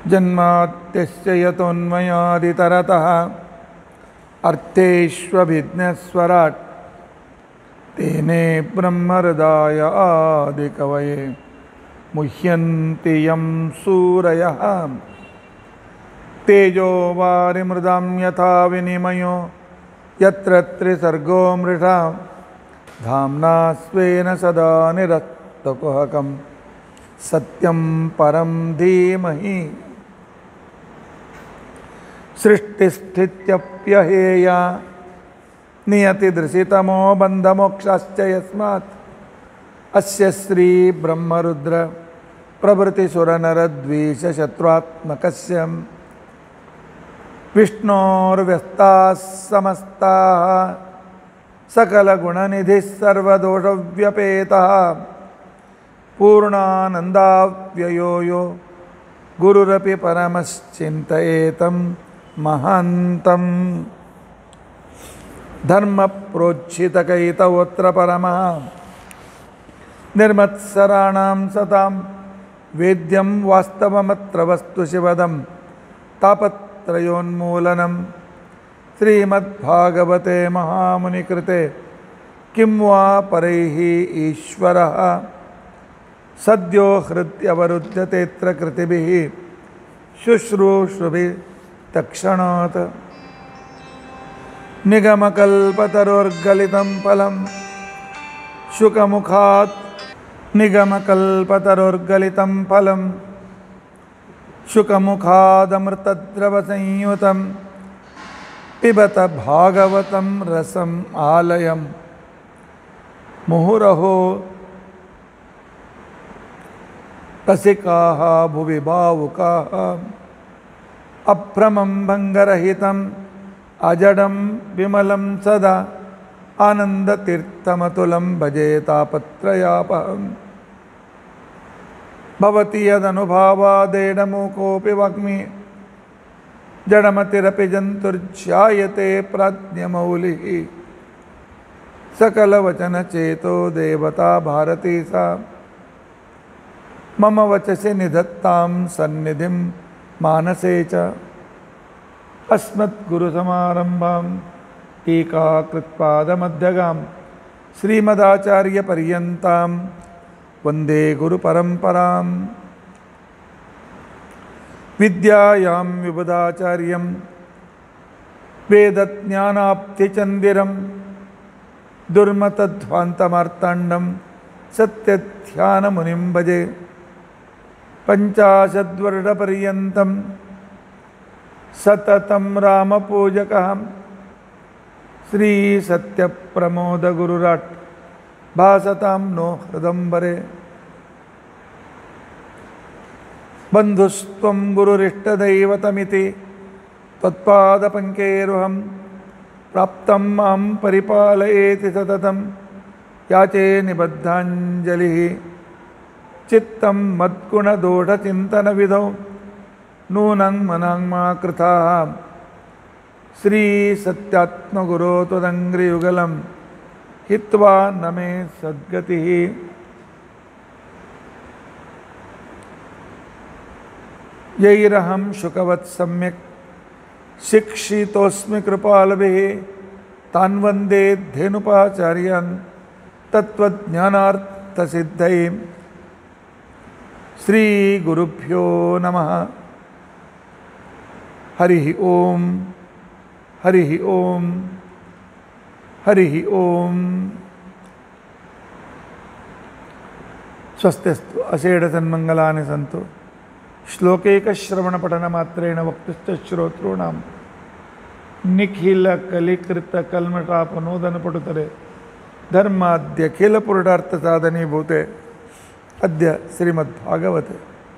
जन्मात्यस्य यतोन्मयादितरतः अर्थेष्वभिज्ञस्वराट् तेने ब्रह्महृदाय आदिकवये मुह्यन्ति यं सूरयः तेजो वारिमृदां यथा विनिमयो यत्र त्रिसर्गो मृषा धाम्ना स्वेन सदा निरस्तकुहकं सत्यं परं धीमहि सृष्टिस्थित्यप्यहेया नियतिदृशितमो बन्धमोक्षाश्च यस्मात् अस्य श्रीब्रह्मरुद्र प्रभृतिसुरनरद्वीषशत्रुत्मकस्य विष्णोर्व्यस्ताः समस्ताः सकलगुणनिधिः सर्वदोषव्यपेतः पूर्णानन्दाव्ययो यो गुरुरपि परमश्चिन्तयेतं महान्तम् धर्मप्रोज्झितकैतवोऽत्र परमः निर्मत्सराणां सतां वेद्यं वास्तवमत्र वस्तु शिवदं तापत्रयोन्मूलनं श्रीमद्भागवते महामुनिकृते किं वा परैः ईश्वरः सद्यो हृद्यवरुध्यतेऽत्र कृतिभिः शुश्रूषुभिः तक्षणात् निगमकल्पतरोर्गलितं फलं शुकमुखात् निगमकल्पतरोर्गलितं फलं शुकमुखादमृतद्रवसंयुतं पिबत भागवतं रसम् आलयं मुहुरहो रसिकाः भुवि भावुकाः अभ्रमं भङ्गरहितम् अजडं विमलं सदा आनन्दतीर्थमतुलं भजे तापत्रयापहम् भवति यदनुभावादेडमूकोऽपि वाग्मि जडमतिरपि जन्तुर्ध्यायते प्राज्ञमौलिः सकलवचनचेतो देवता भारती सा मम वचसि निधत्तां सन्निधिं मानसे च अस्मद्गुरुसमारम्भां टीकाकृत्पादमध्यगां श्रीमदाचार्यपर्यन्तां वन्दे गुरुपरम्परां विद्यायां विबुधाचार्यं वेदज्ञानाब्धिचन्दिरं दुर्मतध्वान्तमार्ताण्डं सत्यध्यानमुनिं भजे पञ्चाशद्वर्षपर्यन्तं सततं रामपूजकः श्रीसत्यप्रमोदगुरुराट् भासतां नो हृदम्बरे बन्धुस्त्वं गुरुरिष्टदैवतमिति त्वत्पादपङ्केरुहं प्राप्तं मां परिपालयेति सततं याचे निबद्धाञ्जलिः चित्तं मद्गुणदोषचिन्तनविधौ नूनं मनाङ्मा कृताः श्रीसत्यात्मगुरो त्वदङ्घ्रियुगलं हित्वा न मे सद्गतिः यैरहं शुकवत् सम्यक् शिक्षितोऽस्मि कृपालभिः तान् वन्दे धेनुपाचार्यान् तत्त्वज्ञानार्थसिद्धये श्रीगुरुभ्यो नमः हरिः ॐ हरिः ॐ हरिः ॐ स्वस्तिस्तु अषेढसन्मङ्गलानि सन्तु श्लोकैकश्रवणपठनमात्रेण वक्तुश्च श्रोतॄणां निखिलकलिकृतकल्मषापनोदनपटुतरे धर्माद्यखिलपुरुषार्थसाधनीभूते अद्य श्रीमद्भागवते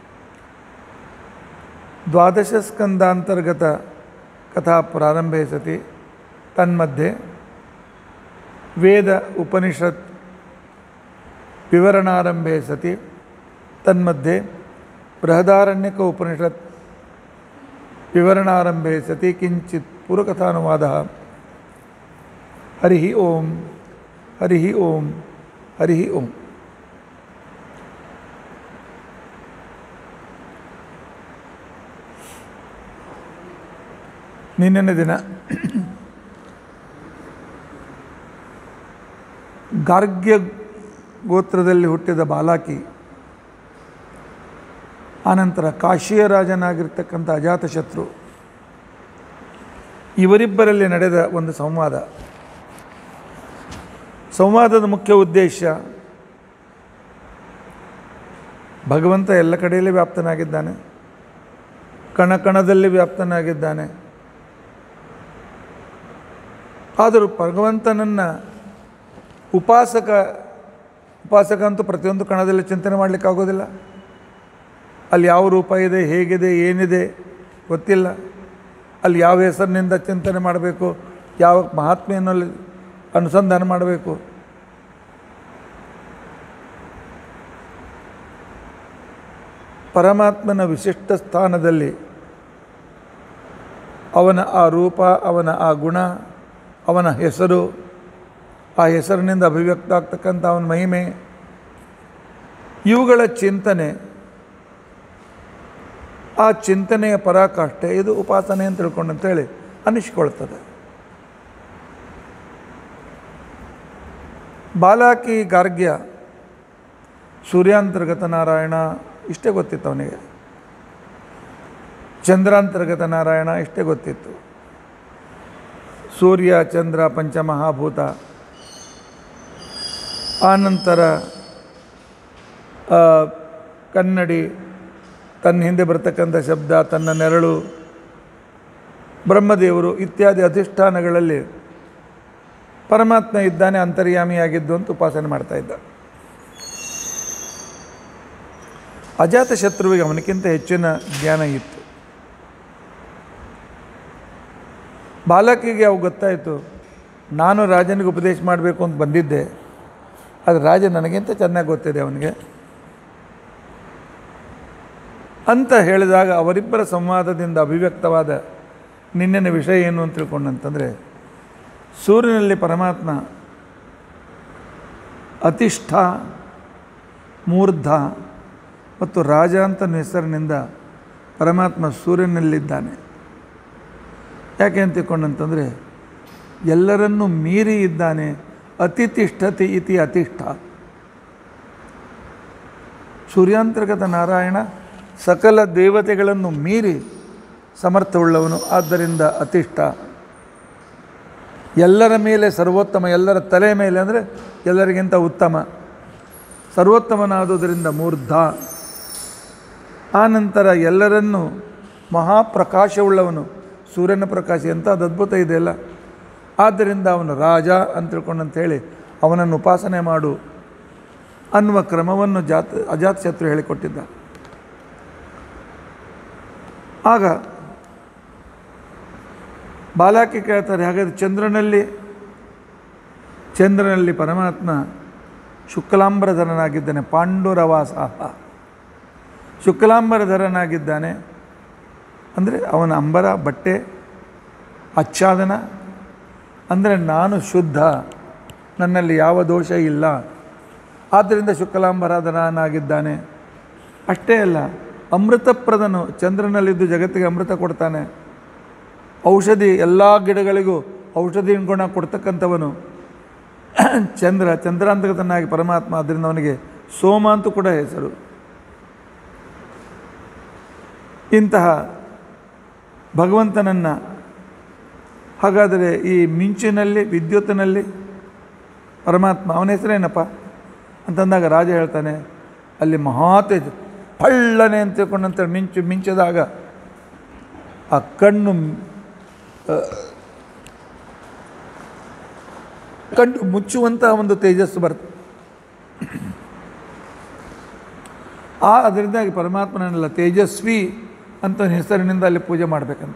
द्वादशस्कन्धान्तर्गतकथा प्रारम्भे सति तन्मध्ये वेद उपनिषत् विवरणारम्भे सति तन्मध्ये बृहदारण्यक उपनिषत् विवरणारम्भे सति किञ्चित् पूर्वकथानुवादः हरिः ओं हरिः ओं हरिः ओम् ನಿನ್ನೆನ ದಿನ ಗಾರ್ಗ್ಯ ಗೋತ್ರದಲ್ಲಿ ಹುಟ್ಟಿದ ಬಾಲಾಕಿ ಆನಂತರ ಕಾಶಿಯ ರಾಜನಾಗಿರ್ತಕ್ಕಂಥ ಅಜಾತಶತ್ರು ಇವರಿಬ್ಬರಲ್ಲಿ ನಡೆದ ಒಂದು ಸಂವಾದ ಸಂವಾದದ ಮುಖ್ಯ ಉದ್ದೇಶ ಭಗವಂತ ಎಲ್ಲ ಕಡೆಯಲ್ಲಿ ವ್ಯಾಪ್ತನಾಗಿದ್ದಾನೆ ಕಣ ಕಣದಲ್ಲಿ ವ್ಯಾಪ್ತನಾಗಿದ್ದಾನೆ ಆದರೂ ಭಗವಂತನನ್ನು ಉಪಾಸಕ ಉಪಾಸಕ ಅಂತೂ ಪ್ರತಿಯೊಂದು ಕಣದಲ್ಲಿ ಚಿಂತನೆ ಮಾಡಲಿಕ್ಕಾಗೋದಿಲ್ಲ ಅಲ್ಲಿ ಯಾವ ರೂಪ ಇದೆ ಹೇಗಿದೆ ಏನಿದೆ ಗೊತ್ತಿಲ್ಲ ಅಲ್ಲಿ ಯಾವ ಹೆಸರಿನಿಂದ ಚಿಂತನೆ ಮಾಡಬೇಕು ಯಾವ ಮಹಾತ್ಮೆಯನ್ನು ಅಲ್ಲಿ ಅನುಸಂಧಾನ ಮಾಡಬೇಕು ಪರಮಾತ್ಮನ ವಿಶಿಷ್ಟ ಸ್ಥಾನದಲ್ಲಿ ಅವನ ಆ ರೂಪ ಅವನ ಆ ಗುಣ ಅವನ ಹೆಸರು ಆ ಹೆಸರಿನಿಂದ ಅಭಿವ್ಯಕ್ತ ಆಗ್ತಕ್ಕಂಥ ಅವನ ಮಹಿಮೆ ಇವುಗಳ ಚಿಂತನೆ ಆ ಚಿಂತನೆಯ ಪರಾಕಾಷ್ಠೆ ಇದು ಉಪಾಸನೆ ಅಂತ ತಿಳ್ಕೊಂಡು ಅಂತೇಳಿ ಅನ್ನಿಸ್ಕೊಳ್ತದೆ ಬಾಲಾಕಿ ಗಾರ್ಗ್ಯ ಸೂರ್ಯಾಂತರ್ಗತ ನಾರಾಯಣ ಇಷ್ಟೇ ಗೊತ್ತಿತ್ತು ಅವನಿಗೆ ಚಂದ್ರಾಂತರ್ಗತ ನಾರಾಯಣ ಇಷ್ಟೇ ಗೊತ್ತಿತ್ತು ಸೂರ್ಯ ಚಂದ್ರ ಪಂಚಮಹಾಭೂತ ಆನಂತರ ಆ, ಕನ್ನಡಿ ತನ್ನ ಹಿಂದೆ ಬರ್ತಕ್ಕಂಥ ಶಬ್ದ ತನ್ನ ನೆರಳು ಬ್ರಹ್ಮದೇವರು ಇತ್ಯಾದಿ ಅಧಿಷ್ಠಾನಗಳಲ್ಲಿ ಪರಮಾತ್ಮ ಇದ್ದಾನೆ ಅಂತರ್ಯಾಮಿಯಾಗಿದ್ದು ಅಂತ ಉಪಾಸನೆ ಮಾಡ್ತಾ ಇದ್ದ ಅಜಾತ ಶತ್ರುವಿಗೆ ಅವನಕ್ಕಿಂತ ಹೆಚ್ಚಿನ ಜ್ಞಾನ ಇತ್ತು ಬಾಲಕಿಗೆ ಅವು ಗೊತ್ತಾಯಿತು ನಾನು ರಾಜನಿಗೆ ಉಪದೇಶ ಮಾಡಬೇಕು ಅಂತ ಬಂದಿದ್ದೆ ಆದರೆ ರಾಜ ನನಗಿಂತ ಚೆನ್ನಾಗಿ ಗೊತ್ತಿದೆ ಅವನಿಗೆ ಅಂತ ಹೇಳಿದಾಗ ಅವರಿಬ್ಬರ ಸಂವಾದದಿಂದ ಅಭಿವ್ಯಕ್ತವಾದ ನಿನ್ನಿನ ವಿಷಯ ಏನು ಅಂತ ತಿಳ್ಕೊಂಡಂತಂದರೆ ಸೂರ್ಯನಲ್ಲಿ ಪರಮಾತ್ಮ ಅತಿಷ್ಠ ಮೂರ್ಧ ಮತ್ತು ರಾಜ ಅಂತ ಹೆಸರಿನಿಂದ ಪರಮಾತ್ಮ ಸೂರ್ಯನಲ್ಲಿದ್ದಾನೆ ಯಾಕೆ ಅಂತ ತಿಳ್ಕೊಂಡಂತಂದರೆ ಎಲ್ಲರನ್ನೂ ಮೀರಿ ಇದ್ದಾನೆ ಅತಿತಿಷ್ಠತಿ ಇತಿ ಅತಿಷ್ಠ ಸೂರ್ಯಾಂತರ್ಗತ ನಾರಾಯಣ ಸಕಲ ದೇವತೆಗಳನ್ನು ಮೀರಿ ಸಮರ್ಥವುಳ್ಳವನು ಆದ್ದರಿಂದ ಅತಿಷ್ಠ ಎಲ್ಲರ ಮೇಲೆ ಸರ್ವೋತ್ತಮ ಎಲ್ಲರ ತಲೆ ಮೇಲೆ ಅಂದರೆ ಎಲ್ಲರಿಗಿಂತ ಉತ್ತಮ ಸರ್ವೋತ್ತಮನಾದುದರಿಂದ ಮೂರ್ಧ ಆನಂತರ ಎಲ್ಲರನ್ನೂ ಮಹಾಪ್ರಕಾಶವುಳ್ಳವನು ಸೂರ್ಯನ ಪ್ರಕಾಶ ಎಂಥ ಅದು ಅದ್ಭುತ ಇದೆಯಲ್ಲ ಆದ್ದರಿಂದ ಅವನು ರಾಜ ಅಂತ ತಿಳ್ಕೊಂಡಂಥೇಳಿ ಅವನನ್ನು ಉಪಾಸನೆ ಮಾಡು ಅನ್ನುವ ಕ್ರಮವನ್ನು ಜಾತ ಅಜಾತಶತ್ರು ಹೇಳಿಕೊಟ್ಟಿದ್ದ ಆಗ ಬಾಲಾಕಿ ಕೇಳ್ತಾರೆ ಹಾಗಾದರೆ ಚಂದ್ರನಲ್ಲಿ ಚಂದ್ರನಲ್ಲಿ ಪರಮಾತ್ಮ ಶುಕ್ಲಾಂಬರಧರನಾಗಿದ್ದಾನೆ ಪಾಂಡುರವಾಸ ಶುಕ್ಲಾಂಬರಧರನಾಗಿದ್ದಾನೆ ಅಂದರೆ ಅವನ ಅಂಬರ ಬಟ್ಟೆ ಆಚ್ಛಾದನ ಅಂದರೆ ನಾನು ಶುದ್ಧ ನನ್ನಲ್ಲಿ ಯಾವ ದೋಷ ಇಲ್ಲ ಆದ್ದರಿಂದ ಶುಕ್ಲಾಂಬರಧರನಾಗಿದ್ದಾನೆ ಅಷ್ಟೇ ಅಲ್ಲ ಅಮೃತಪ್ರದನು ಚಂದ್ರನಲ್ಲಿದ್ದು ಜಗತ್ತಿಗೆ ಅಮೃತ ಕೊಡ್ತಾನೆ ಔಷಧಿ ಎಲ್ಲ ಗಿಡಗಳಿಗೂ ಔಷಧಿ ಗುಣ ಕೊಡ್ತಕ್ಕಂಥವನು ಚಂದ್ರ ಚಂದ್ರಾಂತಕತನಾಗಿ ಪರಮಾತ್ಮ ಆದ್ದರಿಂದ ಅವನಿಗೆ ಸೋಮ ಅಂತೂ ಕೂಡ ಹೆಸರು ಇಂತಹ ಭಗವಂತನನ್ನು ಹಾಗಾದರೆ ಈ ಮಿಂಚಿನಲ್ಲಿ ವಿದ್ಯುತ್ತಿನಲ್ಲಿ ಪರಮಾತ್ಮ ಅವನ ಹೆಸರೇನಪ್ಪ ಅಂತಂದಾಗ ರಾಜ ಹೇಳ್ತಾನೆ ಅಲ್ಲಿ ಮಹಾತೇಜ ಪಳ್ಳನೆ ಅಂತ ತಿಳ್ಕೊಂಡಂತ ಮಿಂಚು ಮಿಂಚಿದಾಗ ಆ ಕಣ್ಣು ಆ, ಕಣ್ಣು ಮುಚ್ಚುವಂತಹ ಒಂದು ತೇಜಸ್ಸು ಬರ್ತದೆ ಆ ಅದರಿಂದಾಗಿ ಪರಮಾತ್ಮನನ್ನೆಲ್ಲ ತೇಜಸ್ವಿ ಅಂತ ಹೆಸರಿನಿಂದ ಅಲ್ಲಿ ಪೂಜೆ ಮಾಡಬೇಕಂತ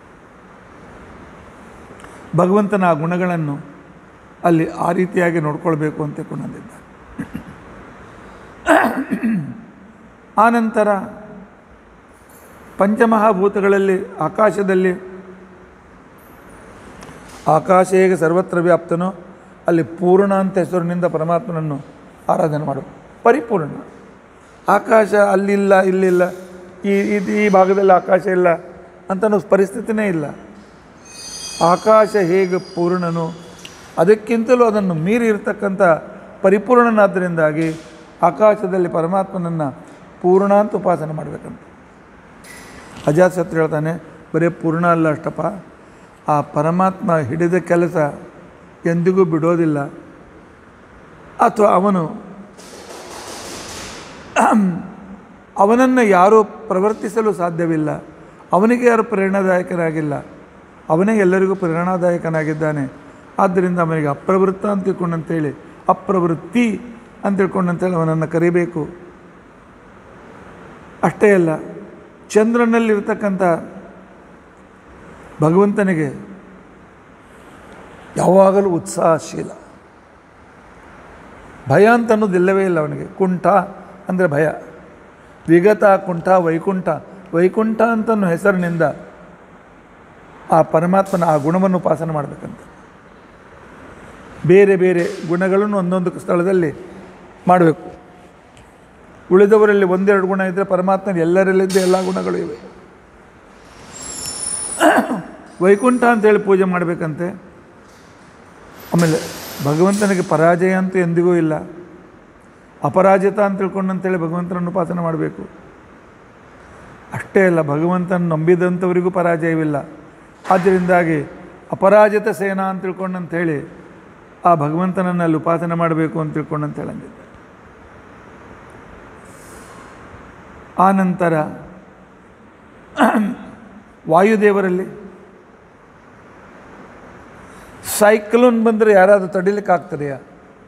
ಭಗವಂತನ ಆ ಗುಣಗಳನ್ನು ಅಲ್ಲಿ ಆ ರೀತಿಯಾಗಿ ನೋಡ್ಕೊಳ್ಬೇಕು ಅಂತ ತಿಳ್ಕೊಂಡಿದ್ದ ಆನಂತರ ಪಂಚಮಹಾಭೂತಗಳಲ್ಲಿ ಆಕಾಶದಲ್ಲಿ ಆಕಾಶ ಹೇಗೆ ಸರ್ವತ್ರ ವ್ಯಾಪ್ತನೋ ಅಲ್ಲಿ ಪೂರ್ಣ ಅಂತ ಹೆಸರಿನಿಂದ ಪರಮಾತ್ಮನನ್ನು ಆರಾಧನೆ ಮಾಡು ಪರಿಪೂರ್ಣ ಆಕಾಶ ಅಲ್ಲಿಲ್ಲ ಇಲ್ಲಿಲ್ಲ ಈ ಇದು ಈ ಭಾಗದಲ್ಲಿ ಆಕಾಶ ಇಲ್ಲ ಅಂತ ಅನ್ನೋ ಪರಿಸ್ಥಿತಿನೇ ಇಲ್ಲ ಆಕಾಶ ಹೇಗೆ ಪೂರ್ಣನು ಅದಕ್ಕಿಂತಲೂ ಅದನ್ನು ಮೀರಿ ಇರತಕ್ಕಂಥ ಪರಿಪೂರ್ಣನಾದ್ದರಿಂದಾಗಿ ಆಕಾಶದಲ್ಲಿ ಪರಮಾತ್ಮನನ್ನು ಪೂರ್ಣ ಅಂತ ಉಪಾಸನೆ ಮಾಡಬೇಕಂತ ಅಜಾತಶತ್ರು ಹೇಳ್ತಾನೆ ಬರೀ ಪೂರ್ಣ ಅಲ್ಲ ಅಷ್ಟಪ್ಪ ಆ ಪರಮಾತ್ಮ ಹಿಡಿದ ಕೆಲಸ ಎಂದಿಗೂ ಬಿಡೋದಿಲ್ಲ ಅಥವಾ ಅವನು ಅವನನ್ನು ಯಾರೂ ಪ್ರವರ್ತಿಸಲು ಸಾಧ್ಯವಿಲ್ಲ ಅವನಿಗೆ ಯಾರು ಪ್ರೇರಣಾದಾಯಕನಾಗಿಲ್ಲ ಅವನೇ ಎಲ್ಲರಿಗೂ ಪ್ರೇರಣಾದಾಯಕನಾಗಿದ್ದಾನೆ ಆದ್ದರಿಂದ ಅವನಿಗೆ ಅಪ್ರವೃತ್ತ ಅಂತ ತಿಳ್ಕೊಂಡಂತೇಳಿ ಅಪ್ರವೃತ್ತಿ ಅಂತ ತಿಳ್ಕೊಂಡಂತೇಳಿ ಅವನನ್ನು ಕರಿಬೇಕು ಅಷ್ಟೇ ಅಲ್ಲ ಚಂದ್ರನಲ್ಲಿರ್ತಕ್ಕಂಥ ಭಗವಂತನಿಗೆ ಯಾವಾಗಲೂ ಉತ್ಸಾಹಶೀಲ ಭಯ ಅಂತ ಅನ್ನೋದಿಲ್ಲವೇ ಇಲ್ಲ ಅವನಿಗೆ ಕುಂಠ ಅಂದರೆ ಭಯ ವಿಗತ ಕುಂಠ ವೈಕುಂಠ ವೈಕುಂಠ ಅಂತನ್ನೋ ಹೆಸರಿನಿಂದ ಆ ಪರಮಾತ್ಮನ ಆ ಗುಣವನ್ನು ಉಪಾಸನೆ ಮಾಡಬೇಕಂತ ಬೇರೆ ಬೇರೆ ಗುಣಗಳನ್ನು ಒಂದೊಂದು ಸ್ಥಳದಲ್ಲಿ ಮಾಡಬೇಕು ಉಳಿದವರಲ್ಲಿ ಒಂದೆರಡು ಗುಣ ಇದ್ದರೆ ಪರಮಾತ್ಮನ ಎಲ್ಲರಲ್ಲಿದ್ದ ಎಲ್ಲ ಗುಣಗಳು ಇವೆ ವೈಕುಂಠ ಅಂತೇಳಿ ಪೂಜೆ ಮಾಡಬೇಕಂತೆ ಆಮೇಲೆ ಭಗವಂತನಿಗೆ ಪರಾಜಯ ಅಂತೂ ಎಂದಿಗೂ ಇಲ್ಲ ಅಪರಾಜಿತ ಅಂತ ತಿಳ್ಕೊಂಡಂತೇಳಿ ಭಗವಂತನನ್ನು ಉಪಾಸನೆ ಮಾಡಬೇಕು ಅಷ್ಟೇ ಅಲ್ಲ ಭಗವಂತನ ನಂಬಿದಂಥವರಿಗೂ ಪರಾಜಯವಿಲ್ಲ ಆದ್ದರಿಂದಾಗಿ ಅಪರಾಜಿತ ಸೇನಾ ಅಂತ ತಿಳ್ಕೊಂಡಂತೇಳಿ ಆ ಭಗವಂತನನ್ನು ಅಲ್ಲಿ ಉಪಾಸನೆ ಮಾಡಬೇಕು ಅಂತ ತಿಳ್ಕೊಂಡಂತ ಹೇಳಂದಿದ್ದ ಆ ನಂತರ ವಾಯುದೇವರಲ್ಲಿ ಸೈಕ್ಲೋನ್ ಬಂದರೆ ಯಾರಾದರೂ ತಡಿಲಿಕ್ಕೆ ಆಗ್ತದೆಯಾ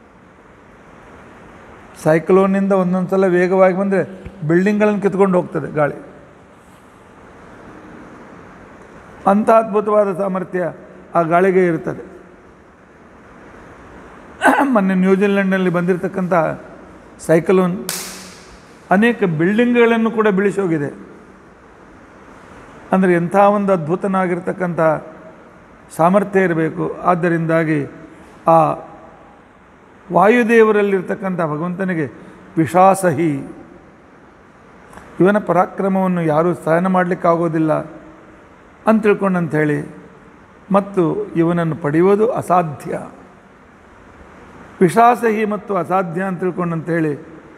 ಸೈಕ್ಲೋನಿಂದ ಒಂದೊಂದು ಸಲ ವೇಗವಾಗಿ ಬಂದರೆ ಬಿಲ್ಡಿಂಗ್ಗಳನ್ನು ಕಿತ್ಕೊಂಡು ಹೋಗ್ತದೆ ಗಾಳಿ ಅಂಥ ಅದ್ಭುತವಾದ ಸಾಮರ್ಥ್ಯ ಆ ಗಾಳಿಗೆ ಇರ್ತದೆ ಮೊನ್ನೆ ನ್ಯೂಜಿಲೆಂಡ್ನಲ್ಲಿ ಬಂದಿರತಕ್ಕಂಥ ಸೈಕ್ಲೋನ್ ಅನೇಕ ಬಿಲ್ಡಿಂಗ್ಗಳನ್ನು ಕೂಡ ಬೀಳಿಸಿ ಹೋಗಿದೆ ಅಂದರೆ ಎಂಥ ಒಂದು ಅದ್ಭುತನಾಗಿರ್ತಕ್ಕಂಥ ಸಾಮರ್ಥ್ಯ ಇರಬೇಕು ಆದ್ದರಿಂದಾಗಿ ಆ ವಾಯುದೇವರಲ್ಲಿರ್ತಕ್ಕಂಥ ಭಗವಂತನಿಗೆ ವಿಷಾಸಹಿ ಇವನ ಪರಾಕ್ರಮವನ್ನು ಯಾರೂ ಸಹನ ಮಾಡಲಿಕ್ಕಾಗೋದಿಲ್ಲ ಅಂತ ತಿಳ್ಕೊಂಡಂಥೇಳಿ ಮತ್ತು ಇವನನ್ನು ಪಡೆಯುವುದು ಅಸಾಧ್ಯ ವಿಷಾಸಹಿ ಮತ್ತು ಅಸಾಧ್ಯ ಅಂತ ತಿಳ್ಕೊಂಡಂಥೇಳಿ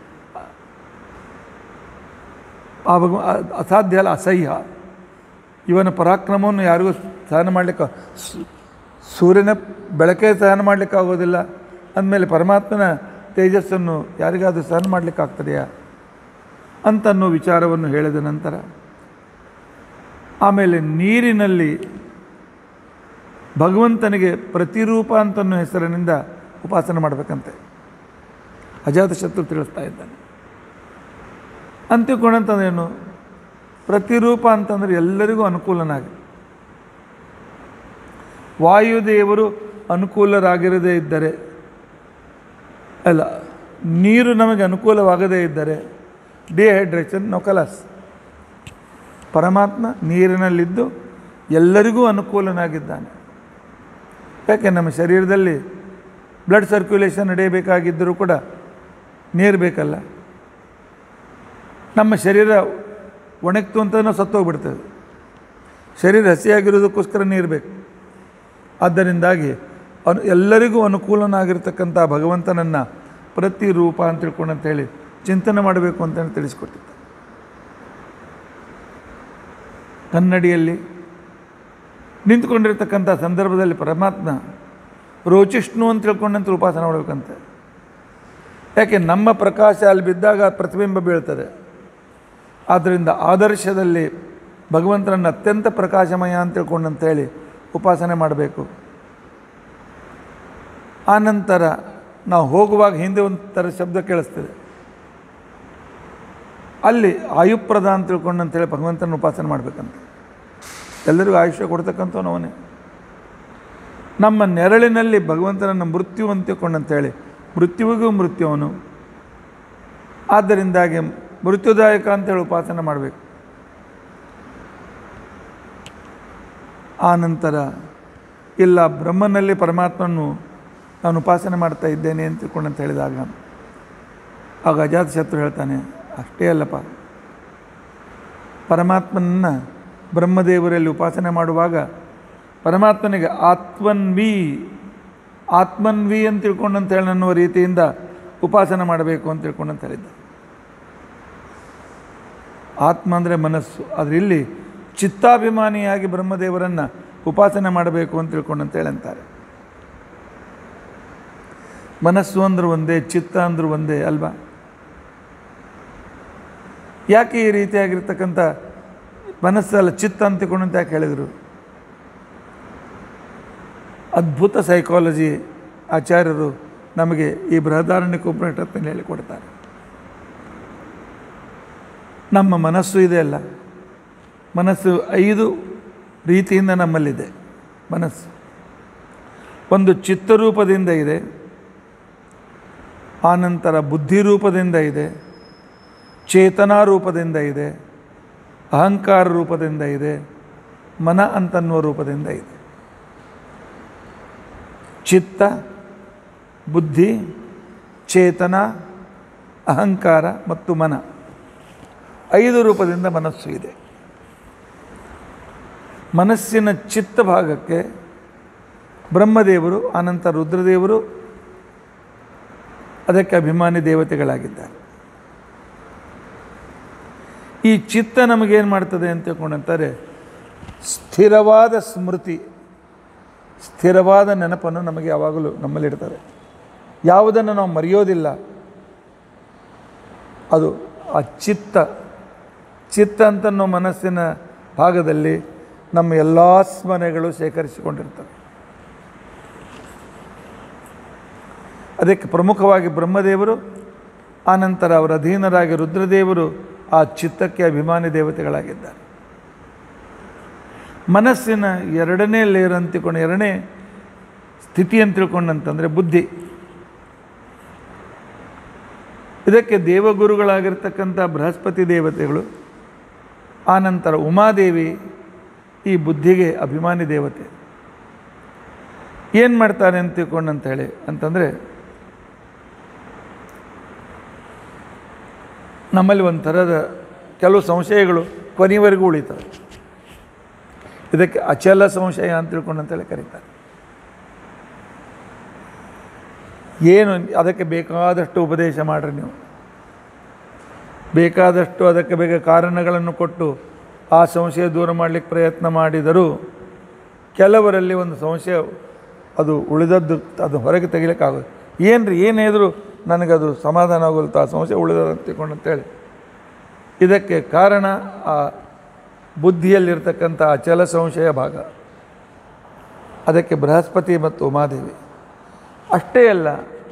ಆ ಭಗವ ಅ- ಅಸಾಧ್ಯ ಅಲ್ಲ ಅಸಹ್ಯ ಇವನ ಪರಾಕ್ರಮವನ್ನು ಯಾರಿಗೂ ಸಹನ ಮಾಡಲಿಕ್ಕೆ ಸು- ಸೂರ್ಯನ ಬೆಳಕೆ ಸಹನ ಮಾಡಲಿಕ್ಕಾಗೋದಿಲ್ಲ ಅಂದಮೇಲೆ ಪರಮಾತ್ಮನ ತೇಜಸ್ಸನ್ನು ಯಾರಿಗಾದರೂ ಸಹನ ಮಾಡಲಿಕ್ಕಾಗ್ತದೆಯಾ ಅಂತನ್ನೋ ವಿಚಾರವನ್ನು ಹೇಳಿದ ನಂತರ ಆಮೇಲೆ ನೀರಿನಲ್ಲಿ ಭಗವಂತನಿಗೆ ಪ್ರತಿರೂಪ ಅಂತನ್ನೋ ಹೆಸರಿನಿಂದ ಉಪಾಸನೆ ಮಾಡಬೇಕಂತೆ ಅಜಾತಶತ್ರು ತಿಳಿಸ್ತಾ ಇದ್ದಾನೆ ಅಂತ್ಯಕೊಂಡಂತಂದ್ರೇನು ಪ್ರತಿರೂಪ ಅಂತಂದರೆ ಎಲ್ಲರಿಗೂ ಅನುಕೂಲನಾಗಿ ವಾಯುದೇವರು ಅನುಕೂಲರಾಗಿರದೇ ಇದ್ದರೆ ಅಲ್ಲ ನೀರು ನಮಗೆ ಅನುಕೂಲವಾಗದೇ ಇದ್ದರೆ ಡಿಹೈಡ್ರೇಷನ್ ನೊಕಲಸ್ ಪರಮಾತ್ಮ ನೀರಿನಲ್ಲಿದ್ದು ಎಲ್ಲರಿಗೂ ಅನುಕೂಲನಾಗಿದ್ದಾನೆ ಯಾಕೆ ನಮ್ಮ ಶರೀರದಲ್ಲಿ ಬ್ಲಡ್ ಸರ್ಕ್ಯುಲೇಷನ್ ನಡೆಯಬೇಕಾಗಿದ್ದರೂ ಕೂಡ ನೀರು ಬೇಕಲ್ಲ ನಮ್ಮ ಶರೀರ ಒಣಗ್ತು ಅಂತ ನಾವು ಸತ್ತೋಗ್ಬಿಡ್ತೇವೆ ಶರೀರ ಹಸಿಯಾಗಿರೋದಕ್ಕೋಸ್ಕರ ನೀರು ಬೇಕು ಆದ್ದರಿಂದಾಗಿ ಅನು ಎಲ್ಲರಿಗೂ ಅನುಕೂಲನಾಗಿರ್ತಕ್ಕಂಥ ಭಗವಂತನನ್ನು ಪ್ರತಿ ರೂಪ ಅಂತ ತಿಳ್ಕೊಂಡು ಅಂತೇಳಿ ಚಿಂತನೆ ಮಾಡಬೇಕು ಅಂತ ತಿಳಿಸ್ಕೊಟ್ಟಿದ್ದ ಕನ್ನಡಿಯಲ್ಲಿ ನಿಂತ್ಕೊಂಡಿರ್ತಕ್ಕಂಥ ಸಂದರ್ಭದಲ್ಲಿ ಪರಮಾತ್ಮ ರೋಚಿಷ್ಣು ಅಂತ ತಿಳ್ಕೊಂಡಂತ ಉಪಾಸನೆ ಮಾಡಬೇಕಂತೆ ಯಾಕೆ ನಮ್ಮ ಪ್ರಕಾಶ ಅಲ್ಲಿ ಬಿದ್ದಾಗ ಪ್ರತಿಬಿಂಬ ಬೀಳ್ತದೆ ಆದ್ದರಿಂದ ಆದರ್ಶದಲ್ಲಿ ಭಗವಂತನನ್ನು ಅತ್ಯಂತ ಪ್ರಕಾಶಮಯ ಅಂತ ತಿಳ್ಕೊಂಡಂತೇಳಿ ಉಪಾಸನೆ ಮಾಡಬೇಕು ಆನಂತರ ನಾವು ಹೋಗುವಾಗ ಹಿಂದೆ ಒಂದು ಥರ ಶಬ್ದ ಕೇಳಿಸ್ತದೆ ಅಲ್ಲಿ ಆಯುಪ್ರದ ಅಂತ ತಿಳ್ಕೊಂಡಂತೇಳಿ ಭಗವಂತನ ಉಪಾಸನೆ ಮಾಡಬೇಕಂತ ಎಲ್ಲರಿಗೂ ಆಯುಷ್ಯ ಕೊಡ್ತಕ್ಕಂಥವನು ಅವನೇ ನಮ್ಮ ನೆರಳಿನಲ್ಲಿ ಭಗವಂತನನ್ನು ಮೃತ್ಯು ಅಂತ ತಿಳ್ಕೊಂಡಂತೇಳಿ ಮೃತ್ಯುವಿಗೂ ಮೃತ್ಯು ಅವನು ಆದ್ದರಿಂದಾಗಿ ಮೃತ್ಯುದಾಯಕ ಅಂತೇಳಿ ಉಪಾಸನೆ ಮಾಡಬೇಕು ಆ ನಂತರ ಇಲ್ಲ ಬ್ರಹ್ಮನಲ್ಲಿ ಪರಮಾತ್ಮನ್ನು ನಾನು ಉಪಾಸನೆ ಮಾಡ್ತಾ ಇದ್ದೇನೆ ಅಂತ ತಿಳ್ಕೊಂಡಂತ ಹೇಳಿದಾಗ ಆಗ ಅಜಾತಶತ್ರು ಹೇಳ್ತಾನೆ ಅಷ್ಟೇ ಅಲ್ಲಪ್ಪ ಪರಮಾತ್ಮನನ್ನು ಬ್ರಹ್ಮದೇವರಲ್ಲಿ ಉಪಾಸನೆ ಮಾಡುವಾಗ ಪರಮಾತ್ಮನಿಗೆ ಆತ್ಮನ್ವಿ ಆತ್ಮನ್ವಿ ಅಂತ ತಿಳ್ಕೊಂಡಂತ ಹೇಳಿ ಅನ್ನುವ ರೀತಿಯಿಂದ ಉಪಾಸನೆ ಮಾಡಬೇಕು ಅಂತ ತಿಳ್ಕೊಂಡಂತ ಹೇಳಿದ್ದ ಆತ್ಮ ಅಂದರೆ ಮನಸ್ಸು ಆದರೆ ಇಲ್ಲಿ ಚಿತ್ತಾಭಿಮಾನಿಯಾಗಿ ಬ್ರಹ್ಮದೇವರನ್ನು ಉಪಾಸನೆ ಮಾಡಬೇಕು ಅಂತ ತಿಳ್ಕೊಂಡಂತ ಹೇಳಿ ಅಂತಾರೆ ಮನಸ್ಸು ಅಂದ್ರೆ ಒಂದೇ ಚಿತ್ತ ಅಂದ್ರೆ ಒಂದೇ ಅಲ್ವಾ ಯಾಕೆ ಈ ರೀತಿಯಾಗಿರ್ತಕ್ಕಂಥ ಮನಸ್ಸಲ್ಲ ಚಿತ್ತ ಅಂತ ತಿಳ್ಕೊಂಡಂತ ಯಾಕೆ ಹೇಳಿದರು ಅದ್ಭುತ ಸೈಕಾಲಜಿ ಆಚಾರ್ಯರು ನಮಗೆ ಈ ಬೃಹದಾರಣ್ಯಕ ಉಪನಿಷತ್ತನ್ನು ಹೇಳಿಕೊಡ್ತಾರೆ ನಮ್ಮ ಮನಸ್ಸು ಇದೆ ಅಲ್ಲ ಮನಸ್ಸು ಐದು ರೀತಿಯಿಂದ ನಮ್ಮಲ್ಲಿದೆ ಮನಸ್ಸು ಒಂದು ಚಿತ್ತರೂಪದಿಂದ ಇದೆ ಆನಂತರ ಬುದ್ಧಿ ರೂಪದಿಂದ ಇದೆ ಚೇತನಾ ರೂಪದಿಂದ ಇದೆ ಅಹಂಕಾರ ರೂಪದಿಂದ ಇದೆ ಮನ ಅಂತನ್ನುವ ರೂಪದಿಂದ ಇದೆ ಚಿತ್ತ ಬುದ್ಧಿ ಚೇತನ ಅಹಂಕಾರ ಮತ್ತು ಮನ ಐದು ರೂಪದಿಂದ ಮನಸ್ಸು ಇದೆ ಮನಸ್ಸಿನ ಚಿತ್ತ ಭಾಗಕ್ಕೆ ಬ್ರಹ್ಮದೇವರು ಅನಂತರ ರುದ್ರದೇವರು ಅದಕ್ಕೆ ಅಭಿಮಾನಿ ದೇವತೆಗಳಾಗಿದ್ದಾರೆ ಈ ಚಿತ್ತ ನಮಗೇನು ಮಾಡ್ತದೆ ಅಂತ ತಿಳ್ಕೊಂಡಂತಾರೆ ಸ್ಥಿರವಾದ ಸ್ಮೃತಿ ಸ್ಥಿರವಾದ ನೆನಪನ್ನು ನಮಗೆ ಯಾವಾಗಲೂ ನಮ್ಮಲ್ಲಿಡ್ತಾರೆ ಯಾವುದನ್ನು ನಾವು ಮರೆಯೋದಿಲ್ಲ ಅದು ಆ ಚಿತ್ತ ಚಿತ್ತ ಅಂತನ್ನೋ ಮನಸ್ಸಿನ ಭಾಗದಲ್ಲಿ ನಮ್ಮ ಎಲ್ಲ ಸ್ಮರಣೆಗಳು ಶೇಖರಿಸಿಕೊಂಡಿರ್ತವೆ ಅದಕ್ಕೆ ಪ್ರಮುಖವಾಗಿ ಬ್ರಹ್ಮದೇವರು ಆನಂತರ ಅವರ ಅಧೀನರಾಗಿ ರುದ್ರದೇವರು ಆ ಚಿತ್ತಕ್ಕೆ ಅಭಿಮಾನಿ ದೇವತೆಗಳಾಗಿದ್ದಾರೆ ಮನಸ್ಸಿನ ಎರಡನೇ ಲೇಯರ್ ಅಂತ ತಿಳ್ಕೊಂಡು ಎರಡನೇ ಸ್ಥಿತಿ ಅಂತ ತಿಳ್ಕೊಂಡಂತಂದರೆ ಬುದ್ಧಿ ಇದಕ್ಕೆ ದೇವಗುರುಗಳಾಗಿರ್ತಕ್ಕಂಥ ಬೃಹಸ್ಪತಿ ದೇವತೆಗಳು ಆನಂತರ ಉಮಾದೇವಿ ಈ ಬುದ್ಧಿಗೆ ಅಭಿಮಾನಿ ದೇವತೆ ಏನು ಮಾಡ್ತಾರೆ ಅಂತ ತಿಳ್ಕೊಂಡಂತ ಹೇಳಿ ಅಂತಂದರೆ ನಮ್ಮಲ್ಲಿ ಒಂದು ಥರದ ಕೆಲವು ಸಂಶಯಗಳು ಕೊನೆಯವರೆಗೂ ಉಳಿತವೆ ಇದಕ್ಕೆ ಅಚಲ ಸಂಶಯ ಅಂತ ತಿಳ್ಕೊಂಡಂತೇಳಿ ಕರೀತಾರೆ ಏನು ಅದಕ್ಕೆ ಬೇಕಾದಷ್ಟು ಉಪದೇಶ ಮಾಡಿರಿ ನೀವು ಬೇಕಾದಷ್ಟು ಅದಕ್ಕೆ ಬೇಗ ಕಾರಣಗಳನ್ನು ಕೊಟ್ಟು ಆ ಸಂಶಯ ದೂರ ಮಾಡಲಿಕ್ಕೆ ಪ್ರಯತ್ನ ಮಾಡಿದರೂ ಕೆಲವರಲ್ಲಿ ಒಂದು ಸಂಶಯ ಅದು ಉಳಿದದ್ದು ಅದು ಹೊರಗೆ ತೆಗಿಲಿಕ್ಕಾಗೋದು ಏನು ರೀ ಏನು ಹೇಳಿದ್ರು ನನಗದು ಸಮಾಧಾನ ಆಗೋಲ್ತು ಆ ಸಂಶಯ ಉಳಿದದ್ದು ಅಂತ ತಿಳ್ಕೊಂಡು ಅಂತೇಳಿ ಇದಕ್ಕೆ ಕಾರಣ ಆ ಬುದ್ಧಿಯಲ್ಲಿರ್ತಕ್ಕಂಥ ಅಚಲ ಸಂಶಯ ಭಾಗ ಅದಕ್ಕೆ ಬೃಹಸ್ಪತಿ ಮತ್ತು ಉಮಾದೇವಿ ಅಷ್ಟೇ ಅಲ್ಲ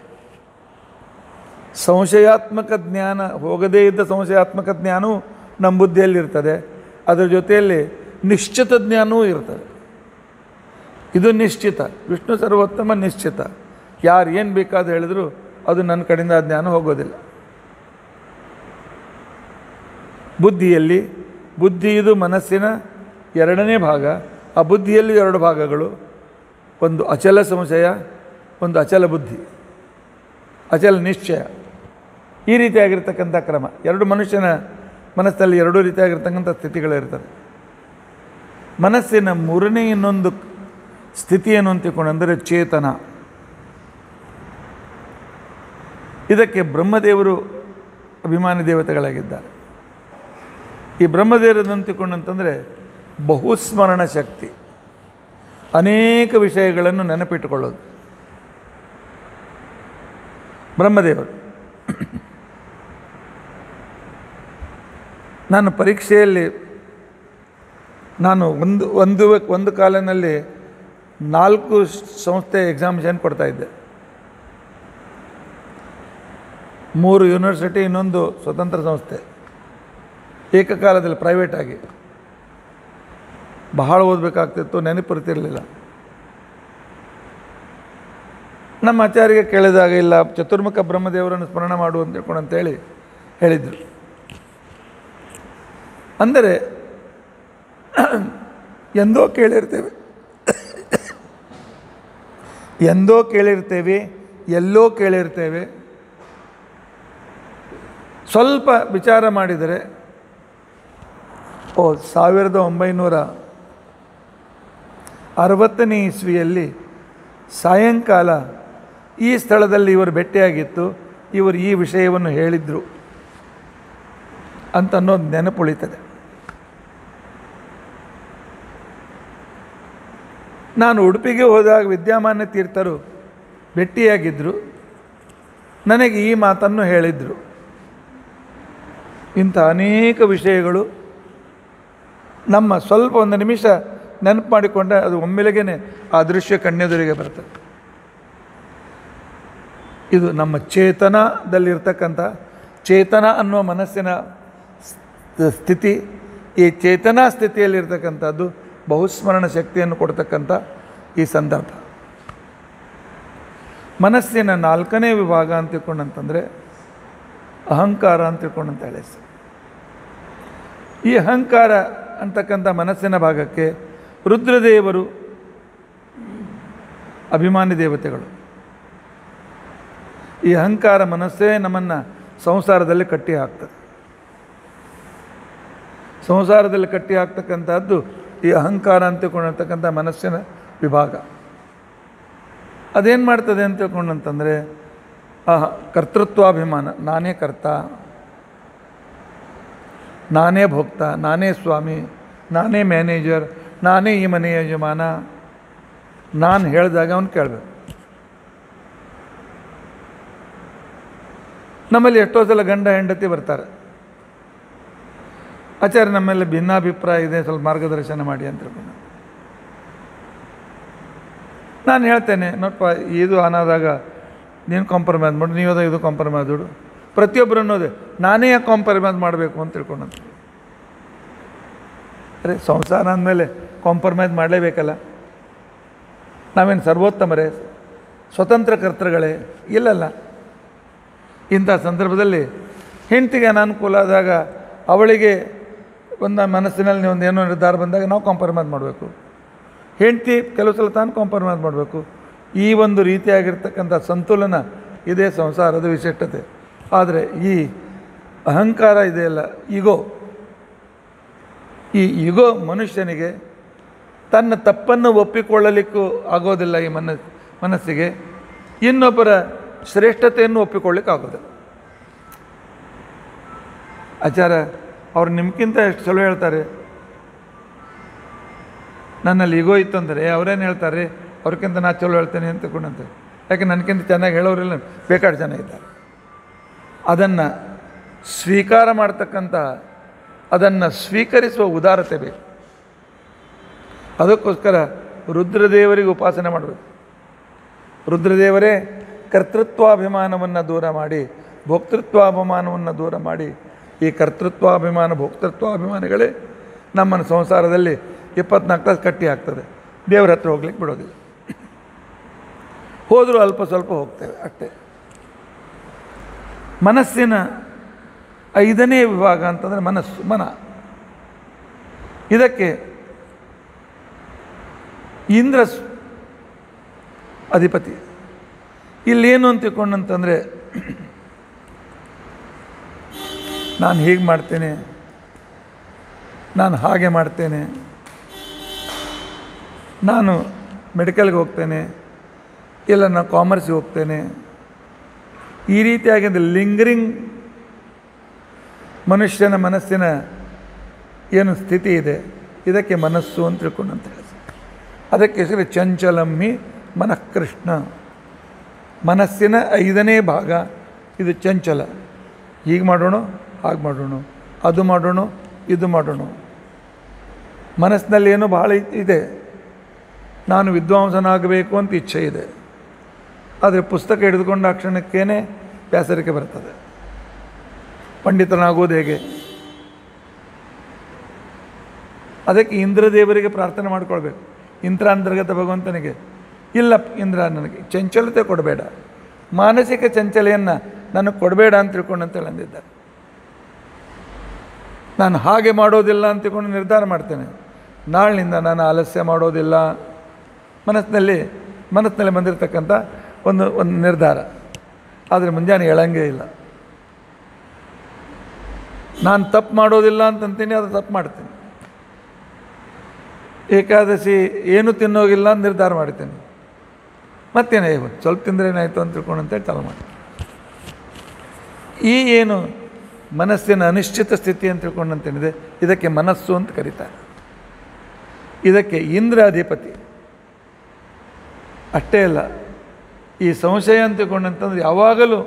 ಸಂಶಯಾತ್ಮಕ ಜ್ಞಾನ ಹೋಗದೇ ಇದ್ದ ಸಂಶಯಾತ್ಮಕ ಜ್ಞಾನವೂ ನಮ್ಮ ಬುದ್ಧಿಯಲ್ಲಿರ್ತದೆ ಅದರ ಜೊತೆಯಲ್ಲಿ ನಿಶ್ಚಿತ ಜ್ಞಾನವೂ ಇರ್ತದೆ ಇದು ನಿಶ್ಚಿತ ವಿಷ್ಣು ಸರ್ವೋತ್ತಮ ನಿಶ್ಚಿತ ಯಾರು ಏನು ಬೇಕಾದ ಹೇಳಿದ್ರು ಅದು ನನ್ನ ಕಡೆಯಿಂದ ಆ ಜ್ಞಾನ ಹೋಗೋದಿಲ್ಲ ಬುದ್ಧಿಯಲ್ಲಿ ಬುದ್ಧಿ ಇದು ಮನಸ್ಸಿನ ಎರಡನೇ ಭಾಗ ಆ ಬುದ್ಧಿಯಲ್ಲಿ ಎರಡು ಭಾಗಗಳು ಒಂದು ಅಚಲ ಸಂಶಯ ಒಂದು ಅಚಲ ಬುದ್ಧಿ ಅಚಲ ನಿಶ್ಚಯ ಈ ರೀತಿಯಾಗಿರ್ತಕ್ಕಂಥ ಕ್ರಮ ಎರಡು ಮನುಷ್ಯನ ಮನಸ್ಸಲ್ಲಿ ಎರಡೂ ರೀತಿಯಾಗಿರ್ತಕ್ಕಂಥ ಸ್ಥಿತಿಗಳಿರ್ತವೆ ಮನಸ್ಸಿನ ಮೂರನೇ ಇನ್ನೊಂದು ಸ್ಥಿತಿ ಏನು ಅಂತ ತಿಳ್ಕೊಂಡಂದರೆ ಚೇತನ ಇದಕ್ಕೆ ಬ್ರಹ್ಮದೇವರು ಅಭಿಮಾನಿ ದೇವತೆಗಳಾಗಿದ್ದಾರೆ ಈ ಬ್ರಹ್ಮದೇವರು ಅಂತಿಕೊಂಡಂತಂದರೆ ಬಹುಸ್ಮರಣ ಶಕ್ತಿ ಅನೇಕ ವಿಷಯಗಳನ್ನು ನೆನಪಿಟ್ಟುಕೊಳ್ಳೋದು ಬ್ರಹ್ಮದೇವರು ನಾನು ಪರೀಕ್ಷೆಯಲ್ಲಿ ನಾನು ಒಂದು ಒಂದು ಒಂದು ಕಾಲಿನಲ್ಲಿ ನಾಲ್ಕು ಸಂಸ್ಥೆ ಎಕ್ಸಾಮಿಷನ್ ಕೊಡ್ತಾಯಿದ್ದೆ ಮೂರು ಯೂನಿವರ್ಸಿಟಿ ಇನ್ನೊಂದು ಸ್ವತಂತ್ರ ಸಂಸ್ಥೆ ಏಕಕಾಲದಲ್ಲಿ ಪ್ರೈವೇಟಾಗಿ ಬಹಳ ಓದಬೇಕಾಗ್ತಿತ್ತು ನೆನಪಿರ್ತಿರಲಿಲ್ಲ ನಮ್ಮ ಆಚಾರ್ಯಗೆ ಕೇಳಿದಾಗ ಇಲ್ಲ ಚತುರ್ಮುಖ ಬ್ರಹ್ಮದೇವರನ್ನು ಸ್ಮರಣ ಮಾಡು ಅಂತ ತಿಳ್ಕೊಂಡು ಅಂತೇಳಿ ಹೇಳಿದರು ಅಂದರೆ ಎಂದೋ ಕೇಳಿರ್ತೇವೆ ಎಂದೋ ಕೇಳಿರ್ತೇವೆ ಎಲ್ಲೋ ಕೇಳಿರ್ತೇವೆ ಸ್ವಲ್ಪ ವಿಚಾರ ಮಾಡಿದರೆ ಓ ಸಾವಿರದ ಒಂಬೈನೂರ ಅರವತ್ತನೇ ಇಸ್ವಿಯಲ್ಲಿ ಸಾಯಂಕಾಲ ಈ ಸ್ಥಳದಲ್ಲಿ ಇವರು ಭೇಟಿಯಾಗಿತ್ತು ಇವರು ಈ ವಿಷಯವನ್ನು ಹೇಳಿದರು ಅಂತ ಅನ್ನೋದು ನೆನಪುಳಿತದೆ ನಾನು ಉಡುಪಿಗೆ ಹೋದಾಗ ವಿದ್ಯಾಮಾನ್ಯ ತೀರ್ಥರು ಭೇಟಿಯಾಗಿದ್ದರು ನನಗೆ ಈ ಮಾತನ್ನು ಹೇಳಿದರು ಇಂಥ ಅನೇಕ ವಿಷಯಗಳು ನಮ್ಮ ಸ್ವಲ್ಪ ಒಂದು ನಿಮಿಷ ನೆನಪು ಮಾಡಿಕೊಂಡ್ರೆ ಅದು ಒಮ್ಮೆಲೆಗೇ ಆ ದೃಶ್ಯ ಕಣ್ಣೆದುರಿಗೆ ಬರ್ತದೆ ಇದು ನಮ್ಮ ಚೇತನದಲ್ಲಿರ್ತಕ್ಕಂಥ ಚೇತನ ಅನ್ನುವ ಮನಸ್ಸಿನ ಸ್- ಸ್ಥಿತಿ ಈ ಚೇತನಾ ಸ್ಥಿತಿಯಲ್ಲಿರ್ತಕ್ಕಂಥದ್ದು ಬಹುಸ್ಮರಣ ಶಕ್ತಿಯನ್ನು ಕೊಡ್ತಕ್ಕಂಥ ಈ ಸಂದರ್ಭ ಮನಸ್ಸಿನ ನಾಲ್ಕನೇ ವಿಭಾಗ ಅಂತ ತಿಳ್ಕೊಂಡಂತಂದರೆ ಅಹಂಕಾರ ಅಂತ ತಿಳ್ಕೊಂಡಂತ ಹೇಳಿ ಸರ್. ಈ ಅಹಂಕಾರ ಅಂತಕ್ಕಂಥ ಮನಸ್ಸಿನ ಭಾಗಕ್ಕೆ ರುದ್ರದೇವರು ಅಭಿಮಾನಿ ದೇವತೆಗಳು ಈ ಅಹಂಕಾರ ಮನಸ್ಸೇ ನಮ್ಮನ್ನು ಸಂಸಾರದಲ್ಲಿ ಕಟ್ಟಿ ಹಾಕ್ತದೆ ಸಂಸಾರದಲ್ಲಿ ಕಟ್ಟಿ ಹಾಕ್ತಕ್ಕಂಥದ್ದು ಈ ಅಹಂಕಾರ ಅಂತ ತಿಳ್ಕೊಂಡಿರ್ತಕ್ಕಂಥ ಮನಸ್ಸಿನ ವಿಭಾಗ ಅದೇನು ಮಾಡ್ತದೆ ಅಂತ ತಿಳ್ಕೊಂಡಂತಂದರೆ ಆ ಕರ್ತೃತ್ವಾಭಿಮಾನ ನಾನೇ ಕರ್ತ ನಾನೇ ಭೋಕ್ತ ನಾನೇ ಸ್ವಾಮಿ ನಾನೇ ಮ್ಯಾನೇಜರ್ ನಾನೇ ಈ ಮನೆಯ ಯಜಮಾನ ನಾನು ಹೇಳಿದಾಗ ಅವನು ಕೇಳಬೇಕು ನಮ್ಮಲ್ಲಿ ಎಷ್ಟೋ ಸಲ ಗಂಡ ಹೆಂಡತಿ ಬರ್ತಾರೆ ಆಚಾರ್ಯ ನಮ್ಮೆಲ್ಲ ಭಿನ್ನಾಭಿಪ್ರಾಯ ಇದೆ ಸ್ವಲ್ಪ ಮಾರ್ಗದರ್ಶನ ಮಾಡಿ ಅಂತ ಹೇಳ್ಕೊಂಡು ನಾನು ಹೇಳ್ತೇನೆ ನೋಡಪ್ಪ ಇದು ಅನ್ನೋದಾಗ ನೀನು ಕಾಂಪ್ರಮೈಸ್ ಮಾಡು ನೀವು ಅದಾಗ ಇದು ಕಾಂಪ್ರಮೈಸ್ ಮಾಡು ಪ್ರತಿಯೊಬ್ಬರು ಅನ್ನೋದೇ ನಾನೇ ಯಾಕೆ ಕಾಂಪ್ರಮೈಸ್ ಮಾಡಬೇಕು ಅಂತ ತಿಳ್ಕೊಂಡಂತ ಅರೆ ಸಂಸಾರ ಅಂದಮೇಲೆ ಕಾಂಪ್ರಮೈಸ್ ಮಾಡಲೇಬೇಕಲ್ಲ ನಾವೇನು ಸರ್ವೋತ್ತಮರೇ ಸ್ವತಂತ್ರ ಕರ್ತೃಗಳೇ ಇಲ್ಲಲ್ಲ ಇಂಥ ಸಂದರ್ಭದಲ್ಲಿ ಹೆಂಡತಿಗೆ ಅನಾನುಕೂಲ ಆದಾಗ ಅವಳಿಗೆ ಒಂದು ಮನಸ್ಸಿನಲ್ಲಿ ಒಂದು ಏನೋ ನಿರ್ಧಾರ ಬಂದಾಗ ನಾವು ಕಾಂಪ್ರಮೈಸ್ ಮಾಡಬೇಕು ಹೆಂಡತಿ ಕೆಲವು ಸಲ ತಾನು ಕಾಂಪ್ರಮೈಸ್ ಮಾಡಬೇಕು ಈ ಒಂದು ರೀತಿಯಾಗಿರ್ತಕ್ಕಂಥ ಸಂತುಲನ ಇದೇ ಸಂಸಾರದ ವಿಶಿಷ್ಟತೆ ಆದರೆ ಈ ಅಹಂಕಾರ ಇದೆಯಲ್ಲ ಈಗೋ ಈ ಈಗೋ ಮನುಷ್ಯನಿಗೆ ತನ್ನ ತಪ್ಪನ್ನು ಒಪ್ಪಿಕೊಳ್ಳಲಿಕ್ಕೂ ಆಗೋದಿಲ್ಲ ಈ ಮನ ಮನಸ್ಸಿಗೆ ಇನ್ನೊಬ್ಬರ ಶ್ರೇಷ್ಠತೆಯನ್ನು ಒಪ್ಪಿಕೊಳ್ಳಿಕ್ಕೆ ಆಗೋದಿಲ್ಲ ಆಚಾರ ಅವ್ರು ನಿಮ್ಗಿಂತ ಎಷ್ಟು ಚಲೋ ಹೇಳ್ತಾರೆ ನನ್ನಲ್ಲಿ ಈಗೋ ಇತ್ತು ಅಂದರೆ ಅವರೇನು ಹೇಳ್ತಾರೆ ಅವ್ರಿಗಿಂತ ನಾ ಚಲೋ ಹೇಳ್ತೇನೆ ಅಂತ ತಿಳ್ಕೊಂಡಂತೆ ಯಾಕೆ ನನಗಿಂತ ಚೆನ್ನಾಗಿ ಹೇಳೋರಿಲ್ಲ ಬೇಕಾಡು ಜನ ಇದ್ದಾರೆ ಅದನ್ನು ಸ್ವೀಕಾರ ಮಾಡ್ತಕ್ಕಂಥ ಅದನ್ನು ಸ್ವೀಕರಿಸುವ ಉದಾರತೆ ಬೇಕು ಅದಕ್ಕೋಸ್ಕರ ರುದ್ರದೇವರಿಗೆ ಉಪಾಸನೆ ಮಾಡಬೇಕು ರುದ್ರದೇವರೇ ಕರ್ತೃತ್ವಾಭಿಮಾನವನ್ನು ದೂರ ಮಾಡಿ ಭೋಕ್ತೃತ್ವಾಭಿಮಾನವನ್ನು ದೂರ ಮಾಡಿ ಈ ಕರ್ತೃತ್ವಾಭಿಮಾನ ಭೋಕ್ತೃತ್ವಾಭಿಮಾನಗಳೇ ನಮ್ಮನ್ನು ಸಂಸಾರದಲ್ಲಿ ಇಪ್ಪತ್ನಾಲ್ಕು ತಾಸು ಕಟ್ಟಿ ಹಾಕ್ತದೆ ದೇವರ ಹತ್ರ ಹೋಗ್ಲಿಕ್ಕೆ ಬಿಡೋದಿಲ್ಲ ಹೋದರೂ ಅಲ್ಪ ಸ್ವಲ್ಪ ಹೋಗ್ತೇವೆ ಅಷ್ಟೇ ಮನಸ್ಸಿನ ಐದನೇ ವಿಭಾಗ ಅಂತಂದರೆ ಮನಸ್ಸು ಮನ ಇದಕ್ಕೆ ಇಂದ್ರ ಸ್- ಅಧಿಪತಿ ಇಲ್ಲೇನು ಅಂತ ತಿಳ್ಕೊಂಡಂತಂದರೆ ನಾನು ಹೀಗೆ ಮಾಡ್ತೇನೆ ನಾನು ಹಾಗೆ ಮಾಡ್ತೇನೆ ನಾನು ಮೆಡಿಕಲ್ಗೆ ಹೋಗ್ತೇನೆ ಇಲ್ಲ ನಾನು ಕಾಮರ್ಸ್ಗೆ ಹೋಗ್ತೇನೆ ಈ ರೀತಿಯಾಗಿದ್ದ ಲಿಂಗರಿಂಗ್ ಮನುಷ್ಯನ ಮನಸ್ಸಿನ ಏನು ಸ್ಥಿತಿ ಇದೆ ಇದಕ್ಕೆ ಮನಸ್ಸು ಅಂತ ತಿಳ್ಕೊಂಡು ಅಂತ ಹೇಳಿ ಅದಕ್ಕೆ ಹೆಸರು ಚಂಚಲಮ್ಮಿ ಮನಃಕೃಷ್ಣ ಮನಸ್ಸಿನ ಐದನೇ ಭಾಗ ಇದು ಚಂಚಲ ಹೀಗೆ ಮಾಡೋಣ ಹಾಗೆ ಮಾಡೋಣ ಅದು ಮಾಡೋಣ ಇದು ಮಾಡೋಣ ಮನಸ್ಸಿನಲ್ಲಿ ಏನೋ ಬಹಳ ಇದೆ ನಾನು ವಿದ್ವಾಂಸನಾಗಬೇಕು ಅಂತ ಇಚ್ಛೆ ಇದೆ ಆದರೆ ಪುಸ್ತಕ ಹಿಡಿದುಕೊಂಡ ಆ ಕ್ಷಣಕ್ಕೇನೆ ಬೇಸರಿಕೆ ಬರ್ತದೆ ಪಂಡಿತನಾಗೋದು ಹೇಗೆ ಅದಕ್ಕೆ ಇಂದ್ರದೇವರಿಗೆ ಪ್ರಾರ್ಥನೆ ಮಾಡ್ಕೊಳ್ಬೇಕು ಇಂದ್ರಾಂತರ್ಗತ ಭಗವಂತನಿಗೆ ಇಲ್ಲ ಇಂದ್ರ ನನಗೆ ಚಂಚಲತೆ ಕೊಡಬೇಡ ಮಾನಸಿಕ ಚಂಚಲೆಯನ್ನು ನನಗೆ ಕೊಡಬೇಡ ಅಂತ ತಿಳ್ಕೊಂಡು ಅಂತೇಳಿ ಅಂದಿದ್ದಾರೆ ನಾನು ಹಾಗೆ ಮಾಡೋದಿಲ್ಲ ಅಂತ ತಿಳ್ಕೊಂಡು ನಿರ್ಧಾರ ಮಾಡ್ತೇನೆ ನಾಳಿನಿಂದ ನಾನು ಆಲಸ್ಯ ಮಾಡೋದಿಲ್ಲ ಮನಸ್ಸಿನಲ್ಲಿ ಮನಸ್ಸಿನಲ್ಲಿ ಬಂದಿರತಕ್ಕಂಥ ಒಂದು ಒಂದು ನಿರ್ಧಾರ ಆದರೆ ಮುಂಜಾನೆ ಹೇಳಂಗೇ ಇಲ್ಲ ನಾನು ತಪ್ಪು ಮಾಡೋದಿಲ್ಲ ಅಂತಂತೀನಿ ಅದು ತಪ್ಪು ಮಾಡ್ತೀನಿ ಏಕಾದಶಿ ಏನು ತಿನ್ನೋಗಿಲ್ಲ ಅಂತ ನಿರ್ಧಾರ ಮಾಡ್ತೇನೆ ಮತ್ತೇನೇ ಇವತ್ತು ಸ್ವಲ್ಪ ತಿಂದರೆ ಏನಾಯಿತು ಅಂತ ತಿಳ್ಕೊಂಡು ಅಂತೇಳಿ ಚಾಲು ಮಾಡಿ ಈ ಏನು ಮನಸ್ಸಿನ ಅನಿಶ್ಚಿತ ಸ್ಥಿತಿ ಅಂತ ತಿಳ್ಕೊಂಡಂತೇನಿದೆ ಇದಕ್ಕೆ ಮನಸ್ಸು ಅಂತ ಕರೀತಾರೆ ಇದಕ್ಕೆ ಇಂದ್ರ ಅಧಿಪತಿ ಅಷ್ಟೇ ಅಲ್ಲ ಈ ಸಂಶಯ ಅಂತ ತಿಳ್ಕೊಂಡಂತಂದ್ರೆ ಯಾವಾಗಲೂ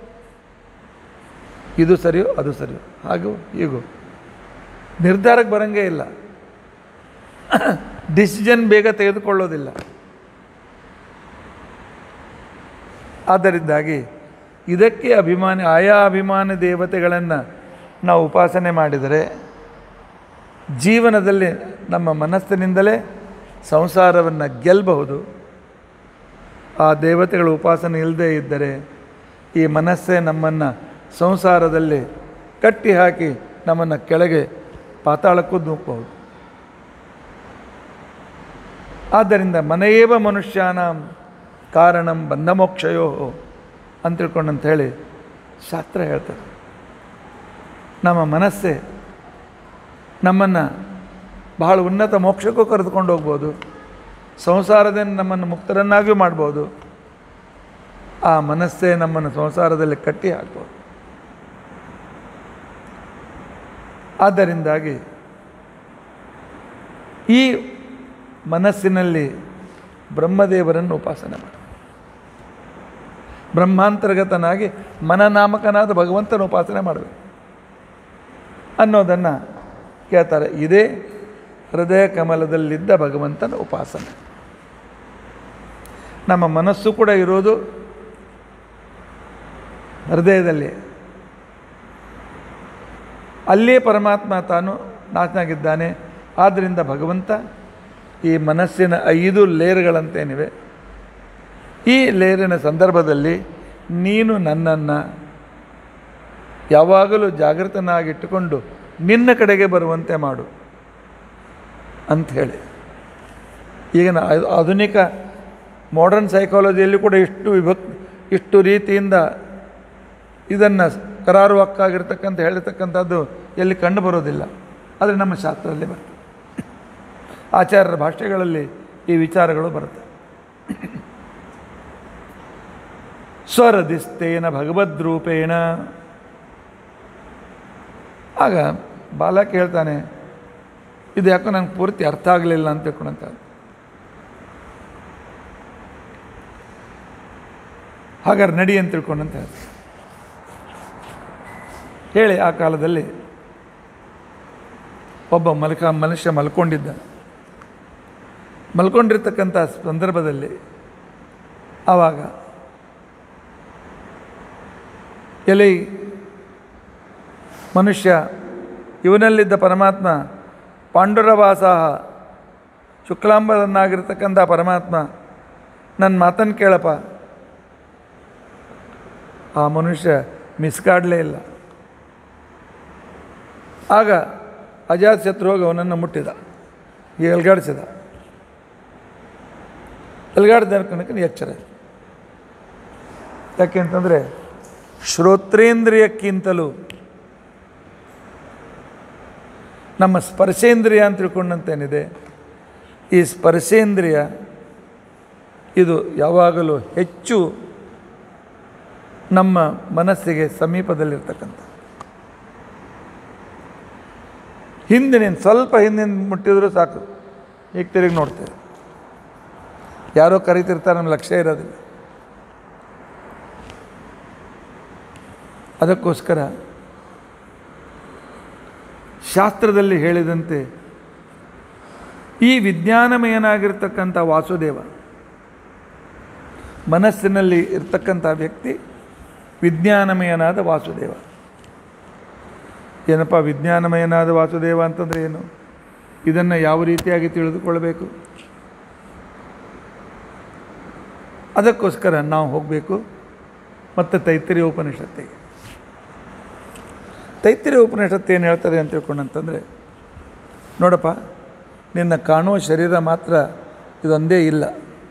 ಇದು ಸರಿಯೋ ಅದು ಸರಿಯೋ ಹಾಗೂ ಹೀಗೂ ನಿರ್ಧಾರಕ್ಕೆ ಬರಂಗೇ ಇಲ್ಲ ಡಿಸಿಷನ್ ಬೇಗ ತೆಗೆದುಕೊಳ್ಳೋದಿಲ್ಲ ಆದ್ದರಿಂದಾಗಿ ಇದಕ್ಕೆ ಅಭಿಮಾನಿ ಆಯಾ ಅಭಿಮಾನಿ ದೇವತೆಗಳನ್ನು ನಾವು ಉಪಾಸನೆ ಮಾಡಿದರೆ ಜೀವನದಲ್ಲಿ ನಮ್ಮ ಮನಸ್ಸಿನಿಂದಲೇ ಸಂಸಾರವನ್ನು ಗೆಲ್ಲಬಹುದು ಆ ದೇವತೆಗಳ ಉಪಾಸನೆ ಇಲ್ಲದೇ ಇದ್ದರೆ ಈ ಮನಸ್ಸೇ ನಮ್ಮನ್ನು ಸಂಸಾರದಲ್ಲಿ ಕಟ್ಟಿ ಹಾಕಿ ನಮ್ಮನ್ನು ಕೆಳಗೆ ಪಾತಾಳಕ್ಕೂ ನೂಕಬಹುದು ಆದ್ದರಿಂದ ಮನೆಯೇವ ಮನುಷ್ಯಾನ ಕಾರಣಂ ಬಂಧಮೋಕ್ಷಯೋ ಅಂತ ತಿಳ್ಕೊಂಡಂತ ಹೇಳಿ ಶಾಸ್ತ್ರ ಹೇಳ್ತದೆ ನಮ್ಮ ಮನಸ್ಸೇ ನಮ್ಮನ್ನು ಬಹಳ ಉನ್ನತ ಮೋಕ್ಷಕ್ಕೂ ಕರೆದುಕೊಂಡು ಹೋಗ್ಬೋದು ಸಂಸಾರದಿಂದ ನಮ್ಮನ್ನು ಮುಕ್ತರನ್ನಾಗಿಯೂ ಮಾಡ್ಬೋದು ಆ ಮನಸ್ಸೇ ನಮ್ಮನ್ನು ಸಂಸಾರದಲ್ಲಿ ಕಟ್ಟಿ ಹಾಕ್ಬೋದು ಆದ್ದರಿಂದಾಗಿ ಈ ಮನಸ್ಸಿನಲ್ಲಿ ಬ್ರಹ್ಮದೇವರನ್ನು ಉಪಾಸನೆ ಮಾಡಿ ಬ್ರಹ್ಮಾಂತರ್ಗತನಾಗಿ ಮನನಾಮಕನಾದ ಭಗವಂತನ ಉಪಾಸನೆ ಮಾಡಬೇಕು ಅನ್ನೋದನ್ನು ಕೇಳ್ತಾರೆ ಇದೇ ಹೃದಯ ಕಮಲದಲ್ಲಿದ್ದ ಭಗವಂತನ ಉಪಾಸನೆ ನಮ್ಮ ಮನಸ್ಸು ಕೂಡ ಇರೋದು ಹೃದಯದಲ್ಲಿ ಅಲ್ಲೇ ಪರಮಾತ್ಮ ತಾನು ನಾಶನಾಗಿದ್ದಾನೆ ಆದ್ದರಿಂದ ಭಗವಂತ ಈ ಮನಸ್ಸಿನ ಐದು ಲೇಯರ್ಗಳಂತೇನಿವೆ ಈ ಲೇಯರಿನ ಸಂದರ್ಭದಲ್ಲಿ ನೀನು ನನ್ನನ್ನು ಯಾವಾಗಲೂ ಜಾಗೃತನಾಗಿಟ್ಟುಕೊಂಡು ನಿನ್ನ ಕಡೆಗೆ ಬರುವಂತೆ ಮಾಡು ಅಂಥೇಳಿ ಈಗಿನ ಆ- ಆಧುನಿಕ ಮಾಡರ್ನ್ ಸೈಕಾಲಜಿಯಲ್ಲಿ ಕೂಡ ಇಷ್ಟು ವಿಭಕ್ ಇಷ್ಟು ರೀತಿಯಿಂದ ಇದನ್ನು ಕರಾರುವಕ್ಕಾಗಿರ್ತಕ್ಕಂಥ ಹೇಳಿರ್ತಕ್ಕಂಥದ್ದು ಎಲ್ಲಿ ಕಂಡು ಬರೋದಿಲ್ಲ ಆದರೆ ನಮ್ಮ ಶಾಸ್ತ್ರದಲ್ಲಿ ಬರ್ತದೆ ಆಚಾರ್ಯರ ಭಾಷೆಗಳಲ್ಲಿ ಈ ವಿಚಾರಗಳು ಬರುತ್ತೆ ಸ್ವರದಿಸ್ತೇನ ಭಗವದ್ರೂಪೇಣ ಆಗ ಬಾಲಕ ಹೇಳ್ತಾನೆ ಇದು ಯಾಕೋ ನಂಗೆ ಪೂರ್ತಿ ಅರ್ಥ ಆಗಲಿಲ್ಲ ಅಂತ ತಿಳ್ಕೊಂಡಂತ ಹಾಗಾದ್ರೆ ನಡಿ ಅಂತ ತಿಳ್ಕೊಂಡಂತ ಹೇಳ್ತಾರೆ ಹೇಳಿ ಆ ಕಾಲದಲ್ಲಿ ಒಬ್ಬ ಮಲ್ಕ ಮನುಷ್ಯ ಮಲ್ಕೊಂಡಿದ್ದ ಮಲ್ಕೊಂಡಿರ್ತಕ್ಕಂಥ ಸಂದರ್ಭದಲ್ಲಿ ಆವಾಗ ಎಲೆ ಮನುಷ್ಯ ಇವನಲ್ಲಿದ್ದ ಪರಮಾತ್ಮ ಪಾಂಡುರವಾಸಾಹ ಶುಕ್ಲಾಂಬರನ್ನಾಗಿರ್ತಕ್ಕಂಥ ಪರಮಾತ್ಮ ನನ್ನ ಮಾತನ್ನು ಕೇಳಪ್ಪ ಆ ಮನುಷ್ಯ ಮಿಸ್ಕಾಡಲೇ ಇಲ್ಲ ಆಗ ಅಜಾತ್ ಶತ್ರು ಹೋಗಿ ಅವನನ್ನು ಮುಟ್ಟಿದ ಈ ಎಲ್ಗಾಡಿಸಿದ ಎಲ್ಗಾಡ್ದ ಕಣಕ್ಕೆ ಎಚ್ಚರ ಆಯ್ತು. ಯಾಕೆ ಅಂತಂದರೆ ಶ್ರೋತ್ರೇಂದ್ರಿಯಕ್ಕಿಂತಲೂ ನಮ್ಮ ಸ್ಪರ್ಶೇಂದ್ರಿಯ ಅಂತ ತಿಳ್ಕೊಂಡಂತೇನಿದೆ ಈ ಸ್ಪರ್ಶೇಂದ್ರಿಯ ಇದು ಯಾವಾಗಲೂ ಹೆಚ್ಚು ನಮ್ಮ ಮನಸ್ಸಿಗೆ ಸಮೀಪದಲ್ಲಿರ್ತಕ್ಕಂಥ ಹಿಂದಿನ ಸ್ವಲ್ಪ ಹಿಂದಿನ ಮುಟ್ಟಿದರೂ ಸಾಕು ಈಗ ತಿರುಗಿ ನೋಡ್ತೇವೆ ಯಾರೋ ಕರಿತಿರ್ತಾರೆ ನಮ್ಮ ಲಕ್ಷ್ಯ ಇರೋದಿಲ್ಲ ಅದಕ್ಕೋಸ್ಕರ ಶಾಸ್ತ್ರದಲ್ಲಿ ಹೇಳಿದಂತೆ ಈ ವಿಜ್ಞಾನಮಯನಾಗಿರ್ತಕ್ಕಂಥ ವಾಸುದೇವ ಮನಸ್ಸಿನಲ್ಲಿ ಇರ್ತಕ್ಕಂಥ ವ್ಯಕ್ತಿ ವಿಜ್ಞಾನಮಯನಾದ ವಾಸುದೇವ ಏನಪ್ಪ ವಿಜ್ಞಾನಮಯನಾದ ವಾಸುದೇವ ಅಂತಂದರೆ ಏನು ಇದನ್ನು ಯಾವ ರೀತಿಯಾಗಿ ತಿಳಿದುಕೊಳ್ಬೇಕು ಅದಕ್ಕೋಸ್ಕರ ನಾವು ಹೋಗಬೇಕು ಮತ್ತು ತೈತ್ರಿಯ ಉಪನಿಷತ್ತಿಗೆ ತೈತ್ರಿಯ ಉಪನಿಷತ್ತು ಏನು ಹೇಳ್ತಾರೆ ಅಂತ ತಿಳ್ಕೊಂಡಂತಂದರೆ ನೋಡಪ್ಪ ನಿನ್ನ ಕಾಣುವ ಶರೀರ ಮಾತ್ರ ಇದೊಂದೇ ಇಲ್ಲ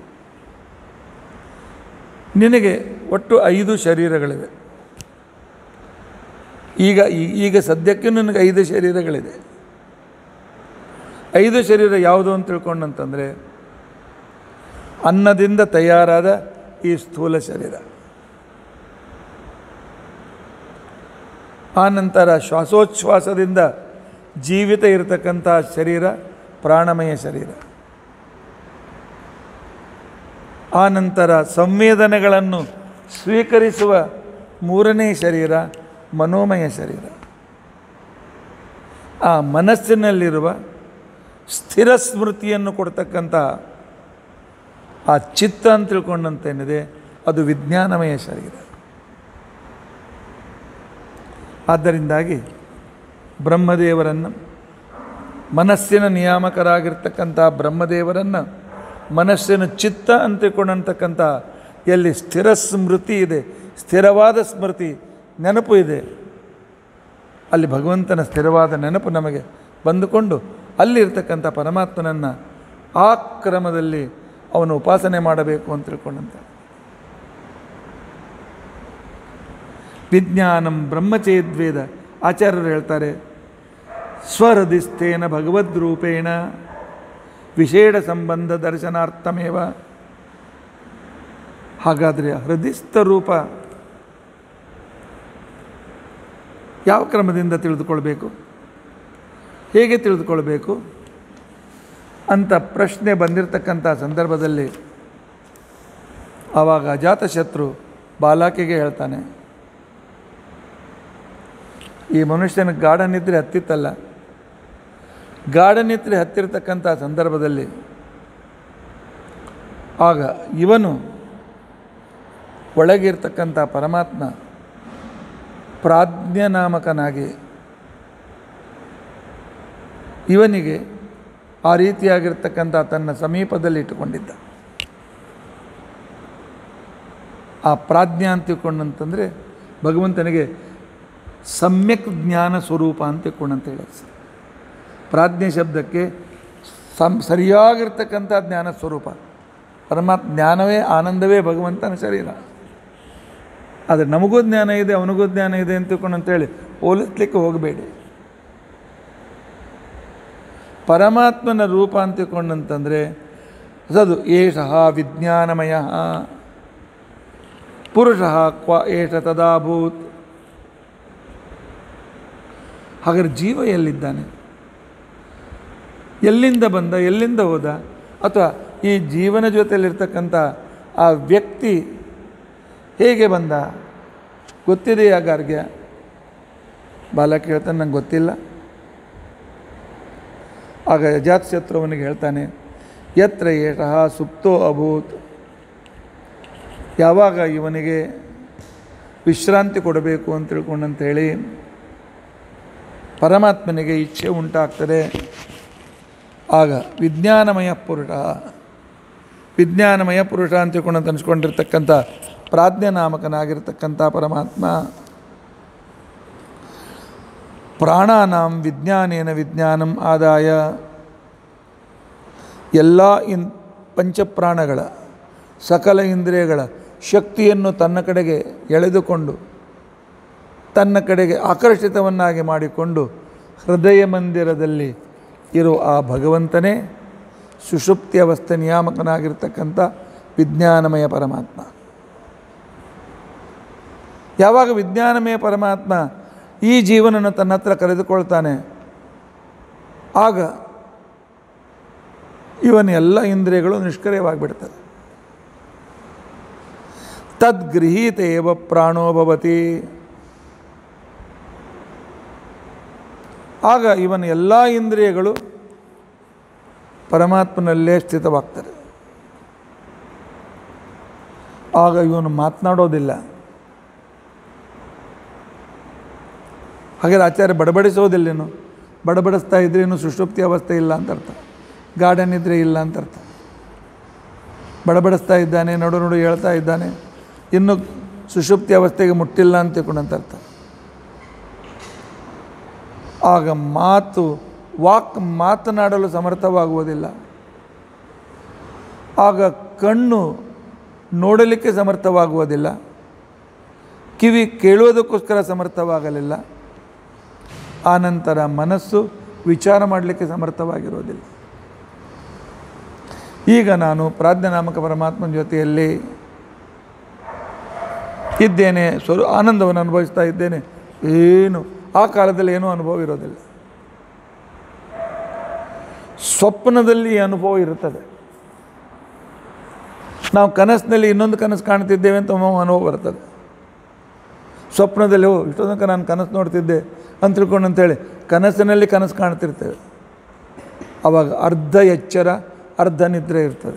ನಿನಗೆ ಒಟ್ಟು ಐದು ಶರೀರಗಳಿವೆ ಈಗ ಈ- ಈಗ ಸದ್ಯಕ್ಕೆ ನಿನಗೆ ಐದು ಶರೀರಗಳಿದೆ ಐದು ಶರೀರ ಯಾವುದು ಅಂತ ತಿಳ್ಕೊಂಡಂತಂದರೆ ಅನ್ನದಿಂದ ತಯಾರಾದ ಈ ಸ್ಥೂಲ ಶರೀರ ಆ ನಂತರ ಶ್ವಾಸೋಚ್ಛ್ವಾಸದಿಂದ ಜೀವಿತ ಇರತಕ್ಕಂಥ ಶರೀರ ಪ್ರಾಣಮಯ ಶರೀರ ಆ ನಂತರ ಸಂವೇದನೆಗಳನ್ನು ಸ್ವೀಕರಿಸುವ ಮೂರನೇ ಶರೀರ ಮನೋಮಯ ಶರೀರ ಆ ಮನಸ್ಸಿನಲ್ಲಿರುವ ಸ್ಥಿರ ಸ್ಮೃತಿಯನ್ನು ಕೊಡ್ತಕ್ಕಂಥ ಆ ಚಿತ್ತ ಅಂತ ತಿಳ್ಕೊಂಡಂತೇನಿದೆ ಅದು ವಿಜ್ಞಾನಮಯ ಶರೀರ ಆದ್ದರಿಂದಾಗಿ ಬ್ರಹ್ಮದೇವರನ್ನು ಮನಸ್ಸಿನ ನಿಯಾಮಕರಾಗಿರ್ತಕ್ಕಂಥ ಬ್ರಹ್ಮದೇವರನ್ನು ಮನಸ್ಸಿನ ಚಿತ್ತ ಅಂತ ತಿಳ್ಕೊಂಡಂತಕ್ಕಂಥ ಎಲ್ಲಿ ಸ್ಥಿರ ಸ್ಮೃತಿ ಇದೆ ಸ್ಥಿರವಾದ ಸ್ಮೃತಿ ನೆನಪು ಇದೆ ಅಲ್ಲಿ ಭಗವಂತನ ಸ್ಥಿರವಾದ ನೆನಪು ನಮಗೆ ಬಂದುಕೊಂಡು ಅಲ್ಲಿರ್ತಕ್ಕಂಥ ಪರಮಾತ್ಮನನ್ನು ಆ ಕ್ರಮದಲ್ಲಿ ಅವನು ಉಪಾಸನೆ ಮಾಡಬೇಕು ಅಂತ ತಿಳ್ಕೊಂಡಂತ ವಿಜ್ಞಾನಂ ಬ್ರಹ್ಮಚೇದ್ವೇದ ಆಚಾರ್ಯರು ಹೇಳ್ತಾರೆ ಸ್ವಹೃದಿಸ್ಥೇನ ಭಗವದ್ರೂಪೇಣ ವಿಶೇಷ ಸಂಬಂಧ ದರ್ಶನಾರ್ಥಮೇವ ಹಾಗಾದರೆ ಹೃದಯಸ್ಥ ರೂಪ ಯಾವ ಕ್ರಮದಿಂದ ತಿಳಿದುಕೊಳ್ಬೇಕು ಹೇಗೆ ತಿಳಿದುಕೊಳ್ಬೇಕು ಅಂತ ಪ್ರಶ್ನೆ ಬಂದಿರತಕ್ಕಂಥ ಸಂದರ್ಭದಲ್ಲಿ ಆವಾಗ ಅಜಾತಶತ್ರು ಬಾಲಾಕಿಗೆ ಹೇಳ್ತಾನೆ ಈ ಮನುಷ್ಯನ ಗಾಢ ನಿದ್ರೆ ಹತ್ತಿತ್ತಲ್ಲ ಗಾಢ ನಿದ್ರೆ ಹತ್ತಿರತಕ್ಕಂಥ ಸಂದರ್ಭದಲ್ಲಿ ಆಗ ಇವನು ಒಳಗಿರ್ತಕ್ಕಂಥ ಪರಮಾತ್ಮ ಪ್ರಾಜ್ಞನಾಮಕನಾಗಿ ಇವನಿಗೆ ಆ ರೀತಿಯಾಗಿರ್ತಕ್ಕಂಥ ತನ್ನ ಸಮೀಪದಲ್ಲಿ ಇಟ್ಟುಕೊಂಡಿದ್ದ ಆ ಪ್ರಾಜ್ಞ ಅಂತ ತಿಳ್ಕೊಂಡಂತಂದರೆ ಭಗವಂತನಿಗೆ ಸಮ್ಯಕ್ ಜ್ಞಾನ ಸ್ವರೂಪ ಅಂತ ತಿಳ್ಕೊಂಡಂತ ಹೇಳಿ ಪ್ರಾಜ್ಞೆ ಶಬ್ದಕ್ಕೆ ಸಂ ಸರಿಯಾಗಿರ್ತಕ್ಕಂಥ ಜ್ಞಾನ ಸ್ವರೂಪ ಪರಮಾತ್ಮ ಜ್ಞಾನವೇ ಆನಂದವೇ ಭಗವಂತನ ಶರೀರ ಆದರೆ ನಮಗೂ ಜ್ಞಾನ ಇದೆ ಅವನಿಗೂ ಜ್ಞಾನ ಇದೆ ಅಂತ ತಿಳ್ಕೊಂಡಂತೇಳಿ ಹೋಲಿಸ್ಲಿಕ್ಕೆ ಹೋಗಬೇಡಿ ಪರಮಾತ್ಮನ ರೂಪ ಅಂತ ತಿಳ್ಕೊಂಡಂತಂದರೆ ಅದು ಏಷಃ ವಿಜ್ಞಾನಮಯ ಪುರುಷ ಕ್ವ ಏಷ ತದಾಭೂತ್ ಹಾಗಾದ್ರೆ ಜೀವ ಎಲ್ಲಿದ್ದಾನೆ ಎಲ್ಲಿಂದ ಬಂದ ಎಲ್ಲಿಂದ ಹೋದ ಅಥವಾ ಈ ಜೀವನ ಜೊತೆಯಲ್ಲಿರ್ತಕ್ಕಂಥ ಆ ವ್ಯಕ್ತಿ ಹೇಗೆ ಬಂದ ಗೊತ್ತಿದೆಯಾ ಗಾರ್ಗ್ಯ ಬಾಲ ಕೇಳ್ತಾನೆ ನಂಗೆ ಗೊತ್ತಿಲ್ಲ ಆಗ ಅಜಾತಶತ್ರು ಅವನಿಗೆ ಹೇಳ್ತಾನೆ ಯತ್ರ ಏಷಃ ಸುಪ್ತೋ ಅಭೂತ್ ಯಾವಾಗ ಇವನಿಗೆ ವಿಶ್ರಾಂತಿ ಕೊಡಬೇಕು ಅಂತ ತಿಳ್ಕೊಂಡಂತ ಹೇಳಿ ಪರಮಾತ್ಮನಿಗೆ ಇಚ್ಛೆ ಉಂಟಾಗ್ತದೆ ಆಗ ವಿಜ್ಞಾನಮಯ ಪುರುಷ ವಿಜ್ಞಾನಮಯ ಪುರುಷ ಅಂತ ತಿಳ್ಕೊಂಡಂತ ಅನ್ಸ್ಕೊಂಡಿರ್ತಕ್ಕಂಥ ಪ್ರಾಜ್ಞನಾಮಕನಾಗಿರ್ತಕ್ಕಂಥ ಪರಮಾತ್ಮ ಪ್ರಾಣಾನಾಂ ವಿಜ್ಞಾನೇನ ವಿಜ್ಞಾನಂ ಆದಾಯ ಎಲ್ಲ ಇನ್ ಪಂಚಪ್ರಾಣಗಳ ಸಕಲ ಇಂದ್ರಿಯಗಳ ಶಕ್ತಿಯನ್ನು ತನ್ನ ಕಡೆಗೆ ಎಳೆದುಕೊಂಡು ತನ್ನ ಕಡೆಗೆ ಆಕರ್ಷಿತವನ್ನಾಗಿ ಮಾಡಿಕೊಂಡು ಹೃದಯ ಮಂದಿರದಲ್ಲಿ ಇರುವ ಆ ಭಗವಂತನೇ ಸುಷುಪ್ತಿ ಅವಸ್ಥೆ ನಿಯಾಮಕನಾಗಿರ್ತಕ್ಕಂಥ ವಿಜ್ಞಾನಮಯ ಪರಮಾತ್ಮ ಯಾವಾಗ ವಿಜ್ಞಾನಮಯ ಪರಮಾತ್ಮ ಈ ಜೀವನನ್ನು ತನ್ನ ಹತ್ರ ಕರೆದುಕೊಳ್ತಾನೆ ಆಗ ಇವನ ಎಲ್ಲ ಇಂದ್ರಿಯಗಳು ನಿಷ್ಕ್ರಿಯವಾಗಿಬಿಡ್ತದೆ ತದ್ಗೃಹೀತ ಏವ ಪ್ರಾಣೋ ಭವತಿ ಆಗ ಇವನ ಎಲ್ಲ ಇಂದ್ರಿಯಗಳು ಪರಮಾತ್ಮನಲ್ಲೇ ಸ್ಥಿತವಾಗ್ತದೆ ಆಗ ಇವನು ಮಾತನಾಡೋದಿಲ್ಲ ಹಾಗಾದ್ರೆ ಆಚಾರ್ಯ ಬಡಬಡಿಸೋದಿಲ್ಲೇನು ಬಡಬಡಿಸ್ತಾ ಇದ್ರೆ ಇನ್ನು ಸುಷುಪ್ತಿ ಅವಸ್ಥೆ ಇಲ್ಲ ಅಂತ ಅರ್ಥ ಗಾರ್ಡನ್ ಇದ್ರೆ ಇಲ್ಲ ಅಂತ ಅರ್ಥ ಬಡಬಡಿಸ್ತಾ ಇದ್ದಾನೆ ನಡು ನಡು ಹೇಳ್ತಾ ಇದ್ದಾನೆ ಇನ್ನು ಸುಷುಪ್ತಿ ಅವಸ್ಥೆಗೆ ಮುಟ್ಟಿಲ್ಲ ಅಂತ ತಿಳ್ಕೊಂಡಂತ ಅರ್ಥ ಆಗ ಮಾತು ವಾಕ್ ಮಾತನಾಡಲು ಸಮರ್ಥವಾಗುವುದಿಲ್ಲ ಆಗ ಕಣ್ಣು ನೋಡಲಿಕ್ಕೆ ಸಮರ್ಥವಾಗುವುದಿಲ್ಲ ಕಿವಿ ಕೇಳುವುದಕ್ಕೋಸ್ಕರ ಸಮರ್ಥವಾಗಲಿಲ್ಲ ಆನಂತರ ಮನಸ್ಸು ವಿಚಾರ ಮಾಡಲಿಕ್ಕೆ ಸಮರ್ಥವಾಗಿರೋದಿಲ್ಲ ಈಗ ನಾನು ಪ್ರಾಜ್ಞನಾಮಕ ಪರಮಾತ್ಮನ ಜೊತೆಯಲ್ಲಿ ಇದ್ದೇನೆ ಸ್ವರೂ ಆನಂದವನ್ನು ಅನುಭವಿಸ್ತಾ ಇದ್ದೇನೆ ಏನು ಆ ಕಾಲದಲ್ಲಿ ಏನೂ ಅನುಭವ ಇರೋದಿಲ್ಲ ಸ್ವಪ್ನದಲ್ಲಿ ಈ ಅನುಭವ ಇರುತ್ತದೆ ನಾವು ಕನಸಿನಲ್ಲಿ ಇನ್ನೊಂದು ಕನಸು ಕಾಣ್ತಿದ್ದೇವೆ ಅಂತ ಒಮ್ಮೆ ಅನುಭವ ಬರ್ತದೆ ಸ್ವಪ್ನದಲ್ಲಿ ಓ ಇಷ್ಟೋ ತನಕ ನಾನು ಕನಸು ನೋಡ್ತಿದ್ದೆ ಅಂತ ತಿಳ್ಕೊಂಡು ಅಂತೇಳಿ ಕನಸಿನಲ್ಲಿ ಕನಸು ಕಾಣ್ತಿರ್ತೇವೆ ಆವಾಗ ಅರ್ಧ ಎಚ್ಚರ ಅರ್ಧ ನಿದ್ರೆ ಇರ್ತದೆ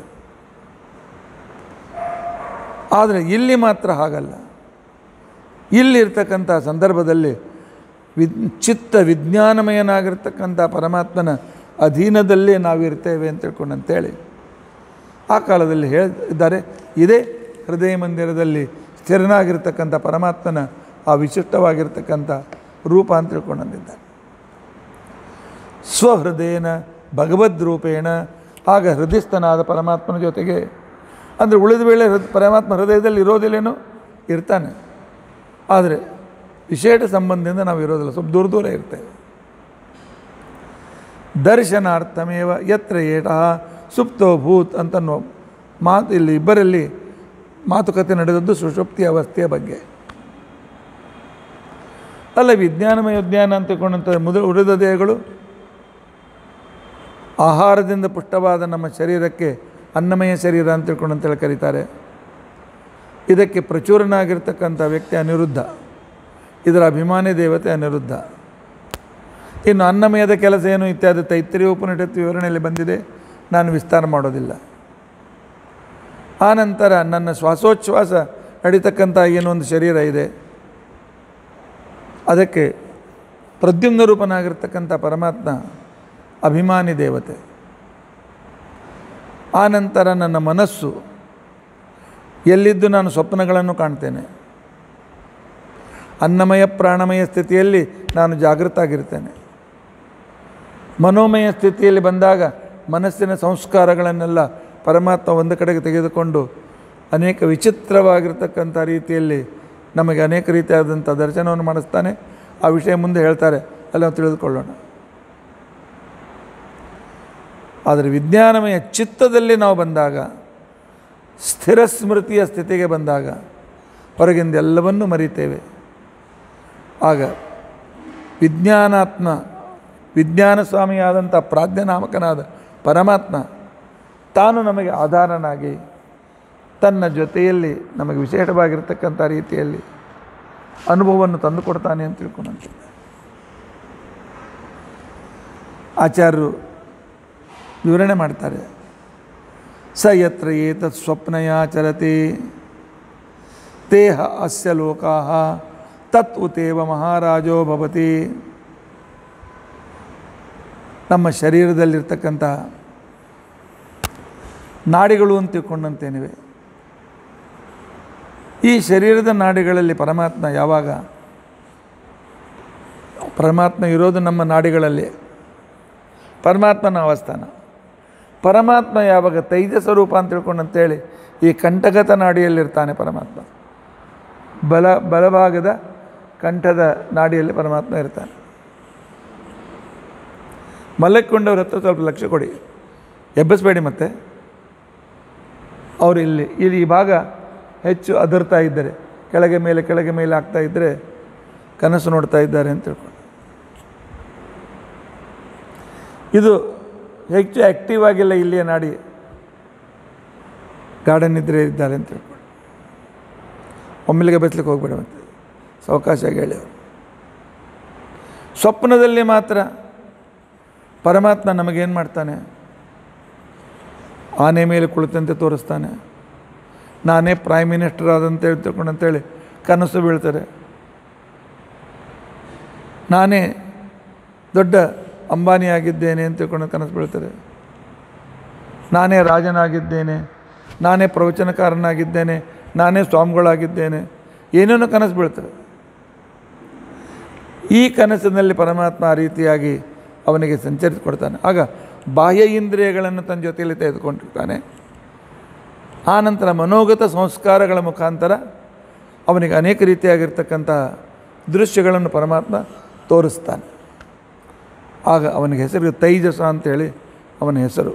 ಆದರೆ ಇಲ್ಲಿ ಮಾತ್ರ ಹಾಗಲ್ಲ ಇಲ್ಲಿರ್ತಕ್ಕಂಥ ಸಂದರ್ಭದಲ್ಲಿ ವಿದ್ ಚಿತ್ತ ವಿಜ್ಞಾನಮಯನಾಗಿರ್ತಕ್ಕಂಥ ಪರಮಾತ್ಮನ ಅಧೀನದಲ್ಲೇ ನಾವಿರ್ತೇವೆ ಅಂತ ತಿಳ್ಕೊಂಡು ಅಂತೇಳಿ ಆ ಕಾಲದಲ್ಲಿ ಹೇಳಿದ್ದಾರೆ ಇದೇ ಹೃದಯ ಮಂದಿರದಲ್ಲಿ ಸ್ಥಿರನಾಗಿರ್ತಕ್ಕಂಥ ಪರಮಾತ್ಮನ ಆ ವಿಶಿಷ್ಟವಾಗಿರ್ತಕ್ಕಂಥ ರೂಪ ಅಂತ ತಿಳ್ಕೊಂಡಂದಿದ್ದಾರೆ ಸ್ವಹೃದಯನ ಭಗವದ್ ರೂಪೇಣ ಆಗ ಹೃದಯಸ್ಥನಾದ ಪರಮಾತ್ಮನ ಜೊತೆಗೆ ಅಂದರೆ ಉಳಿದ ವೇಳೆ ಹೃದ್ ಪರಮಾತ್ಮ ಹೃದಯದಲ್ಲಿ ಇರೋದಿಲ್ಲೇನೋ ಇರ್ತಾನೆ ಆದರೆ ವಿಶೇಷ ಸಂಬಂಧದಿಂದ ನಾವು ಇರೋದಿಲ್ಲ ಸ್ವಲ್ಪ ದೂರ ದೂರ ಇರ್ತೇವೆ ದರ್ಶನಾರ್ಥಮೇವ ಯತ್ರ ಏಟ ಸುಪ್ತೋ ಭೂತ್ ಅಂತನ್ನೋ ಮಾತು ಇಲ್ಲಿ ಇಬ್ಬರಲ್ಲಿ ಮಾತುಕತೆ ನಡೆದದ್ದು ಸುಷುಪ್ತಿ ಅವಸ್ಥೆಯ ಬಗ್ಗೆ ಅಲ್ಲ ವಿಜ್ಞಾನಮಯ ಜ್ಞಾನ ಅಂತ ತಿಳ್ಕೊಂಡಂಥ ಮೊದಲು ಉಳಿದ ದೇಹಗಳು ಆಹಾರದಿಂದ ಪುಷ್ಟವಾದ ನಮ್ಮ ಶರೀರಕ್ಕೆ ಅನ್ನಮಯ ಶರೀರ ಅಂತ ತಿಳ್ಕೊಂಡಂತೇಳಿ ಕರೀತಾರೆ ಇದಕ್ಕೆ ಪ್ರಚುರನಾಗಿರ್ತಕ್ಕಂಥ ವ್ಯಕ್ತಿ ಅನಿರುದ್ಧ ಇದರ ಅಭಿಮಾನಿ ದೇವತೆ ಅನಿರುದ್ಧ ಇನ್ನು ಅನ್ನಮಯದ ಕೆಲಸ ಏನು ಇತ್ಯಾದಿ ತೈತ್ರಿಯ ಉಪನಿಷತ್ತು ವಿವರಣೆಯಲ್ಲಿ ಬಂದಿದೆ ನಾನು ವಿಸ್ತಾರ ಮಾಡೋದಿಲ್ಲ ಆನಂತರ ನನ್ನ ಶ್ವಾಸೋಚ್ಛ್ವಾಸ ನಡೀತಕ್ಕಂಥ ಏನೋ ಒಂದು ಶರೀರ ಇದೆ ಅದಕ್ಕೆ ಪ್ರದ್ಯುಮ್ನ ರೂಪನಾಗಿರ್ತಕ್ಕಂಥ ಪರಮಾತ್ಮ ಅಭಿಮಾನಿ ದೇವತೆ ಆನಂತರ ನನ್ನ ಮನಸ್ಸು ಎಲ್ಲಿದ್ದು ನಾನು ಸ್ವಪ್ನಗಳನ್ನು ಕಾಣ್ತೇನೆ ಅನ್ನಮಯ ಪ್ರಾಣಮಯ ಸ್ಥಿತಿಯಲ್ಲಿ ನಾನು ಜಾಗೃತ ಆಗಿರ್ತೇನೆ ಮನೋಮಯ ಸ್ಥಿತಿಯಲ್ಲಿ ಬಂದಾಗ ಮನಸ್ಸಿನ ಸಂಸ್ಕಾರಗಳನ್ನೆಲ್ಲ ಪರಮಾತ್ಮ ಒಂದು ಕಡೆಗೆ ತೆಗೆದುಕೊಂಡು ಅನೇಕ ವಿಚಿತ್ರವಾಗಿರ್ತಕ್ಕಂಥ ರೀತಿಯಲ್ಲಿ ನಮಗೆ ಅನೇಕ ರೀತಿಯಾದಂಥ ದರ್ಶನವನ್ನು ಮಾಡಿಸ್ತಾನೆ ಆ ವಿಷಯ ಮುಂದೆ ಹೇಳ್ತಾರೆ ಅಲ್ಲಿ ನಾವು ತಿಳಿದುಕೊಳ್ಳೋಣ ಆದರೆ ವಿಜ್ಞಾನಮಯ ಚಿತ್ತದಲ್ಲಿ ನಾವು ಬಂದಾಗ ಸ್ಥಿರ ಸ್ಮೃತಿಯ ಸ್ಥಿತಿಗೆ ಬಂದಾಗ ಹೊರಗಿಂದ ಎಲ್ಲವನ್ನೂ ಮರಿತೇವೆ ಆಗ ವಿಜ್ಞಾನಾತ್ಮ ವಿಜ್ಞಾನ ಸ್ವಾಮಿಯಾದಂಥ ಪ್ರಾಜ್ಞನಾಮಕನಾದ ಪರಮಾತ್ಮ ತಾನು ನಮಗೆ ಆಧಾರನಾಗಿ ತನ್ನ ಜೊತೆಯಲ್ಲಿ ನಮಗೆ ವಿಶೇಷವಾಗಿರ್ತಕ್ಕಂಥ ರೀತಿಯಲ್ಲಿ ಅನುಭವವನ್ನು ತಂದುಕೊಡ್ತಾನೆ ಅಂತ ತಿಳ್ಕೊಂಡಂತಿದ್ದೆ ಆಚಾರ್ಯರು ವಿವರಣೆ ಮಾಡ್ತಾರೆ ಸ ಯತ್ರ ಏತತ್ ಸ್ವಪ್ನಯಾಚರತಿ ತೇಹ ಅಸ್ಯ ಲೋಕಾ ತತ್ ಉತೇವ ಮಹಾರಾಜೋ ಭವತಿ ನಮ್ಮ ಶರೀರದಲ್ಲಿರ್ತಕ್ಕಂಥ ನಾಡಿಗಳು ಅಂತ ತಿಳ್ಕೊಂಡಂತೇನಿವೆ ಈ ಶರೀರದ ನಾಡಿಗಳಲ್ಲಿ ಪರಮಾತ್ಮ ಯಾವಾಗ ಪರಮಾತ್ಮ ಇರೋದು ನಮ್ಮ ನಾಡಿಗಳಲ್ಲಿ ಪರಮಾತ್ಮನ ಅವಸ್ಥಾನ ಪರಮಾತ್ಮ ಯಾವಾಗ ತೈಜಸ ರೂಪ ಅಂತ ತಿಳ್ಕೊಂಡಂತೇಳಿ ಈ ಕಂಠಗತ ನಾಡಿಯಲ್ಲಿರ್ತಾನೆ ಪರಮಾತ್ಮ ಬಲ ಬಲಭಾಗದ ಕಂಠದ ನಾಡಿಯಲ್ಲಿ ಪರಮಾತ್ಮ ಇರ್ತಾನೆ ಮಲಕ್ಕೊಂಡವ್ರ ಹತ್ರ ಸ್ವಲ್ಪ ಲಕ್ಷ್ಯ ಕೊಡಿ ಎಬ್ಬಿಸ್ಬೇಡಿ ಮತ್ತೆ ಅವರು ಇಲ್ಲಿ ಇಲ್ಲಿ ಈ ಭಾಗ ಹೆಚ್ಚು ಅದರ್ತಾ ಇದ್ದಾರೆ ಕೆಳಗೆ ಮೇಲೆ ಕೆಳಗೆ ಮೇಲೆ ಆಗ್ತಾ ಇದ್ದರೆ ಕನಸು ನೋಡ್ತಾ ಇದ್ದಾರೆ ಅಂತ ತಿಳ್ಕೊಂಡು ಇದು ಹೆಚ್ಚು ಆ್ಯಕ್ಟಿವ್ ಆಗಿಲ್ಲ ಇಲ್ಲಿಯ ನಾಡಿ ಗಾರ್ಡನ್ ಇದ್ದರೆ ಇದ್ದಾರೆ ಅಂತ ತಿಳ್ಕೊಂಡು ಒಮ್ಮೆಲಿಗೆ ಬೆಚ್ಚಲಿಕ್ಕೆ ಹೋಗ್ಬೇಡ ಮತ್ತೆ ಸಾವಕಾಶಾಗಿ ಹೇಳಿ ಅವರು ಸ್ವಪ್ನದಲ್ಲಿ ಮಾತ್ರ ಪರಮಾತ್ಮ ನಮಗೇನು ಮಾಡ್ತಾನೆ ಆನೆ ಮೇಲೆ ಕುಳಿತಂತೆ ತೋರಿಸ್ತಾನೆ ನಾನೇ ಪ್ರೈಮ್ ಮಿನಿಸ್ಟರ್ ಆದಂತೆ ತಿಳ್ಕೊಂಡು ಅಂತೇಳಿ ಕನಸು ಬೀಳ್ತಾರೆ ನಾನೇ ದೊಡ್ಡ ಅಂಬಾನಿ ಆಗಿದ್ದೇನೆ ಅಂತ ತಿಳ್ಕೊಂಡು ಕನಸು ಬೀಳ್ತಾರೆ ನಾನೇ ರಾಜನಾಗಿದ್ದೇನೆ ನಾನೇ ಪ್ರವಚನಕಾರನಾಗಿದ್ದೇನೆ ನಾನೇ ಸ್ವಾಮಿಗಳಾಗಿದ್ದೇನೆ ಏನೇನೋ ಕನಸು ಬೀಳ್ತಾರೆ ಈ ಕನಸಿನಲ್ಲಿ ಪರಮಾತ್ಮ ಆ ರೀತಿಯಾಗಿ ಅವನಿಗೆ ಸಂಚರಿಸಿ ಕೊಡ್ತಾನೆ ಆಗ ಬಾಹ್ಯ ಇಂದ್ರಿಯಗಳನ್ನು ತನ್ನ ಜೊತೆಯಲ್ಲಿ ತೆಗೆದುಕೊಂಡಿರ್ತಾನೆ ಆನಂತರ ಮನೋಗತ ಸಂಸ್ಕಾರಗಳ ಮುಖಾಂತರ ಅವನಿಗೆ ಅನೇಕ ರೀತಿಯಾಗಿರ್ತಕ್ಕಂಥ ದೃಶ್ಯಗಳನ್ನು ಪರಮಾತ್ಮ ತೋರಿಸ್ತಾನೆ ಆಗ ಅವನಿಗೆ ಹೆಸರು ತೈಜಸ ಅಂತೇಳಿ ಅವನ ಹೆಸರು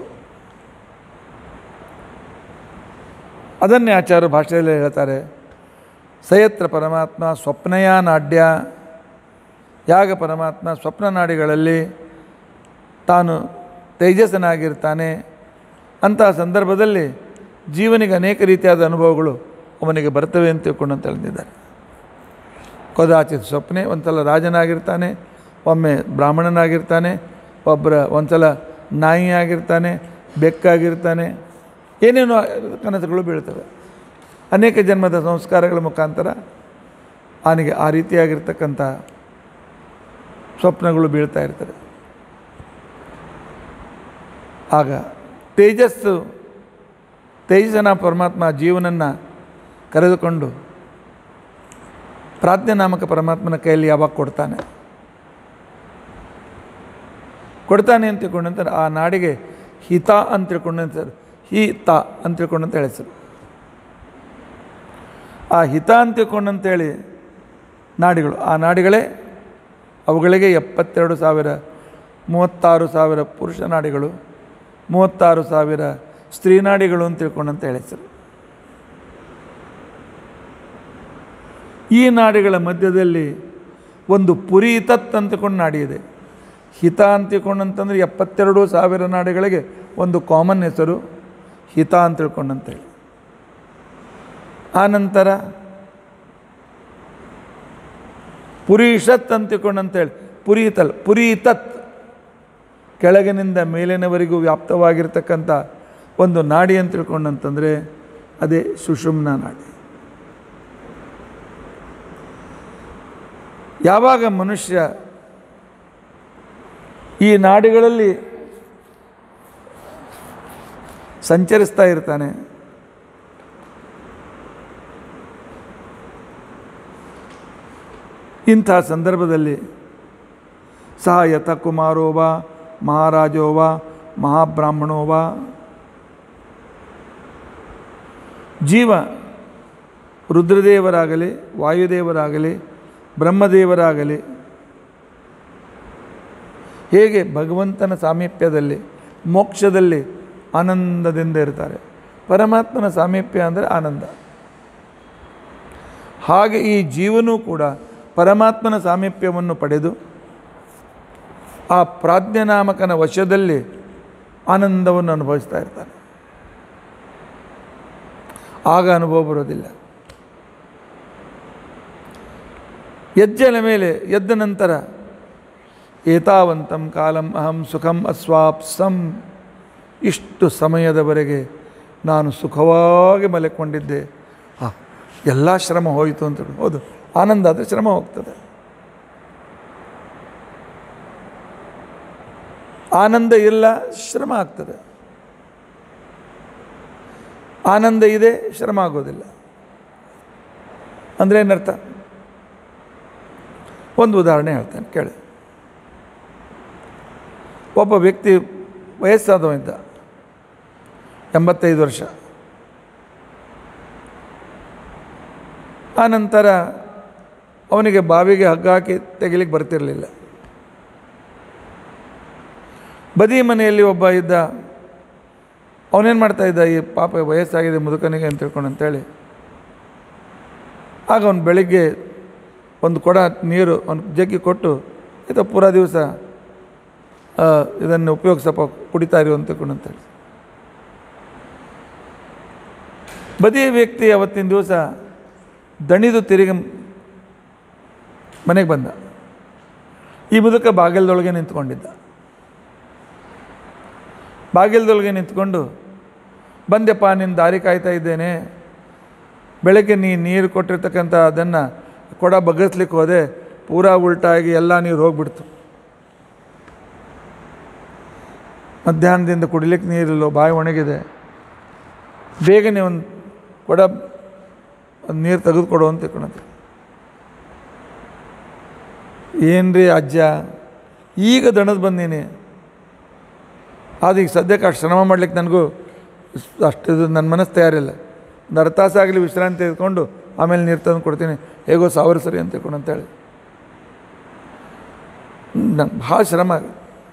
ಅದನ್ನೇ ಆಚಾರ್ಯ ಭಾಷೆಯಲ್ಲಿ ಹೇಳ್ತಾರೆ ಸಯತ್ರ ಪರಮಾತ್ಮ ಸ್ವಪ್ನಯ ನಾಡ್ಯ ಯಾಗ ಪರಮಾತ್ಮ ಸ್ವಪ್ನ ನಾಡಿಗಳಲ್ಲಿ ತಾನು ತೇಜಸ್ಸನಾಗಿರ್ತಾನೆ ಅಂತಹ ಸಂದರ್ಭದಲ್ಲಿ ಜೀವನಿಗೆ ಅನೇಕ ರೀತಿಯಾದ ಅನುಭವಗಳು ಅವನಿಗೆ ಬರ್ತವೆ ಅಂತ ತಿಳ್ಕೊಂಡು ಅಂತ ಹೇಳಿದ್ದಾರೆ ಕದಾಚಿತ್ ಸ್ವಪ್ನೆ ಒಂದ್ಸಲ ರಾಜನಾಗಿರ್ತಾನೆ ಒಮ್ಮೆ ಬ್ರಾಹ್ಮಣನಾಗಿರ್ತಾನೆ ಒಬ್ಬರ ಒಂದ್ಸಲ ನಾಯಿ ಆಗಿರ್ತಾನೆ ಬೆಕ್ಕಾಗಿರ್ತಾನೆ ಏನೇನೋ ಕನಸುಗಳು ಬೀಳ್ತವೆ ಅನೇಕ ಜನ್ಮದ ಸಂಸ್ಕಾರಗಳ ಮುಖಾಂತರ ಅವನಿಗೆ ಆ ರೀತಿಯಾಗಿರ್ತಕ್ಕಂಥ ಸ್ವಪ್ನಗಳು ಬೀಳ್ತಾ ಇರ್ತದೆ ಆಗ ತೇಜಸ್ಸು ತೇಜಸ್ಸನ ಪರಮಾತ್ಮ ಜೀವನನ್ನು ಕರೆದುಕೊಂಡು ಪ್ರಾಜ್ಞ ನಾಮಕ ಪರಮಾತ್ಮನ ಕೈಯಲ್ಲಿ ಯಾವಾಗ ಕೊಡ್ತಾನೆ ಕೊಡ್ತಾನೆ ಅಂತ ತಿಳ್ಕೊಂಡಂತ ಆ ನಾಡಿಗೆ ಹಿತ ಅಂತ ತಿಳ್ಕೊಂಡಂತ ಹಿತ ಅಂತ ತಿಳ್ಕೊಂಡಂತ ಹೆಸರು ಆ ಹಿತ ಅಂತ ತಿಳ್ಕೊಂಡಂತೇಳಿ ನಾಡಿಗಳು ಆ ನಾಡಿಗಳೇ ಅವುಗಳಿಗೆ ಎಪ್ಪತ್ತೆರಡು ಸಾವಿರ ಮೂವತ್ತಾರು ಸಾವಿರ ಪುರುಷ ನಾಡಿಗಳು ಮೂವತ್ತಾರು ಸಾವಿರ ಸ್ತ್ರೀ ನಾಡಿಗಳು ಅಂತ ತಿಳ್ಕೊಂಡಂತ ಹೆಸರು ಈ ನಾಡಿಗಳ ಮಧ್ಯದಲ್ಲಿ ಒಂದು ಪುರಿ ತತ್ ಅಂತಕೊಂಡು ನಾಡಿ ಇದೆ ಹಿತ ಅಂತ ತಿಳ್ಕೊಂಡಂತಂದ್ರೆ ಎಪ್ಪತ್ತೆರಡು ಸಾವಿರ ನಾಡಿಗಳಿಗೆ ಒಂದು ಕಾಮನ್ ಹೆಸರು ಹಿತ ಅಂತ ತಿಳ್ಕೊಂಡಂತೇಳಿ ಆನಂತರ ಪುರೀಷತ್ ಅಂತ ತಿಳ್ಕೊಂಡಂತೇಳಿ ಪುರೀತಲ್ ಪುರೀತತ್ ಕೆಳಗಿನಿಂದ ಮೇಲಿನವರೆಗೂ ವ್ಯಾಪ್ತವಾಗಿರ್ತಕ್ಕಂಥ ಒಂದು ನಾಡಿ ಅಂತ ತಿಳ್ಕೊಂಡಂತಂದರೆ ಅದೇ ಸುಷುಮ್ನ ನಾಡಿ ಯಾವಾಗ ಮನುಷ್ಯ ಈ ನಾಡಿಗಳಲ್ಲಿ ಸಂಚರಿಸ್ತಾ ಇರ್ತಾನೆ ಇಂಥ ಸಂದರ್ಭದಲ್ಲಿ ಸಹ ಯಥ ಕುಮಾರೋ ವಾ ಮಹಾರಾಜೋ ವಾ ಮಹಾಬ್ರಾಹ್ಮಣೋ ವಾ ಜೀವ ರುದ್ರದೇವರಾಗಲಿ ವಾಯುದೇವರಾಗಲಿ ಬ್ರಹ್ಮದೇವರಾಗಲಿ ಹೇಗೆ ಭಗವಂತನ ಸಾಮೀಪ್ಯದಲ್ಲಿ ಮೋಕ್ಷದಲ್ಲಿ ಆನಂದದಿಂದ ಇರ್ತಾರೆ ಪರಮಾತ್ಮನ ಸಾಮೀಪ್ಯ ಅಂದರೆ ಆನಂದ ಹಾಗೆ ಈ ಜೀವನೂ ಕೂಡ ಪರಮಾತ್ಮನ ಸಾಮೀಪ್ಯವನ್ನು ಪಡೆದು ಆ ಪ್ರಾಜ್ಞನಾಮಕನ ವಶದಲ್ಲಿ ಆನಂದವನ್ನು ಅನುಭವಿಸ್ತಾ ಇರ್ತಾನೆ ಆಗ ಅನುಭವ ಬರೋದಿಲ್ಲ ಎಜ್ಜಲ ಮೇಲೆ ಎದ್ದ ನಂತರ ಏತಾವಂತಂ ಕಾಲಂ ಅಹಂ ಸುಖಂ ಅಸ್ವಾಪ್ಸಂ ಇಷ್ಟು ಸಮಯದವರೆಗೆ ನಾನು ಸುಖವಾಗಿ ಮಲೆಕೊಂಡಿದ್ದೆ ಆ ಎಲ್ಲ ಶ್ರಮ ಹೋಯಿತು ಅಂತ ಹೇಳಿ. ಹೌದು ಆನಂದ ಆದರೆ ಶ್ರಮ ಹೋಗ್ತದೆ ಆನಂದ ಇಲ್ಲ ಶ್ರಮ ಆಗ್ತದೆ ಆನಂದ ಇದೆ ಶ್ರಮ ಆಗೋದಿಲ್ಲ ಅಂದರೆ ಏನರ್ಥ ಒಂದು ಉದಾಹರಣೆ ಹೇಳ್ತೇನೆ ಕೇಳಿ ಒಬ್ಬ ವ್ಯಕ್ತಿ ವಯಸ್ಸಾದವ ಇದ್ದ ಎಂಬತ್ತೈದು ವರ್ಷ ಆನಂತರ ಅವನಿಗೆ ಬಾವಿಗೆ ಹಗ್ಗ ಹಾಕಿ ತೆಗಿಲಿಕ್ಕೆ ಬರ್ತಿರಲಿಲ್ಲ ಬದಿ ಮನೆಯಲ್ಲಿ ಒಬ್ಬ ಇದ್ದ ಅವನೇನು ಮಾಡ್ತಾ ಇದ್ದ ಈ ಪಾಪ ವಯಸ್ಸಾಗಿದೆ ಮುದುಕನಿಗೆ ಅಂತ ತಿಳ್ಕೊಂಡು ಅಂತೇಳಿ ಆಗ ಅವನು ಬೆಳಿಗ್ಗೆ ಒಂದು ಕೊಡ ನೀರು ಅವನು ಜಗ್ಗಿ ಕೊಟ್ಟು ಆಯ್ತಾ ಪೂರಾ ದಿವಸ ಆ, ಇದನ್ನು ಉಪಯೋಗಿಸಪ್ಪ ಕುಡಿತಾ ಇರು ಅಂತ ತಿಳ್ಕೊಂಡು ಅಂತೇಳಿ ಬದಿಯ ವ್ಯಕ್ತಿ ಅವತ್ತಿನ ದಿವಸ ದಣಿದು ತಿರುಗಿ ಮನೆಗೆ ಬಂದ ಈ ಮುದುಕ ಬಾಗಿಲದೊಳಗೆ ನಿಂತ್ಕೊಂಡಿದ್ದ ಬಾಗಿಲದೊಳಗೆ ನಿಂತ್ಕೊಂಡು ಬಂದೆಪ್ಪ ನಿನ್ನ ದಾರಿ ಕಾಯ್ತಾ ಇದ್ದೇನೆ ಬೆಳಗ್ಗೆ ನೀ ನೀರು ಕೊಟ್ಟಿರ್ತಕ್ಕಂಥ ಅದನ್ನು ಕೊಡ ಬಗ್ಗಿಸ್ಲಿಕ್ಕೆ ಹೋದೆ ಪೂರಾ ಉಲ್ಟಾಗಿ ಎಲ್ಲ ನೀರು ಹೋಗ್ಬಿಡ್ತು ಮಧ್ಯಾಹ್ನದಿಂದ ಕುಡಿಲಿಕ್ಕೆ ನೀರಿಲ್ಲ ಬಾಯಿ ಒಣಗಿದೆ ಬೇಗನೆ ಒಂದು ಕೊಡ ಒಂದು ನೀರು ತೆಗೆದುಕೊಡು ಅಂತ ತಿಳ್ಕೊಳಂತೆ ಏನ್ರಿ ಅಜ್ಜ ಈಗ ದಣದ್ ಬಂದೀನಿ ಆದ್ರೆ ಈಗ ಸದ್ಯಕ್ಕೆ ಅಷ್ಟು ಶ್ರಮ ಮಾಡ್ಲಿಕ್ಕೆ ನನಗೂ ಅಷ್ಟು ಇದು ನನ್ನ ಮನಸ್ಸು ತಯಾರಿಲ್ಲ ಒಂದು ಅರ್ಧ ತಾಸಾಗಲಿ ವಿಶ್ರಾಂತಿ ತೆಗೆದುಕೊಂಡು ಆಮೇಲೆ ನೀರು ತಂದು ಕೊಡ್ತೀನಿ ಹೇಗೋ ಸಾವಿರ ಸರಿ ಅಂತ ತಿಳ್ಕೊಂಡು ಅಂತೇಳಿ ನಂಗೆ ಭಾಳ ಶ್ರಮ ಆಗುತ್ತೆ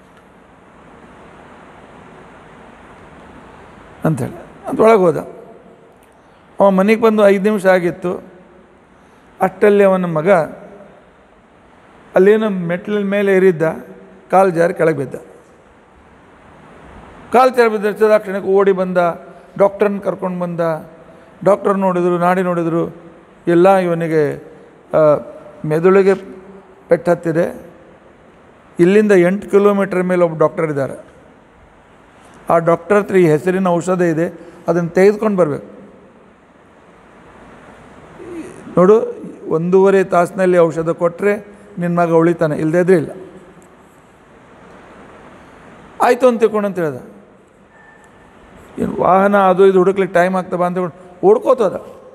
ಅಂಥೇಳಿ ಅಂತ ಒಳಗೆ ಹೋದ ಅವ ಮನೆಗೆ ಬಂದು ಐದು ನಿಮಿಷ ಆಗಿತ್ತು ಅಷ್ಟಲ್ಲಿ ಅವನ ಮಗ ಅಲ್ಲೇನೋ ಮೆಟ್ಲಿನ ಮೇಲೆ ಏರಿದ್ದ ಕಾಲು ಜಾರಿ ಕೆಳಗೆ ಬಿದ್ದ ಕಾಲು ಜಾರಿ ಬಿದ್ದ ತಕ್ಷಣಕ್ಕೆ ಓಡಿ ಬಂದ ಡಾಕ್ಟ್ರನ್ನ ಕರ್ಕೊಂಡು ಬಂದ ಡಾಕ್ಟರ್ ನೋಡಿದರು ನಾಡಿ ನೋಡಿದರು ಎಲ್ಲ ಇವನಿಗೆ ಆ, ಮೆದುಳಿಗೆ ಪೆಟ್ಟು ಹತ್ತಿದೆ ಇಲ್ಲಿಂದ ಎಂಟು ಕಿಲೋಮೀಟರ್ ಮೇಲೆ ಒಬ್ಬ ಡಾಕ್ಟರ್ ಇದ್ದಾರೆ ಆ ಡಾಕ್ಟರ್ ಹತ್ರ ಈ ಹೆಸರಿನ ಔಷಧ ಇದೆ ಅದನ್ನು ತೆಗೆದುಕೊಂಡು ಬರಬೇಕು ನೋಡು ಒಂದೂವರೆ ತಾಸಿನಲ್ಲಿ ಔಷಧ ಕೊಟ್ಟರೆ ನಿನ್ನ ಮಗ ಉಳಿತಾನೆ ಇಲ್ಲದೇ ಇದ್ರೆ ಇಲ್ಲ ಆಯಿತು ಅಂತ ತಿಳ್ಕೊಂಡು ಅಂತ ಹೇಳ್ದ ಏನು ವಾಹನ ಅದು ಇದು ಹುಡುಕ್ಲಿಕ್ಕೆ ಟೈಮ್ ಆಗ್ತವ ಅಂತ ತಿಳ್ಕೊಂಡು ಓಡ್ಕೋತದ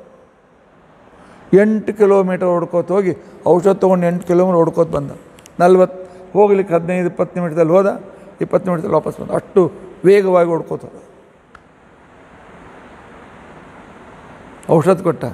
ಎಂಟು ಕಿಲೋಮೀಟರ್ ಹೊಡ್ಕೋತ ಹೋಗಿ ಔಷಧ ತೊಗೊಂಡು ಎಂಟು ಕಿಲೋಮೀಟರ್ ಹೊಡ್ಕೋತ ಬಂದ ನಲ್ವತ್ತು ಹೋಗ್ಲಿಕ್ಕೆ ಹದಿನೈದು ಇಪ್ಪತ್ತು ನಿಮಿಷದಲ್ಲಿ ಹೋದ ಇಪ್ಪತ್ತು ನಿಮಿಷದಲ್ಲಿ ವಾಪಸ್ ಬಂದ ಅಷ್ಟು ವೇಗವಾಗಿ ಹೊಡ್ಕೋತ ಹೋದ ಔಷಧ ಕೊಟ್ಟ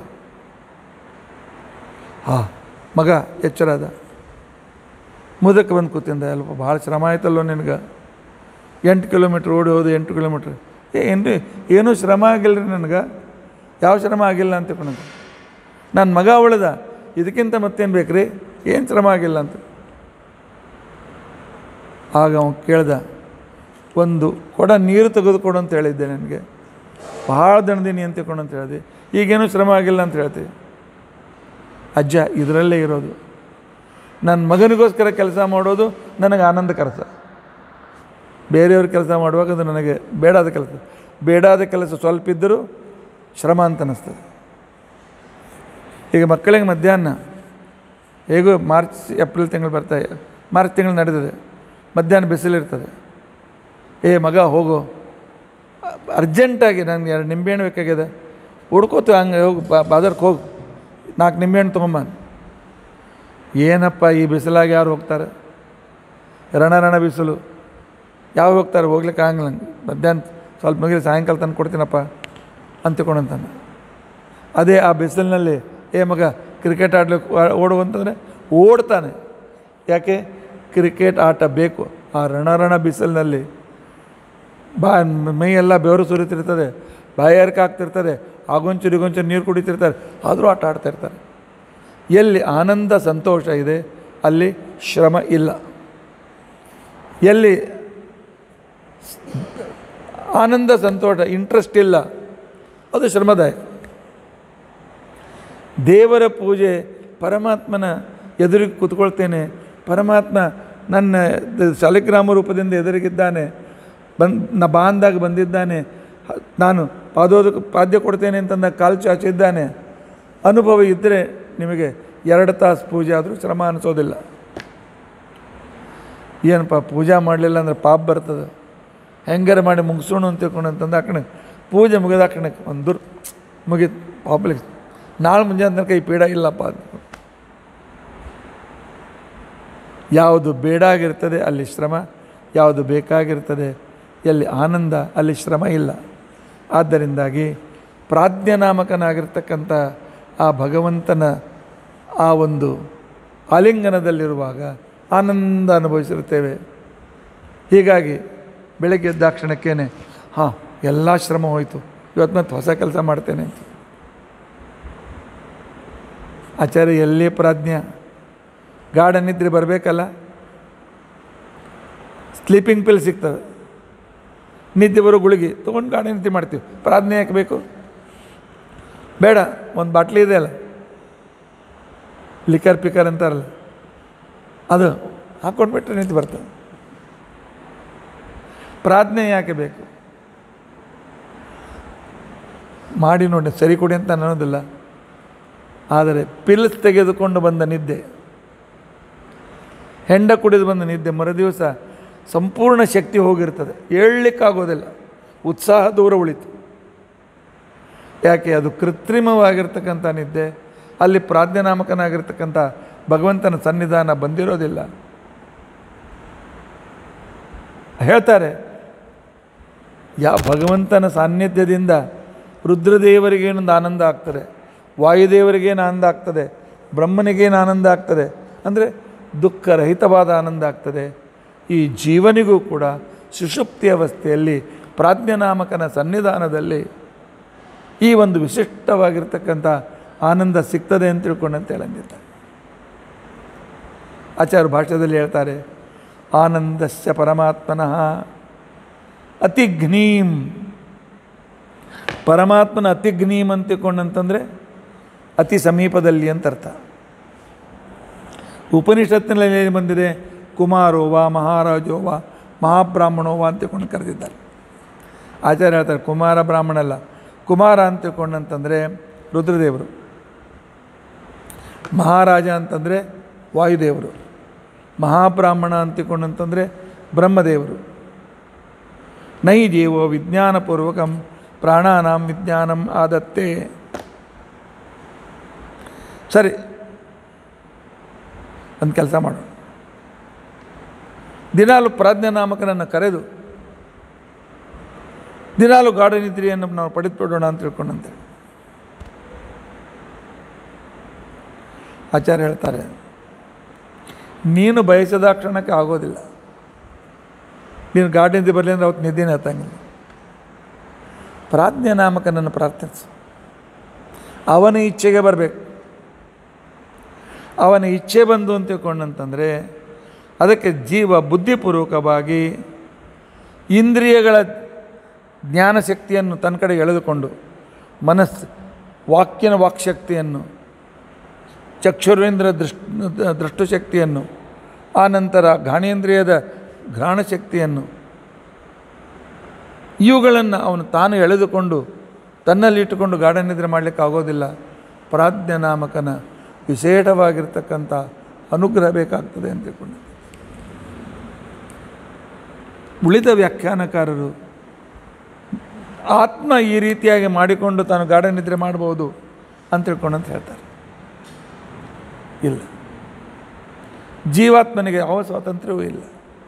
ಹಾಂ ಮಗ ಎಚ್ಚರಾದ ಮುದಕ್ಕೆ ಬಂದು ಕೂತಿಂದ ಅಲ್ಪ ಭಾಳ ಶ್ರಮ ಆಯ್ತಲ್ಲೋ ನಿನಗೆ ಎಂಟು ಕಿಲೋಮೀಟ್ರ್ ಓಡಿ ಹೋದು ಎಂಟು ಕಿಲೋಮೀಟ್ರ್ ಏ ಏನು ಏನೂ ಶ್ರಮ ಆಗಿಲ್ಲ ರೀ ನನಗೆ ಯಾವ ಶ್ರಮ ಆಗಿಲ್ಲ ಅಂತ ತಿಳ್ಕೊಂಡೆ ನನ್ನ ಮಗ ಉಳಿದ ಇದಕ್ಕಿಂತ ಮತ್ತೇನು ಬೇಕು ರೀ ಏನು ಶ್ರಮ ಆಗಿಲ್ಲ ಅಂತ ಆಗ ಅವನು ಕೇಳ್ದ ಒಂದು ಕೊಡ ನೀರು ತೆಗೆದುಕೊಡು ಅಂತ ಹೇಳಿದ್ದೆ ನನಗೆ ಭಾಳ ದಣದೀನಿ ಅಂತ ತಿಳ್ಕೊಂಡು ಅಂತ ಹೇಳಿದೆ ಈಗೇನೂ ಶ್ರಮ ಆಗಿಲ್ಲ ಅಂತ ಹೇಳ್ತೀವಿ ಅಜ್ಜ ಇದರಲ್ಲೇ ಇರೋದು ನನ್ನ ಮಗನಿಗೋಸ್ಕರ ಕೆಲಸ ಮಾಡೋದು ನನಗೆ ಆನಂದಕರ ಸರ್ ಬೇರೆಯವ್ರ ಕೆಲಸ ಮಾಡುವಾಗ ಅದು ನನಗೆ ಬೇಡಾದ ಕೆಲಸ ಬೇಡಾದ ಕೆಲಸ ಸ್ವಲ್ಪ ಇದ್ದರೂ ಶ್ರಮ ಅಂತ ಅನ್ನಿಸ್ತದೆ ಈಗ ಮಕ್ಕಳಿಗೆ ಮಧ್ಯಾಹ್ನ ಹೇಗೂ ಮಾರ್ಚ್ ಏಪ್ರಿಲ್ ತಿಂಗಳು ಬರ್ತಾ ಮಾರ್ಚ್ ತಿಂಗಳು ನಡೆದಿದೆ ಮಧ್ಯಾಹ್ನ ಬಿಸಿಲಿರ್ತದೆ ಏ ಮಗ ಹೋಗು ಅರ್ಜೆಂಟಾಗಿ ನನಗೆ ಎರಡು ನಿಂಬೆಹಣ್ಣು ಬೇಕಾಗಿದೆ ಹುಡ್ಕೋತು ಹಂಗೆ ಹೋಗು ಬಾ ಬಾದರ್ಗೆ ಹೋಗು ನಾಲ್ಕು ನಿಂಬೆಹಣ್ಣು ತೊಗೊಂಬಂದು ಏನಪ್ಪ ಈ ಬಿಸಿಲಾಗಿ ಯಾರು ಹೋಗ್ತಾರೆ ರಣ ರಣ ಬಿಸಿಲು ಯಾವ ಹೋಗ್ತಾರೆ ಹೋಗ್ಲಿಕ್ಕೆ ಆಗಲ್ಲ ನಂಗೆ ಮಧ್ಯಾಹ್ನ ಸ್ವಲ್ಪ ಮುಗಿಲಿ ಸಾಯಂಕಾಲ ತಂದು ಕೊಡ್ತೀನಪ್ಪ ಅಂತ ತಿಳ್ಕೊಂಡಂತಾನೆ ಅದೇ ಆ ಬಿಸಿಲಿನಲ್ಲಿ ಏ ಮಗ ಕ್ರಿಕೆಟ್ ಆಡ್ಲಿಕ್ಕೆ ಓಡು ಅಂತಂದರೆ ಓಡ್ತಾನೆ ಯಾಕೆ ಕ್ರಿಕೆಟ್ ಆಟ ಬೇಕು ಆ ರಣರಣ ಬಿಸಿಲಿನಲ್ಲಿ ಬಾ ಮೈಯೆಲ್ಲ ಬೆವರು ಸುರಿತಿರ್ತದೆ ಬಾಯಾರಿಕೆ ಆಗ್ತಿರ್ತದೆ ಆಗೊಂಚೂರು ಇಗೊಂಚೂರು ನೀರು ಕುಡಿತಿರ್ತಾರೆ ಆದರೂ ಆಟ ಆಡ್ತಾ ಇರ್ತಾರೆ ಎಲ್ಲಿ ಆನಂದ ಸಂತೋಷ ಇದೆ ಅಲ್ಲಿ ಶ್ರಮ ಇಲ್ಲ ಎಲ್ಲಿ ಆನಂದ ಸಂತೋಷ ಇಂಟ್ರೆಸ್ಟ್ ಇಲ್ಲ ಅದು ಶ್ರಮದಾಯ ದೇವರ ಪೂಜೆ ಪರಮಾತ್ಮನ ಎದುರಿಗೆ ಕೂತ್ಕೊಳ್ತೇನೆ ಪರಮಾತ್ಮ ನನ್ನ ಶಾಲಿಗ್ರಾಮ ರೂಪದಿಂದ ಎದುರಿಗಿದ್ದಾನೆ ಬಂದ್ ನ ಬಾಂದಾಗ ಬಂದಿದ್ದಾನೆ ಹ- ನಾನು ಪಾದೋದಕ್ಕೆ ಪಾದ್ಯ ಕೊಡ್ತೇನೆ ಅಂತಂದ ಕಾಲು ಚಾಚಿದ್ದಾನೆ ಅನುಭವ ಇದ್ದರೆ ನಿಮಗೆ ಎರಡು ತಾಸು ಪೂಜೆ ಆದರೂ ಶ್ರಮ ಅನಿಸೋದಿಲ್ಲ ಏನಪ್ಪ ಪೂಜೆ ಮಾಡಲಿಲ್ಲ ಅಂದ್ರೆ ಪಾಪ ಬರ್ತದೆ ಹೆಂಗಾರ ಮಾಡಿ ಮುಗಿಸೋಣ ಅಂತ ತಿಳ್ಕೊಂಡು ಅಂತಂದು ಹಾಕಣೆ ಪೂಜೆ ಮುಗಿದ ಹಾಕಣೆ ಒಂದು ದುರ್ ಮುಗೀತು ಪಾಪ್ಲಿಕ್ ನಾಳೆ ಮುಂಜಾನೆ ತನಕ ಈ ಪೀಡ ಇಲ್ಲಪ್ಪ ಅಂತ ಯಾವುದು ಬೇಡಾಗಿರ್ತದೆ ಅಲ್ಲಿ ಶ್ರಮ ಯಾವುದು ಬೇಕಾಗಿರ್ತದೆ ಎಲ್ಲಿ ಆನಂದ ಅಲ್ಲಿ ಶ್ರಮ ಇಲ್ಲ ಆದ್ದರಿಂದಾಗಿ ಪ್ರಾಜ್ಞನಾಮಕನಾಗಿರ್ತಕ್ಕಂಥ ಆ ಭಗವಂತನ ಆ ಒಂದು ಆಲಿಂಗನದಲ್ಲಿರುವಾಗ ಆನಂದ ಅನುಭವಿಸಿರುತ್ತೇವೆ ಹೀಗಾಗಿ ಬೆಳಗ್ಗೆ ಎದ್ದಾಕ್ಷಣಕ್ಕೇನೆ ಹಾಂ ಎಲ್ಲ ಶ್ರಮ ಹೋಯಿತು ಇವತ್ತು ಮತ್ತೆ ಹೊಸ ಕೆಲಸ ಮಾಡ್ತೇನೆ ಅಂತ ಆಚಾರ್ಯ ಎಲ್ಲಿ ಪ್ರಾಜ್ಞ ಗಾಢ ನಿದ್ರೆ ಬರಬೇಕಲ್ಲ ಸ್ಲೀಪಿಂಗ್ ಪಿಲ್ ಸಿಗ್ತದೆ ನಿದ್ದೆ ಬರೋ ಗುಳಿಗೆ ತೊಗೊಂಡು ಗಾಢ ನಿದ್ದೆ ಮಾಡ್ತೀವಿ ಪ್ರಾಜ್ಞೆ ಯಾಕೆ ಬೇಕು ಬೇಡ ಒಂದು ಬಾಟ್ಲಿ ಇದೆ ಅಲ್ಲ ಲಿಕರ್ ಪಿಕರ್ ಅಂತಾರಲ್ಲ ಅದು ಹಾಕ್ಕೊಂಡ್ಬಿಟ್ರೆ ನಿಂತು ಬರ್ತದೆ ಪ್ರಾಜ್ಞೆ ಯಾಕೆ ಬೇಕು ಮಾಡಿ ನೋಡಿ ಸರಿ ಕೊಡಿ ಅಂತ ಅನ್ನೋದಿಲ್ಲ ಆದರೆ ಪಿಲ್ಸ್ ತೆಗೆದುಕೊಂಡು ಬಂದ ನಿದ್ದೆ ಹೆಂಡ ಕುಡಿದು ಬಂದ ನಿದ್ದೆ ಮರುದಿವಸ ಸಂಪೂರ್ಣ ಶಕ್ತಿ ಹೋಗಿರ್ತದೆ ಏಳಲಿಕ್ಕಾಗೋದಿಲ್ಲ ಉತ್ಸಾಹ ದೂರ ಉಳಿತು ಯಾಕೆ ಅದು ಕೃತ್ರಿಮವಾಗಿರ್ತಕ್ಕಂಥ ನಿದ್ದೆ ಅಲ್ಲಿ ಪ್ರಾಜ್ಞನಾಮಕನಾಗಿರ್ತಕ್ಕಂಥ ಭಗವಂತನ ಸನ್ನಿಧಾನ ಬಂದಿರೋದಿಲ್ಲ ಹೇಳ್ತಾರೆ ಯಾ ಭಗವಂತನ ಸಾನ್ನಿಧ್ಯದಿಂದ ರುದ್ರದೇವರಿಗೇನೊಂದು ಆನಂದ ಆಗ್ತದೆ ವಾಯುದೇವರಿಗೇನು ಆನಂದ ಆಗ್ತದೆ ಬ್ರಹ್ಮನಿಗೇನು ಆನಂದ ಆಗ್ತದೆ ಅಂದರೆ ದುಃಖರಹಿತವಾದ ಆನಂದ ಆಗ್ತದೆ ಈ ಜೀವನಿಗೂ ಕೂಡ ಸುಷುಪ್ತಿ ಅವಸ್ಥೆಯಲ್ಲಿ ಪ್ರಾಜ್ಞನಾಮಕನ ಸನ್ನಿಧಾನದಲ್ಲಿ ಈ ಒಂದು ವಿಶಿಷ್ಟವಾಗಿರ್ತಕ್ಕಂಥ ಆನಂದ ಸಿಗ್ತದೆ ಅಂತ ತಿಳ್ಕೊಂಡಂತ ಹೇಳಂದಿದ್ದಾರೆ ಆಚಾರ್ಯ ಭಾಷ್ಯದಲ್ಲಿ ಹೇಳ್ತಾರೆ ಆನಂದಸ್ಯ ಪರಮಾತ್ಮನಃ ಅತಿಘ್ನೀಂ ಪರಮಾತ್ಮನ ಅತಿಘ್ನೀಂ ಅಂತ ತಿಳ್ಕೊಂಡಂತಂದರೆ ಅತಿ ಸಮೀಪದಲ್ಲಿ ಅಂತ ಅರ್ಥ ಉಪನಿಷತ್ತಿನಲ್ಲಿ ಏನು ಬಂದಿದೆ ಕುಮಾರೋವ ಮಹಾರಾಜೋವ ಮಹಾಬ್ರಾಹ್ಮಣೋವ ಅಂತ ತಿಳ್ಕೊಂಡು ಕರೆದಿದ್ದಾರೆ ಆಚಾರ್ಯ ಹೇಳ್ತಾರೆ ಕುಮಾರ ಬ್ರಾಹ್ಮಣ ಅಲ್ಲ ಕುಮಾರ ಅಂತ ತಿಳ್ಕೊಂಡಂತಂದರೆ ರುದ್ರದೇವರು ಮಹಾರಾಜ ಅಂತಂದರೆ ವಾಯುದೇವರು ಮಹಾಬ್ರಾಹ್ಮಣ ಅಂತ ತಿಳ್ಕೊಂಡಂತಂದರೆ ಬ್ರಹ್ಮದೇವರು ನೈ ಜೀವೋ ವಿಜ್ಞಾನಪೂರ್ವಕಂ ಪ್ರಾಣಾನಾಂ ವಿಜ್ಞಾನಂ ಆದತ್ತೆ ಸರಿ ಒಂದು ಕೆಲಸ ಮಾಡೋಣ ದಿನಾಲು ಪ್ರಾಜ್ಞಾನಾಮಕನನ್ನು ಕರೆದು ದಿನಾಲು ಗಾಢ ನಿದ್ರೆಯನ್ನು ನಾವು ಪಡೆದುಬಿಡೋಣ ಅಂತ ತಿಳ್ಕೊಂಡಂತೆ ಆಚಾರ್ಯ ಹೇಳ್ತಾರೆ ನೀನು ಬಯಸದ ಕ್ಷಣಕ್ಕೆ ಆಗೋದಿಲ್ಲ ನೀನು ಗಾಢ ನಿದ್ದೆ ಬರಲಿ ಅಂದರೆ ಅವತ್ತು ನಿದ್ದೆನೇ ಹತ್ತಂಗಿಲ್ಲ ಪ್ರಾಜ್ಞಾನಾಮಕನನ್ನು ಪ್ರಾರ್ಥಿಸು ಅವನ ಇಚ್ಛೆಗೆ ಬರಬೇಕು ಅವನ ಇಚ್ಛೆ ಬಂದು ಅಂತ ತಿಳ್ಕೊಂಡಂತಂದರೆ ಅದಕ್ಕೆ ಜೀವ ಬುದ್ಧಿಪೂರ್ವಕವಾಗಿ ಇಂದ್ರಿಯಗಳ ಜ್ಞಾನಶಕ್ತಿಯನ್ನು ತನ್ನ ಕಡೆ ಎಳೆದುಕೊಂಡು ಮನಸ್ಸು ವಾಕ್ಯನ ವಾಕ್ಶಕ್ತಿಯನ್ನು ಚಕ್ಷುರೇಂದ್ರ ದೃಶ್ ದೃಷ್ಟಶಕ್ತಿಯನ್ನು ಆ ನಂತರ ಘಾಣೇಂದ್ರಿಯದ ಘ್ರಾಣಶಕ್ತಿಯನ್ನು ಇವುಗಳನ್ನು ಅವನು ತಾನು ಎಳೆದುಕೊಂಡು ತನ್ನಲ್ಲಿ ಇಟ್ಟುಕೊಂಡು ಗಾಢ ನಿದ್ರೆ ಮಾಡಲಿಕ್ಕೆ ಆಗೋದಿಲ್ಲ ಪ್ರಾಜ್ಞನಾಮಕನ ವಿಶೇಷವಾಗಿರ್ತಕ್ಕಂಥ ಅನುಗ್ರಹ ಬೇಕಾಗ್ತದೆ ಅಂತ ತಿಳ್ಕೊಂಡು ಉಳಿದ ವ್ಯಾಖ್ಯಾನಕಾರರು ಆತ್ಮ ಈ ರೀತಿಯಾಗಿ ಮಾಡಿಕೊಂಡು ತಾನು ಗಾಢ ನಿದ್ರೆ ಮಾಡ್ಬೋದು ಅಂತ ತಿಳ್ಕೊಂಡಂತ ಹೇಳ್ತಾರೆ ಇಲ್ಲ ಜೀವಾತ್ಮನಿಗೆ ಯಾವ ಸ್ವಾತಂತ್ರ್ಯವೂ ಇಲ್ಲ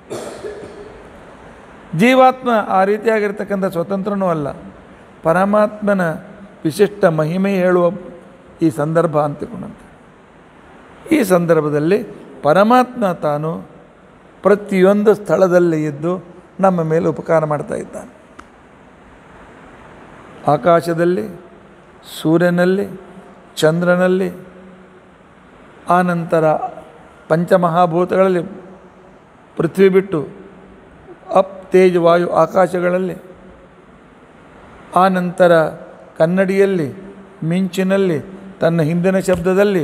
ಜೀವಾತ್ಮ ಆ ರೀತಿಯಾಗಿರ್ತಕ್ಕಂಥ ಸ್ವತಂತ್ರನೂ ಅಲ್ಲ ಪರಮಾತ್ಮನ ವಿಶಿಷ್ಟ ಮಹಿಮೆ ಹೇಳುವ ಈ ಸಂದರ್ಭ ಅಂತ ತಿಳ್ಕೊಂಡಂತೆ ಈ ಸಂದರ್ಭದಲ್ಲಿ ಪರಮಾತ್ಮ ತಾನು ಪ್ರತಿಯೊಂದು ಸ್ಥಳದಲ್ಲಿ ಇದ್ದು ನಮ್ಮ ಮೇಲೆ ಉಪಕಾರ ಮಾಡ್ತಾ ಇದ್ದಾನೆ ಆಕಾಶದಲ್ಲಿ ಸೂರ್ಯನಲ್ಲಿ ಚಂದ್ರನಲ್ಲಿ ಆನಂತರ ಪಂಚಮಹಾಭೂತಗಳಲ್ಲಿ ಪೃಥ್ವಿ ಬಿಟ್ಟು ಅಪ್ ತೇಜ್ ವಾಯು ಆಕಾಶಗಳಲ್ಲಿ ಆನಂತರ ಕನ್ನಡಿಯಲ್ಲಿ ಮಿಂಚಿನಲ್ಲಿ ತನ್ನ ಹಿಂದಿನ ಶಬ್ದದಲ್ಲಿ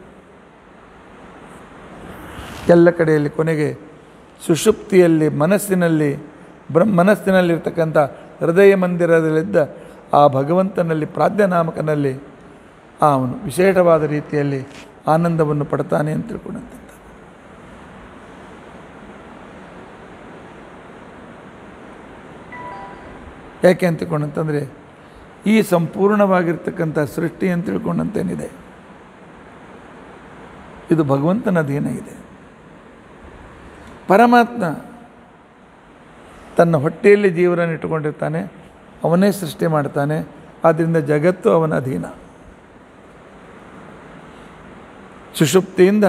ಎಲ್ಲ ಕಡೆಯಲ್ಲಿ ಕೊನೆಗೆ ಸುಷುಪ್ತಿಯಲ್ಲಿ ಮನಸ್ಸಿನಲ್ಲಿ ಬ್ರಹ್ಮ ಮನಸ್ಸಿನಲ್ಲಿರ್ತಕ್ಕಂಥ ಹೃದಯ ಮಂದಿರದಲ್ಲಿದ್ದ ಆ ಭಗವಂತನಲ್ಲಿ ಪ್ರಾಜ್ಞನಾಮಕನಲ್ಲಿ ಆ ಅವನು ವಿಶೇಷವಾದ ರೀತಿಯಲ್ಲಿ ಆನಂದವನ್ನು ಪಡ್ತಾನೆ ಅಂತ ತಿಳ್ಕೊಂಡಂತ ಯಾಕೆ ಅಂತ ತಿಳ್ಕೊಂಡಂತಂದರೆ ಈ ಸಂಪೂರ್ಣವಾಗಿರ್ತಕ್ಕಂಥ ಸೃಷ್ಟಿ ಅಂತ ತಿಳ್ಕೊಂಡಂತೇನಿದೆ ಇದು ಭಗವಂತನ ಅಧೀನ ಇದೆ ಪರಮಾತ್ಮ ತನ್ನ ಹೊಟ್ಟೆಯಲ್ಲಿ ಜೀವನನ್ನು ಇಟ್ಟುಕೊಂಡಿರ್ತಾನೆ ಅವನೇ ಸೃಷ್ಟಿ ಮಾಡ್ತಾನೆ ಆದ್ದರಿಂದ ಜಗತ್ತು ಅವನ ಅಧೀನ ಸುಷುಪ್ತಿಯಿಂದ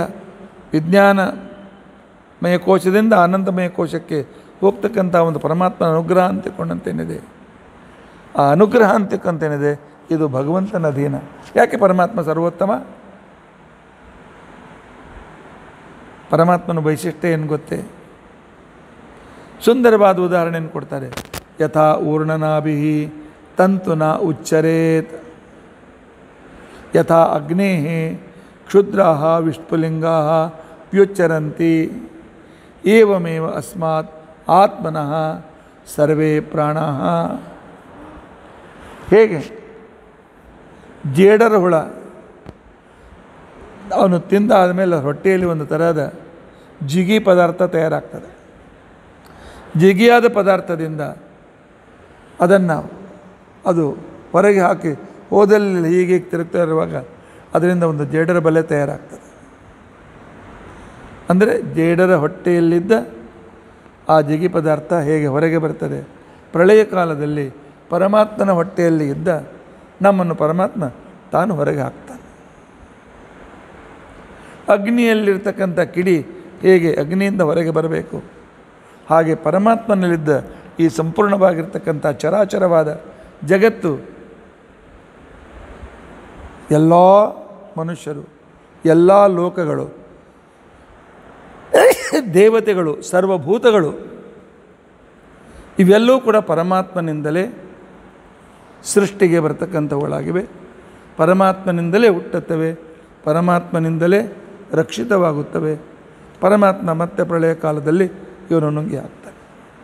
ವಿಜ್ಞಾನಮಯ ಕೋಶದಿಂದ ಆನಂದಮಯ ಕೋಶಕ್ಕೆ ಹೋಗ್ತಕ್ಕಂಥ ಒಂದು ಪರಮಾತ್ಮನ ಅನುಗ್ರಹ ಅಂತಕೊಂಡಂತೇನಿದೆ ಆ ಅನುಗ್ರಹ ಅಂತಕ್ಕಂತೇನಿದೆ ಇದು ಭಗವಂತನ ಅಧೀನ ಯಾಕೆ ಪರಮಾತ್ಮ ಸರ್ವೋತ್ತಮ ಪರಮಾತ್ಮನ ವೈಶಿಷ್ಟ್ಯ ಏನು ಗೊತ್ತೇ ಸುಂದರವಾದ ಉದಾಹರಣೆಯನ್ನು ಕೊಡ್ತಾರೆ ಯಥಾ ಊರ್ಣನಾಭಿ ತಂತು ನ ಉಚ್ಚರೇತ್ ಯಥಾ ಅಗ್ನೇ ಕ್ಷುದ್ರಾ ವಿಷ್ಪುಲಿಂಗಾ ವ್ಯುಚ್ಚರಂತಿ ಏವಮೇವ ಅಸ್ಮಾತ್ ಆತ್ಮನಃ ಸರ್ವೇ ಪ್ರಾಣ ಹೇಗೆ ಜೇಡರ ಹುಳ ಅವನು ತಿಂದಾದ ಮೇಲೆ ಹೊಟ್ಟೆಯಲ್ಲಿ ಒಂದು ತರಹದ ಜಿಗಿ ಪದಾರ್ಥ ತಯಾರಾಗ್ತದೆ ಜಿಗಿಯಾದ ಪದಾರ್ಥದಿಂದ ಅದನ್ನು ಅದು ಹೊರಗೆ ಹಾಕಿ ಹೋದಲ್ಲಿ ಹೀಗೆ ತಿರುಗ್ತಾ ಇರುವಾಗ ಅದರಿಂದ ಒಂದು ಜೇಡರ ಬಲೆ ತಯಾರಾಗ್ತದೆ ಅಂದರೆ ಜೇಡರ ಹೊಟ್ಟೆಯಲ್ಲಿದ್ದ ಆ ಜಿಗಿ ಪದಾರ್ಥ ಹೇಗೆ ಹೊರಗೆ ಬರ್ತದೆ ಪ್ರಳಯ ಕಾಲದಲ್ಲಿ ಪರಮಾತ್ಮನ ಹೊಟ್ಟೆಯಲ್ಲಿ ಇದ್ದ ನಮ್ಮನ್ನು ಪರಮಾತ್ಮ ತಾನು ಹೊರಗೆ ಹಾಕ್ತಾನೆ ಅಗ್ನಿಯಲ್ಲಿರ್ತಕ್ಕಂಥ ಕಿಡಿ ಹೇಗೆ ಅಗ್ನಿಯಿಂದ ಹೊರಗೆ ಬರಬೇಕು ಹಾಗೆ ಪರಮಾತ್ಮನಲ್ಲಿದ್ದ ಈ ಸಂಪೂರ್ಣವಾಗಿರ್ತಕ್ಕಂಥ ಚರಾಚರವಾದ ಜಗತ್ತು ಎಲ್ಲ ಮನುಷ್ಯರು ಎಲ್ಲ ಲೋಕಗಳು ದೇವತೆಗಳು ಸರ್ವಭೂತಗಳು ಇವೆಲ್ಲವೂ ಕೂಡ ಪರಮಾತ್ಮನಿಂದಲೇ ಸೃಷ್ಟಿಗೆ ಬರ್ತಕ್ಕಂಥವುಗಳಾಗಿವೆ ಪರಮಾತ್ಮನಿಂದಲೇ ಹುಟ್ಟುತ್ತವೆ ಪರಮಾತ್ಮನಿಂದಲೇ ರಕ್ಷಿತವಾಗುತ್ತವೆ ಪರಮಾತ್ಮ ಮತ್ತೆ ಪ್ರಳಯ ಕಾಲದಲ್ಲಿ ಇವನು ನುಂಗಿ ಹಾಕ್ತಾನೆ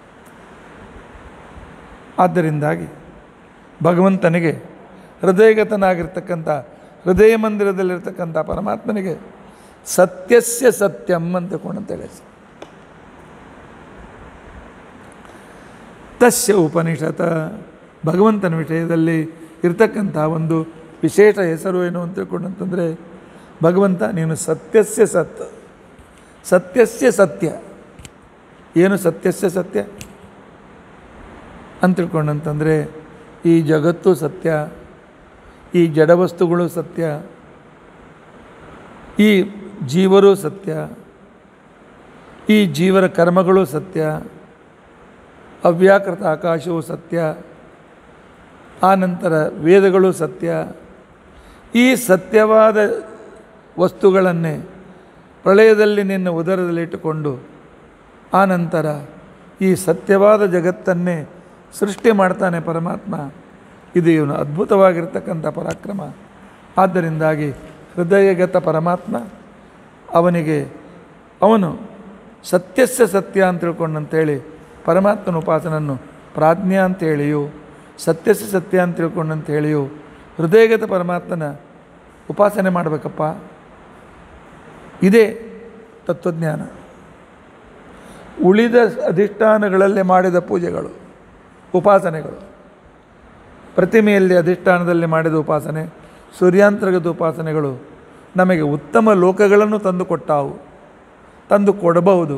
ಆದ್ದರಿಂದಾಗಿ ಭಗವಂತನಿಗೆ ಹೃದಯಗತನಾಗಿರ್ತಕ್ಕಂಥ ಹೃದಯ ಮಂದಿರದಲ್ಲಿರ್ತಕ್ಕಂಥ ಪರಮಾತ್ಮನಿಗೆ ಸತ್ಯಸ್ಯ ಸತ್ಯಂ ಅಂತ ಕೊಂಡಂತೇಳಿ ಹೆಸರು. ತಸ್ಯ ಉಪನಿಷತ ಭಗವಂತನ ವಿಷಯದಲ್ಲಿ ಇರ್ತಕ್ಕಂಥ ಒಂದು ವಿಶೇಷ ಹೆಸರು ಏನು ಅಂತ ತಿಳ್ಕೊಂಡಂತಂದರೆ ಭಗವಂತ ನೀನು ಸತ್ಯಸ್ಯ ಸತ್ ಸತ್ಯಸ್ಯ ಸತ್ಯ ಏನು ಸತ್ಯಸ್ಯ ಸತ್ಯ ಅಂತ ತಿಳ್ಕೊಂಡಂತಂದರೆ ಈ ಜಗತ್ತು ಸತ್ಯ ಈ ಜಡವಸ್ತುಗಳು ಸತ್ಯ ಈ ಜೀವರು ಸತ್ಯ ಈ ಜೀವರ ಕರ್ಮಗಳು ಸತ್ಯ ಅವ್ಯಾಕೃತ ಆಕಾಶವು ಸತ್ಯ ಆನಂತರ ವೇದಗಳು ಸತ್ಯ ಈ ಸತ್ಯವಾದ ವಸ್ತುಗಳನ್ನೇ ಪ್ರಳಯದಲ್ಲಿ ನಿನ್ನ ಉದರದಲ್ಲಿಟ್ಟುಕೊಂಡು ಆನಂತರ ಈ ಸತ್ಯವಾದ ಜಗತ್ತನ್ನೇ ಸೃಷ್ಟಿ ಮಾಡ್ತಾನೆ ಪರಮಾತ್ಮ ಇದು ಇವನು ಅದ್ಭುತವಾಗಿರ್ತಕ್ಕಂಥ ಪರಾಕ್ರಮ ಆದ್ದರಿಂದಾಗಿ ಹೃದಯಗತ ಪರಮಾತ್ಮ ಅವನಿಗೆ ಅವನು ಸತ್ಯಸ್ಯ ಸತ್ಯ ಅಂತ ತಿಳ್ಕೊಂಡಂತೇಳಿ ಪರಮಾತ್ಮನ ಉಪಾಸನನ್ನು ಪ್ರಾಜ್ಞ ಅಂತೇಳಿಯು ಸತ್ಯಸ್ಯ ಸತ್ಯ ಅಂತ ತಿಳ್ಕೊಂಡಂತ ಹೇಳಿಯು ಹೃದಯಗತ ಪರಮಾತ್ಮನ ಉಪಾಸನೆ ಮಾಡಬೇಕಪ್ಪ ಇದೇ ತತ್ವಜ್ಞಾನ ಉಳಿದ ಅಧಿಷ್ಠಾನಗಳಲ್ಲೇ ಮಾಡಿದ ಪೂಜೆಗಳು ಉಪಾಸನೆಗಳು ಪ್ರತಿಮೆಯಲ್ಲಿ ಅಧಿಷ್ಠಾನದಲ್ಲಿ ಮಾಡಿದ ಉಪಾಸನೆ ಸೂರ್ಯಾಂತರ್ಗತ ಉಪಾಸನೆಗಳು ನಮಗೆ ಉತ್ತಮ ಲೋಕಗಳನ್ನು ತಂದು ಕೊಟ್ಟಾವು ತಂದು ಕೊಡಬಹುದು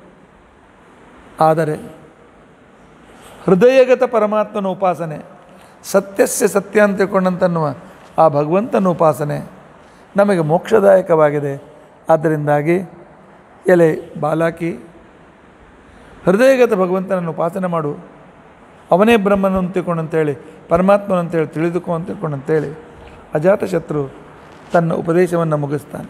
ಆದರೆ ಹೃದಯಗತ ಪರಮಾತ್ಮನ ಉಪಾಸನೆ ಸತ್ಯಸ್ಯ ಸತ್ಯ ಅಂತ ತಿಳ್ಕೊಂಡಂತನ್ನುವ ಆ ಭಗವಂತನ ಉಪಾಸನೆ ನಮಗೆ ಮೋಕ್ಷದಾಯಕವಾಗಿದೆ ಆದ್ದರಿಂದಾಗಿ ಎಲೆ ಬಾಲಾಕಿ ಹೃದಯಗತ ಭಗವಂತನನ್ನು ಉಪಾಸನೆ ಮಾಡು ಅವನೇ ಬ್ರಹ್ಮನು ಅಂತ ತಿಳ್ಕೊಂಡಂತೇಳಿ ಪರಮಾತ್ಮನು ಅಂತೇಳಿ ತಿಳಿದುಕೋ ಅಂತ ತಿಳ್ಕೊಂಡಂತೇಳಿ ಅಜಾತಶತ್ರು ತನ್ನ ಉಪದೇಶವನ್ನು ಮುಗಿಸ್ತಾನೆ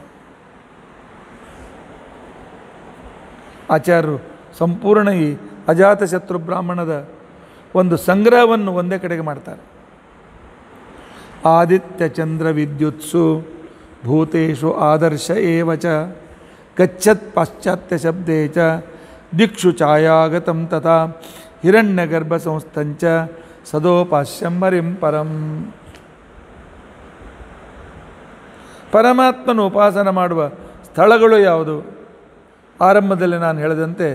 ಆಚಾರ್ಯರು ಸಂಪೂರ್ಣ ಈ ಅಜಾತಶತ್ರು ಬ್ರಾಹ್ಮಣದ ಒಂದು ಸಂಗ್ರಹವನ್ನು ಒಂದೇ ಕಡೆಗೆ ಮಾಡ್ತಾರೆ ಆದಿತ್ಯ ಚಂದ್ರ ವಿದ್ಯುತ್ಸು ಭೂತೇಶು ಆದರ್ಶ ಏವ ಚ ಗಚ್ಚತ್ ಪಾಶ್ಚಾತ್ಯ ಶಬ್ದೇ ಚ ದಿಕ್ಷು ಛಾಯಾಗತಂ ತಥಾ ಹಿರಣ್ಯಗರ್ಭ ಸಂಸ್ಥಂಚ ಸದೋಪಾಸ್ಯಂ ಹರಿಂ ಪರಂ ಪರಮಾತ್ಮನ ಉಪಾಸನ ಮಾಡುವ ಸ್ಥಳಗಳು ಯಾವುದು ಆರಂಭದಲ್ಲಿ ನಾನು ಹೇಳಿದಂತೆ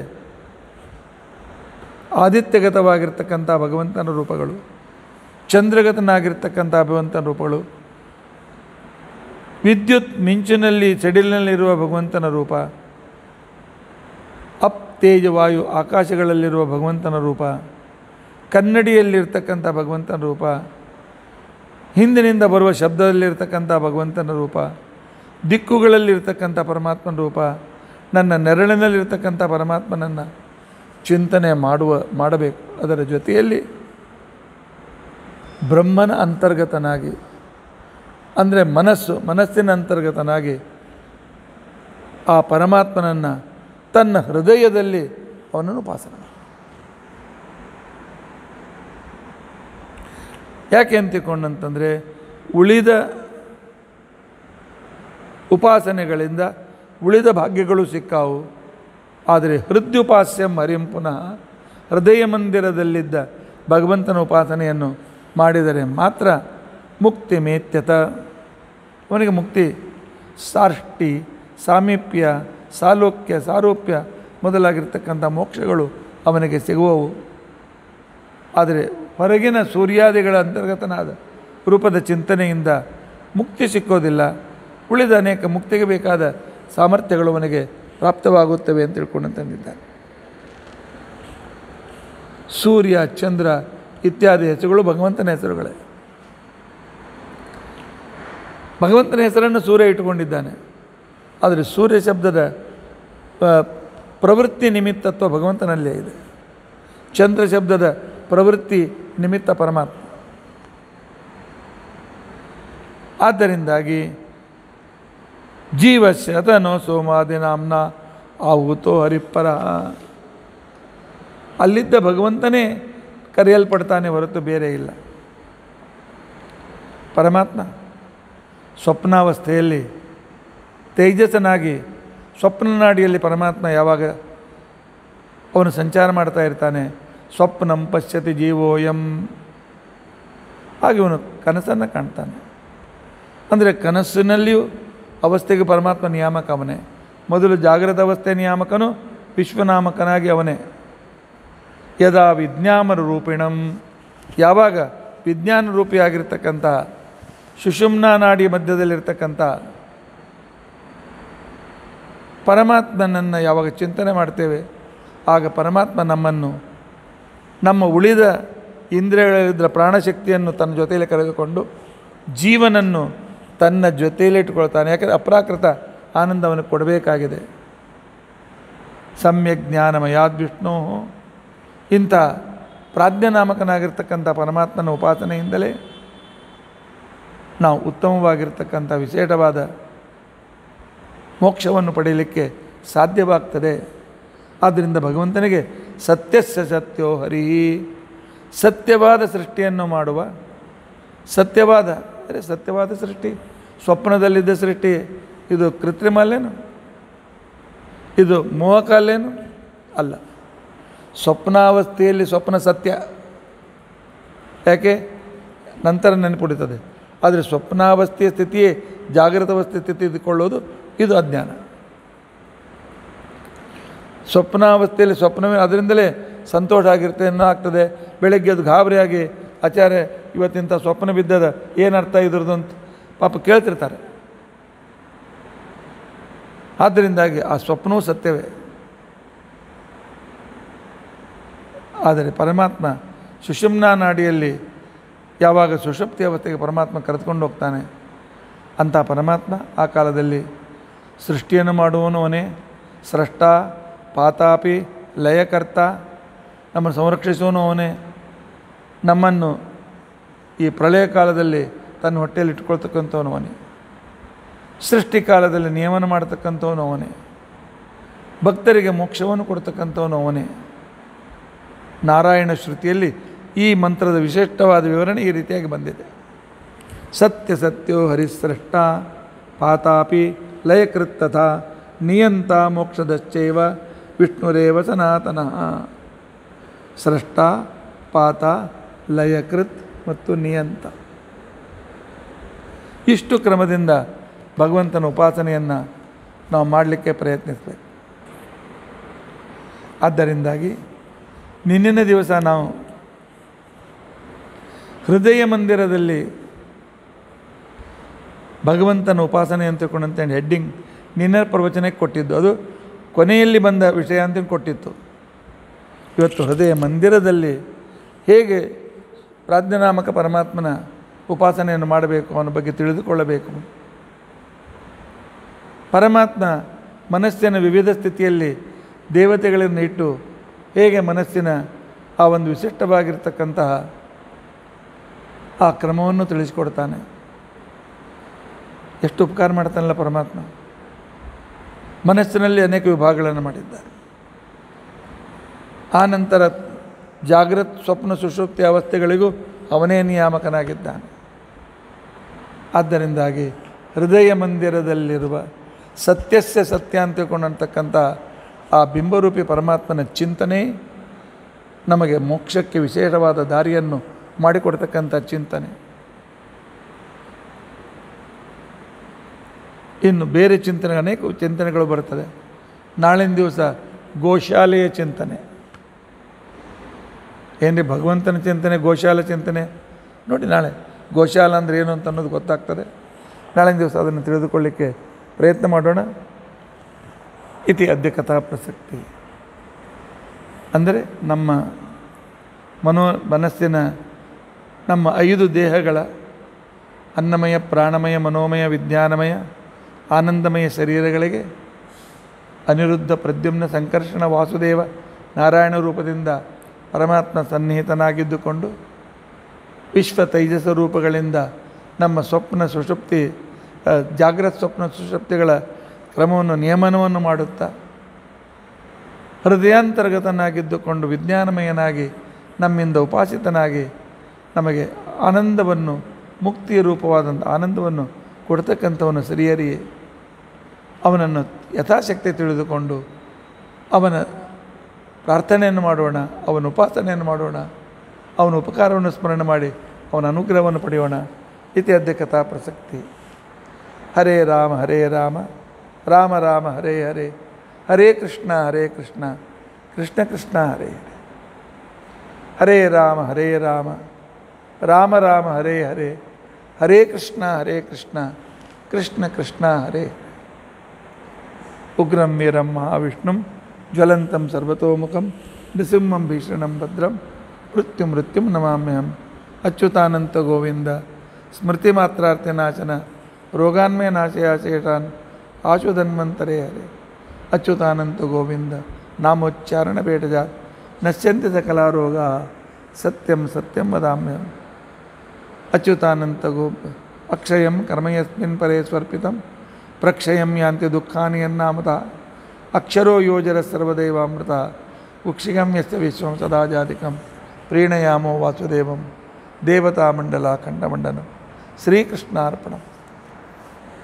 ಆದಿತ್ಯಗತವಾಗಿರ್ತಕ್ಕಂಥ ಭಗವಂತನ ರೂಪಗಳು ಚಂದ್ರಗತನಾಗಿರ್ತಕ್ಕಂಥ ಭಗವಂತನ ರೂಪಗಳು ವಿದ್ಯುತ್ ಮಿಂಚಿನಲ್ಲಿ ಸೆಡಿಲಿನಲ್ಲಿರುವ ಭಗವಂತನ ರೂಪ ಅಪ್ ತೇಜ ವಾಯು ಆಕಾಶಗಳಲ್ಲಿರುವ ಭಗವಂತನ ರೂಪ ಕನ್ನಡಿಯಲ್ಲಿರ್ತಕ್ಕಂಥ ಭಗವಂತನ ರೂಪ ಹಿಂದಿನಿಂದ ಬರುವ ಶಬ್ದದಲ್ಲಿರ್ತಕ್ಕಂಥ ಭಗವಂತನ ರೂಪ ದಿಕ್ಕುಗಳಲ್ಲಿರ್ತಕ್ಕಂಥ ಪರಮಾತ್ಮನ ರೂಪ ನನ್ನ ನೆರಳಿನಲ್ಲಿರ್ತಕ್ಕಂಥ ಪರಮಾತ್ಮನನ್ನು ಚಿಂತನೆ ಮಾಡುವ ಮಾಡಬೇಕು ಅದರ ಜೊತೆಯಲ್ಲಿ ಬ್ರಹ್ಮನ ಅಂತರ್ಗತನಾಗಿ ಅಂದರೆ ಮನಸ್ಸು ಮನಸ್ಸಿನ ಅಂತರ್ಗತನಾಗಿ ಆ ಪರಮಾತ್ಮನನ್ನು ತನ್ನ ಹೃದಯದಲ್ಲಿ ಅವನನ್ನು ಉಪಾಸನೆ ಮಾಡು. ಯಾಕೆ ಅಂತಿಕೊಂಡಂತಂದರೆ ಉಳಿದ ಉಪಾಸನೆಗಳಿಂದ ಉಳಿದ ಭಾಗ್ಯಗಳು ಸಿಕ್ಕಾವು ಆದರೆ ಹೃದ್ಯುಪಾಸ್ಯಂ ಹರಿಂ ಪುನಃ ಹೃದಯ ಮಂದಿರದಲ್ಲಿದ್ದ ಭಗವಂತನ ಉಪಾಸನೆಯನ್ನು ಮಾಡಿದರೆ ಮಾತ್ರ ಮುಕ್ತಿ ಮೇತ್ಯತ ಅವನಿಗೆ ಮುಕ್ತಿ ಸಾಷ್ಟಿ ಸಾಮೀಪ್ಯ ಸಾಲೋಕ್ಯ ಸಾರೂಪ್ಯ ಮೊದಲಾಗಿರ್ತಕ್ಕಂಥ ಮೋಕ್ಷಗಳು ಅವನಿಗೆ ಸಿಗುವವು ಆದರೆ ಹೊರಗಿನ ಸೂರ್ಯಾದಿಗಳ ಅಂತರ್ಗತನಾದ ರೂಪದ ಚಿಂತನೆಯಿಂದ ಮುಕ್ತಿ ಸಿಕ್ಕೋದಿಲ್ಲ ಉಳಿದ ಅನೇಕ ಮುಕ್ತಿಗೆ ಬೇಕಾದ ಸಾಮರ್ಥ್ಯಗಳು ಅವನಿಗೆ ಪ್ರಾಪ್ತವಾಗುತ್ತವೆ ಅಂತ ತಿಳ್ಕೊಂಡು ತಂದಿದ್ದಾನೆ ಸೂರ್ಯ ಚಂದ್ರ ಇತ್ಯಾದಿ ಹೆಸರುಗಳು ಭಗವಂತನ ಹೆಸರುಗಳೇ ಭಗವಂತನ ಹೆಸರನ್ನು ಸೂರ್ಯ ಇಟ್ಟುಕೊಂಡಿದ್ದಾನೆ ಆದರೆ ಸೂರ್ಯ ಶಬ್ದದ ಆ, ಪ್ರವೃತ್ತಿ ನಿಮಿತ್ತತ್ವ ಭಗವಂತನಲ್ಲೇ ಇದೆ ಚಂದ್ರ ಶಬ್ದದ ಪ್ರವೃತ್ತಿ ನಿಮಿತ್ತ ಪರಮಾತ್ಮ ಆದ್ದರಿಂದಾಗಿ ಜೀವಶತನೋ ಸೋಮಾದಿನಾಂನ ಆಹುತೋ ಹರಿಪ್ಪರ ಅಲ್ಲಿದ್ದ ಭಗವಂತನೇ ಕರೆಯಲ್ಪಡ್ತಾನೆ ಹೊರತು ಬೇರೆ ಇಲ್ಲ ಪರಮಾತ್ಮ ಸ್ವಪ್ನಾವಸ್ಥೆಯಲ್ಲಿ ತೇಜಸ್ಸನಾಗಿ ಸ್ವಪ್ನನಾಡಿಯಲ್ಲಿ ಪರಮಾತ್ಮ ಯಾವಾಗ ಅವನು ಸಂಚಾರ ಮಾಡ್ತಾ ಇರ್ತಾನೆ ಸ್ವಪ್ನಂ ಪಶ್ಯತಿ ಜೀವೋಯಂ ಹಾಗೆ ಅವನು ಕನಸನ್ನು ಕಾಣ್ತಾನೆ ಅಂದರೆ ಕನಸಿನಲ್ಲಿಯೂ ಅವಸ್ಥೆಗೆ ಪರಮಾತ್ಮ ನಿಯಾಮಕ ಅವನೇ ಮೊದಲು ಜಾಗೃತ ಅವಸ್ಥೆ ನಿಯಾಮಕನು ವಿಶ್ವನಾಮಕನಾಗಿ ಅವನೇ ಯದಾ ವಿಜ್ಞಾಮರ ರೂಪಿಣಂ ಯಾವಾಗ ವಿಜ್ಞಾನ ರೂಪಿಯಾಗಿರ್ತಕ್ಕಂಥ ಸುಷುಮ್ನಾ ನಾಡಿ ಮಧ್ಯದಲ್ಲಿರ್ತಕ್ಕಂಥ ಪರಮಾತ್ಮನನ್ನು ಯಾವಾಗ ಚಿಂತನೆ ಮಾಡ್ತೇವೆ ಆಗ ಪರಮಾತ್ಮ ನಮ್ಮನ್ನು ನಮ್ಮ ಉಳಿದ ಇಂದ್ರಿಯಗಳಿದ್ದ ಪ್ರಾಣಶಕ್ತಿಯನ್ನು ತನ್ನ ಜೊತೆಯಲ್ಲಿ ಕರೆದುಕೊಂಡು ಜೀವನನ್ನು ತನ್ನ ಜೊತೆಯಲ್ಲಿ ಇಟ್ಕೊಳ್ತಾನೆ ಯಾಕಂದರೆ ಅಪ್ರಾಕೃತ ಆನಂದ ಅವನಿಗೆ ಕೊಡಬೇಕಾಗಿದೆ ಸಮ್ಯಕ್ ಜ್ಞಾನಮಯಾದ್ ವಿಷ್ಣು ಇಂಥ ಪ್ರಾಜ್ಞನಾಮಕನಾಗಿರ್ತಕ್ಕಂಥ ಪರಮಾತ್ಮನ ಉಪಾಸನೆಯಿಂದಲೇ ನಾವು ಉತ್ತಮವಾಗಿರ್ತಕ್ಕಂಥ ವಿಶೇಷವಾದ ಮೋಕ್ಷವನ್ನು ಪಡೆಯಲಿಕ್ಕೆ ಸಾಧ್ಯವಾಗ್ತದೆ ಆದ್ದರಿಂದ ಭಗವಂತನಿಗೆ ಸತ್ಯಸ್ಯ ಸತ್ಯೋ ಹರಿ ಸತ್ಯವಾದ ಸೃಷ್ಟಿಯನ್ನು ಮಾಡುವ ಸತ್ಯವಾದ ಅಂದರೆ ಸತ್ಯವಾದ ಸೃಷ್ಟಿ ಸ್ವಪ್ನದಲ್ಲಿದ್ದ ಸೃಷ್ಟಿ ಇದು ಕೃತ್ರಿಮ ಅಲ್ಲೇನು ಇದು ಮೋಹಕ ಅಲ್ಲೇನು ಅಲ್ಲ ಸ್ವಪ್ನಾವಸ್ಥೆಯಲ್ಲಿ ಸ್ವಪ್ನ ಸತ್ಯ ಯಾಕೆ ನಂತರ ನೆನಪುಡಿತದೆ ಆದರೆ ಸ್ವಪ್ನಾವಸ್ಥೆಯ ಸ್ಥಿತಿಯೇ ಜಾಗೃತ ಅವಸ್ಥೆ ಸ್ಥಿತಿ ಇದ್ದುಕೊಳ್ಳೋದು ಇದು ಅಜ್ಞಾನ ಸ್ವಪ್ನಾವಸ್ಥೆಯಲ್ಲಿ ಸ್ವಪ್ನವೇ ಅದರಿಂದಲೇ ಸಂತೋಷ ಆಗಿರುತ್ತೆ ಅನ್ನೋ ಆಗ್ತದೆ ಬೆಳಗ್ಗೆ ಅದು ಗಾಬರಿಯಾಗಿ ಆಚಾರ್ಯ ಇವತ್ತಿಂಥ ಸ್ವಪ್ನ ಬಿದ್ದದ ಏನರ್ಥ ಇದ್ರದ್ದು ಅಂತ ಪಾಪ ಕೇಳ್ತಿರ್ತಾರೆ ಆದ್ದರಿಂದಾಗಿ ಆ ಸ್ವಪ್ನವೂ ಸತ್ಯವೇ ಆದರೆ ಪರಮಾತ್ಮ ಸುಷುಮ್ನಾ ನಾಡಿಯಲ್ಲಿ ಯಾವಾಗ ಸುಷುಪ್ತಿ ಅವಸ್ಥೆಗೆ ಪರಮಾತ್ಮ ಕರೆದುಕೊಂಡು ಹೋಗ್ತಾನೆ ಅಂಥ ಪರಮಾತ್ಮ ಆ ಕಾಲದಲ್ಲಿ ಸೃಷ್ಟಿಯನ್ನು ಮಾಡುವವನು ಅವನೇ ಸ್ರಷ್ಟ ಪಾತಾಪಿ ಲಯಕರ್ತ ನಮ್ಮನ್ನು ಸಂರಕ್ಷಿಸುವನು ಅವನೇ ನಮ್ಮನ್ನು ಈ ಪ್ರಳಯ ಕಾಲದಲ್ಲಿ ತನ್ನ ಹೊಟ್ಟೆಯಲ್ಲಿ ಇಟ್ಕೊಳ್ತಕ್ಕಂಥವನು ಅವನೇ ಸೃಷ್ಟಿ ಕಾಲದಲ್ಲಿ ನಿಯಮನ ಮಾಡ್ತಕ್ಕಂಥವನು ಅವನೇ ಭಕ್ತರಿಗೆ ಮೋಕ್ಷವನ್ನು ಕೊಡ್ತಕ್ಕಂಥವನು ಅವನೇ ನಾರಾಯಣ ಶ್ರುತಿಯಲ್ಲಿ ಈ ಮಂತ್ರದ ವಿಶಿಷ್ಟವಾದ ವಿವರಣೆ ಈ ರೀತಿಯಾಗಿ ಬಂದಿದೆ ಸತ್ಯ ಸತ್ಯೋ ಹರಿಸೃಷ್ಟ ಪಾತಾಪಿ ಲಯಕೃತ್ ತಥಾ ನಿಯಂತ ಮೋಕ್ಷದಶ್ಚೈವ ವಿಷ್ಣುರೇವ ಸನಾತನಃ ಸೃಷ್ಟ ಪಾತ ಲಯಕೃತ್ ಮತ್ತು ನಿಯಂತ ಇಷ್ಟು ಕ್ರಮದಿಂದ ಭಗವಂತನ ಉಪಾಸನೆಯನ್ನು ನಾವು ಮಾಡಲಿಕ್ಕೆ ಪ್ರಯತ್ನಿಸಬೇಕು ಆದ್ದರಿಂದಾಗಿ ನಿನ್ನಿನ ದಿವಸ ನಾವು ಹೃದಯ ಮಂದಿರದಲ್ಲಿ ಭಗವಂತನ ಉಪಾಸನೆ ಅಂತ ತಿಳ್ಕೊಂಡಂತ ಹೆಡ್ಡಿಂಗ್ ನಿನ್ನ ಪ್ರವಚನಕ್ಕೆ ಕೊಟ್ಟಿದ್ದು ಅದು ಕೊನೆಯಲ್ಲಿ ಬಂದ ವಿಷಯ ಅಂತ ಕೊಟ್ಟಿತ್ತು ಇವತ್ತು ಹೃದಯ ಮಂದಿರದಲ್ಲಿ ಹೇಗೆ ಪ್ರಾಜ್ಞನಾಮಕ ಪರಮಾತ್ಮನ ಉಪಾಸನೆಯನ್ನು ಮಾಡಬೇಕು ಅವನ ಬಗ್ಗೆ ತಿಳಿದುಕೊಳ್ಳಬೇಕು ಪರಮಾತ್ಮ ಮನಸ್ಸಿನ ವಿವಿಧ ಸ್ಥಿತಿಯಲ್ಲಿ ದೇವತೆಗಳನ್ನು ಇಟ್ಟು ಹೇಗೆ ಮನಸ್ಸಿನ ಆ ಒಂದು ವಿಶಿಷ್ಟವಾಗಿರ್ತಕ್ಕಂತಹ ಆ ಕ್ರಮವನ್ನು ತಿಳಿಸಿಕೊಡ್ತಾನೆ ಎಷ್ಟು ಉಪಕಾರ ಮಾಡ್ತಾನಲ್ಲ ಪರಮಾತ್ಮ ಮನಸ್ಸಿನಲ್ಲಿ ಅನೇಕ ವಿಭಾಗಗಳನ್ನು ಮಾಡಿದ್ದಾರೆ ಆ ನಂತರ ಜಾಗೃತ್ ಸ್ವಪ್ನ ಸುಷುಪ್ತಿ ಅವಸ್ಥೆಗಳಿಗೂ ಅವನೇ ನಿಯಾಮಕನಾಗಿದ್ದಾನೆ ಆದ್ದರಿಂದಾಗಿ ಹೃದಯ ಮಂದಿರದಲ್ಲಿರುವ ಸತ್ಯಸ್ಯ ಸತ್ಯ ಅಂತ ತಿಳ್ಕೊಂಡಂತಕ್ಕಂಥ ಆ ಬಿಂಬರೂಪಿ ಪರಮಾತ್ಮನ ಚಿಂತನೆ ನಮಗೆ ಮೋಕ್ಷಕ್ಕೆ ವಿಶೇಷವಾದ ದಾರಿಯನ್ನು ಮಾಡಿಕೊಡ್ತಕ್ಕಂಥ ಚಿಂತನೆ ಇನ್ನು ಬೇರೆ ಚಿಂತನೆ ಅನೇಕ ಚಿಂತನೆಗಳು ಬರ್ತದೆ ನಾಳಿನ ದಿವಸ ಗೋಶಾಲೆಯ ಚಿಂತನೆ ಏನ್ರಿ ಭಗವಂತನ ಚಿಂತನೆ ಗೋಶಾಲೆ ಚಿಂತನೆ ನೋಡಿ ನಾಳೆ ಗೋಶಾಲ ಅಂದರೆ ಏನು ಅಂತ ಅನ್ನೋದು ಗೊತ್ತಾಗ್ತದೆ ನಾಳಿನ ದಿವಸ ಅದನ್ನು ತಿಳಿದುಕೊಳ್ಳಿಕ್ಕೆ ಪ್ರಯತ್ನ ಮಾಡೋಣ ಇತಿ ಅದ್ಯ ಕಥಾ ಪ್ರಸಕ್ತಿ ಅಂದರೆ ನಮ್ಮ ಮನೋ ಮನಸ್ಸಿನ ನಮ್ಮ ಐದು ದೇಹಗಳ ಅನ್ನಮಯ ಪ್ರಾಣಮಯ ಮನೋಮಯ ವಿಜ್ಞಾನಮಯ ಆನಂದಮಯ ಶರೀರಗಳಿಗೆ ಅನಿರುದ್ಧ ಪ್ರದ್ಯುಮ್ನ ಸಂಕರ್ಷಣ ವಾಸುದೇವ ನಾರಾಯಣ ರೂಪದಿಂದ ಪರಮಾತ್ಮ ಸನ್ನಿಹಿತನಾಗಿದ್ದುಕೊಂಡು ವಿಶ್ವ ತೈಜಸ ರೂಪಗಳಿಂದ ನಮ್ಮ ಸ್ವಪ್ನ ಸುಷುಪ್ತಿ ಆ, ಜಾಗ್ರತ್ ಸ್ವಪ್ನ ಸುಷುಪ್ತಿಗಳ ಕ್ರಮವನ್ನು ನಿಯಮನವನ್ನು ಮಾಡುತ್ತಾ ಹೃದಯಾಂತರ್ಗತನಾಗಿದ್ದುಕೊಂಡು ವಿಜ್ಞಾನಮಯನಾಗಿ ನಮ್ಮಿಂದ ಉಪಾಸಿತನಾಗಿ ನಮಗೆ ಆನಂದವನ್ನು ಮುಕ್ತಿಯ ರೂಪವಾದಂಥ ಆನಂದವನ್ನು ಕೊಡ್ತಕ್ಕಂಥವನು ಸರಿಯರಿಯೇ ಅವನನ್ನು ಯಥಾಶಕ್ತಿ ತಿಳಿದುಕೊಂಡು ಅವನ ಪ್ರಾರ್ಥನೆಯನ್ನು ಮಾಡೋಣ ಅವನ ಉಪಾಸನೆಯನ್ನು ಮಾಡೋಣ ಅವನ ಉಪಕಾರವನ್ನು ಸ್ಮರಣೆ ಮಾಡಿ ಅವನ ಅನುಗ್ರಹವನ್ನು ಪಡೆಯೋಣ ಇತಿ ಅದ್ಯ ಕಥಾ ಪ್ರಸಕ್ತಿ ಹರೇ ರಾಮ ಹರೇ ರಾಮ ರಾಮ ರಾಮ ಹರೇ ಹರೇ ಹರೇ ಕೃಷ್ಣ ಹರೇ ಕೃಷ್ಣ ಕೃಷ್ಣ ಕೃಷ್ಣ ಹರೇ ಹರೇ ಹರೇ ರಾಮ ಹರೇ ರಾಮ ರಾಮ ರಾಮ ಹರೇ ಹರೇ ಹರೇ ಕೃಷ್ಣ ಹರೇ ಕೃಷ್ಣ ಕೃಷ್ಣ ಕೃಷ್ಣ ಹರೇ ಉಗ್ರಂ ವೀರಂ ಮಹಾವಿಷ್ಣುಂ ಜ್ವಲಂತಂ ಸರ್ವತೋಮುಖಂ ನೃಸಿಂಹಂ ಭೀಷಣಂ ಭದ್ರಂ ಮೃತ್ಯು ಮೃತ್ಯುಂ ನಮಾಮ್ಯಹಂ ಅಚ್ಯುತಾನಂತ ಗೋವಿಂದ ಸ್ಮೃತಿ ಮಾತ್ರಾರ್ಥನಾಶನ ರೋಗಾನ್ಮಯ ನಾಶಯಾಶೇಷಾನ್ ಆಶುಧನ್ವಂತರೇ ಹರೇ ಅಚ್ಯುತಾನಂತ ಗೋವಿಂದ ನಾಮೋಚ್ಚಾರಣ ಬೇಟಜ ನಶ್ಯಂತಿ ಸಕಲಾರೋಗ ಸತ್ಯಂ ಸತ್ಯಂ ವದಾಮ್ಯಹಂ ಅಚ್ಯುತಾನಂತ ಗೋ ಅಕ್ಷಯಂ ಕರ್ಮಯಸ್ಮಿನ್ ಪರೇ ಸ್ವರ್ಪಿತಂ ಪ್ರಕ್ಷಯಂ ಯಾಂತಿ ದುಃಖಾನಿ ಯನ್ನಾಮತ ಅಕ್ಷರೋ ಯೋಜರ ಸರ್ವದೇವಾಮೃತ ಉಕ್ಷಿಗಂ ಯಸ್ಯ ವಿಶ್ವಂ ಸದಾ ಜಾತಿಕಂ ಪ್ರೀಣಯಾಮೋ ವಾಸುದೇವಂ ದೇವತಾಮಂಡಲ ಖಂಡಮಂಡನ ಶ್ರೀಕೃಷ್ಣಾರ್ಪಣಂ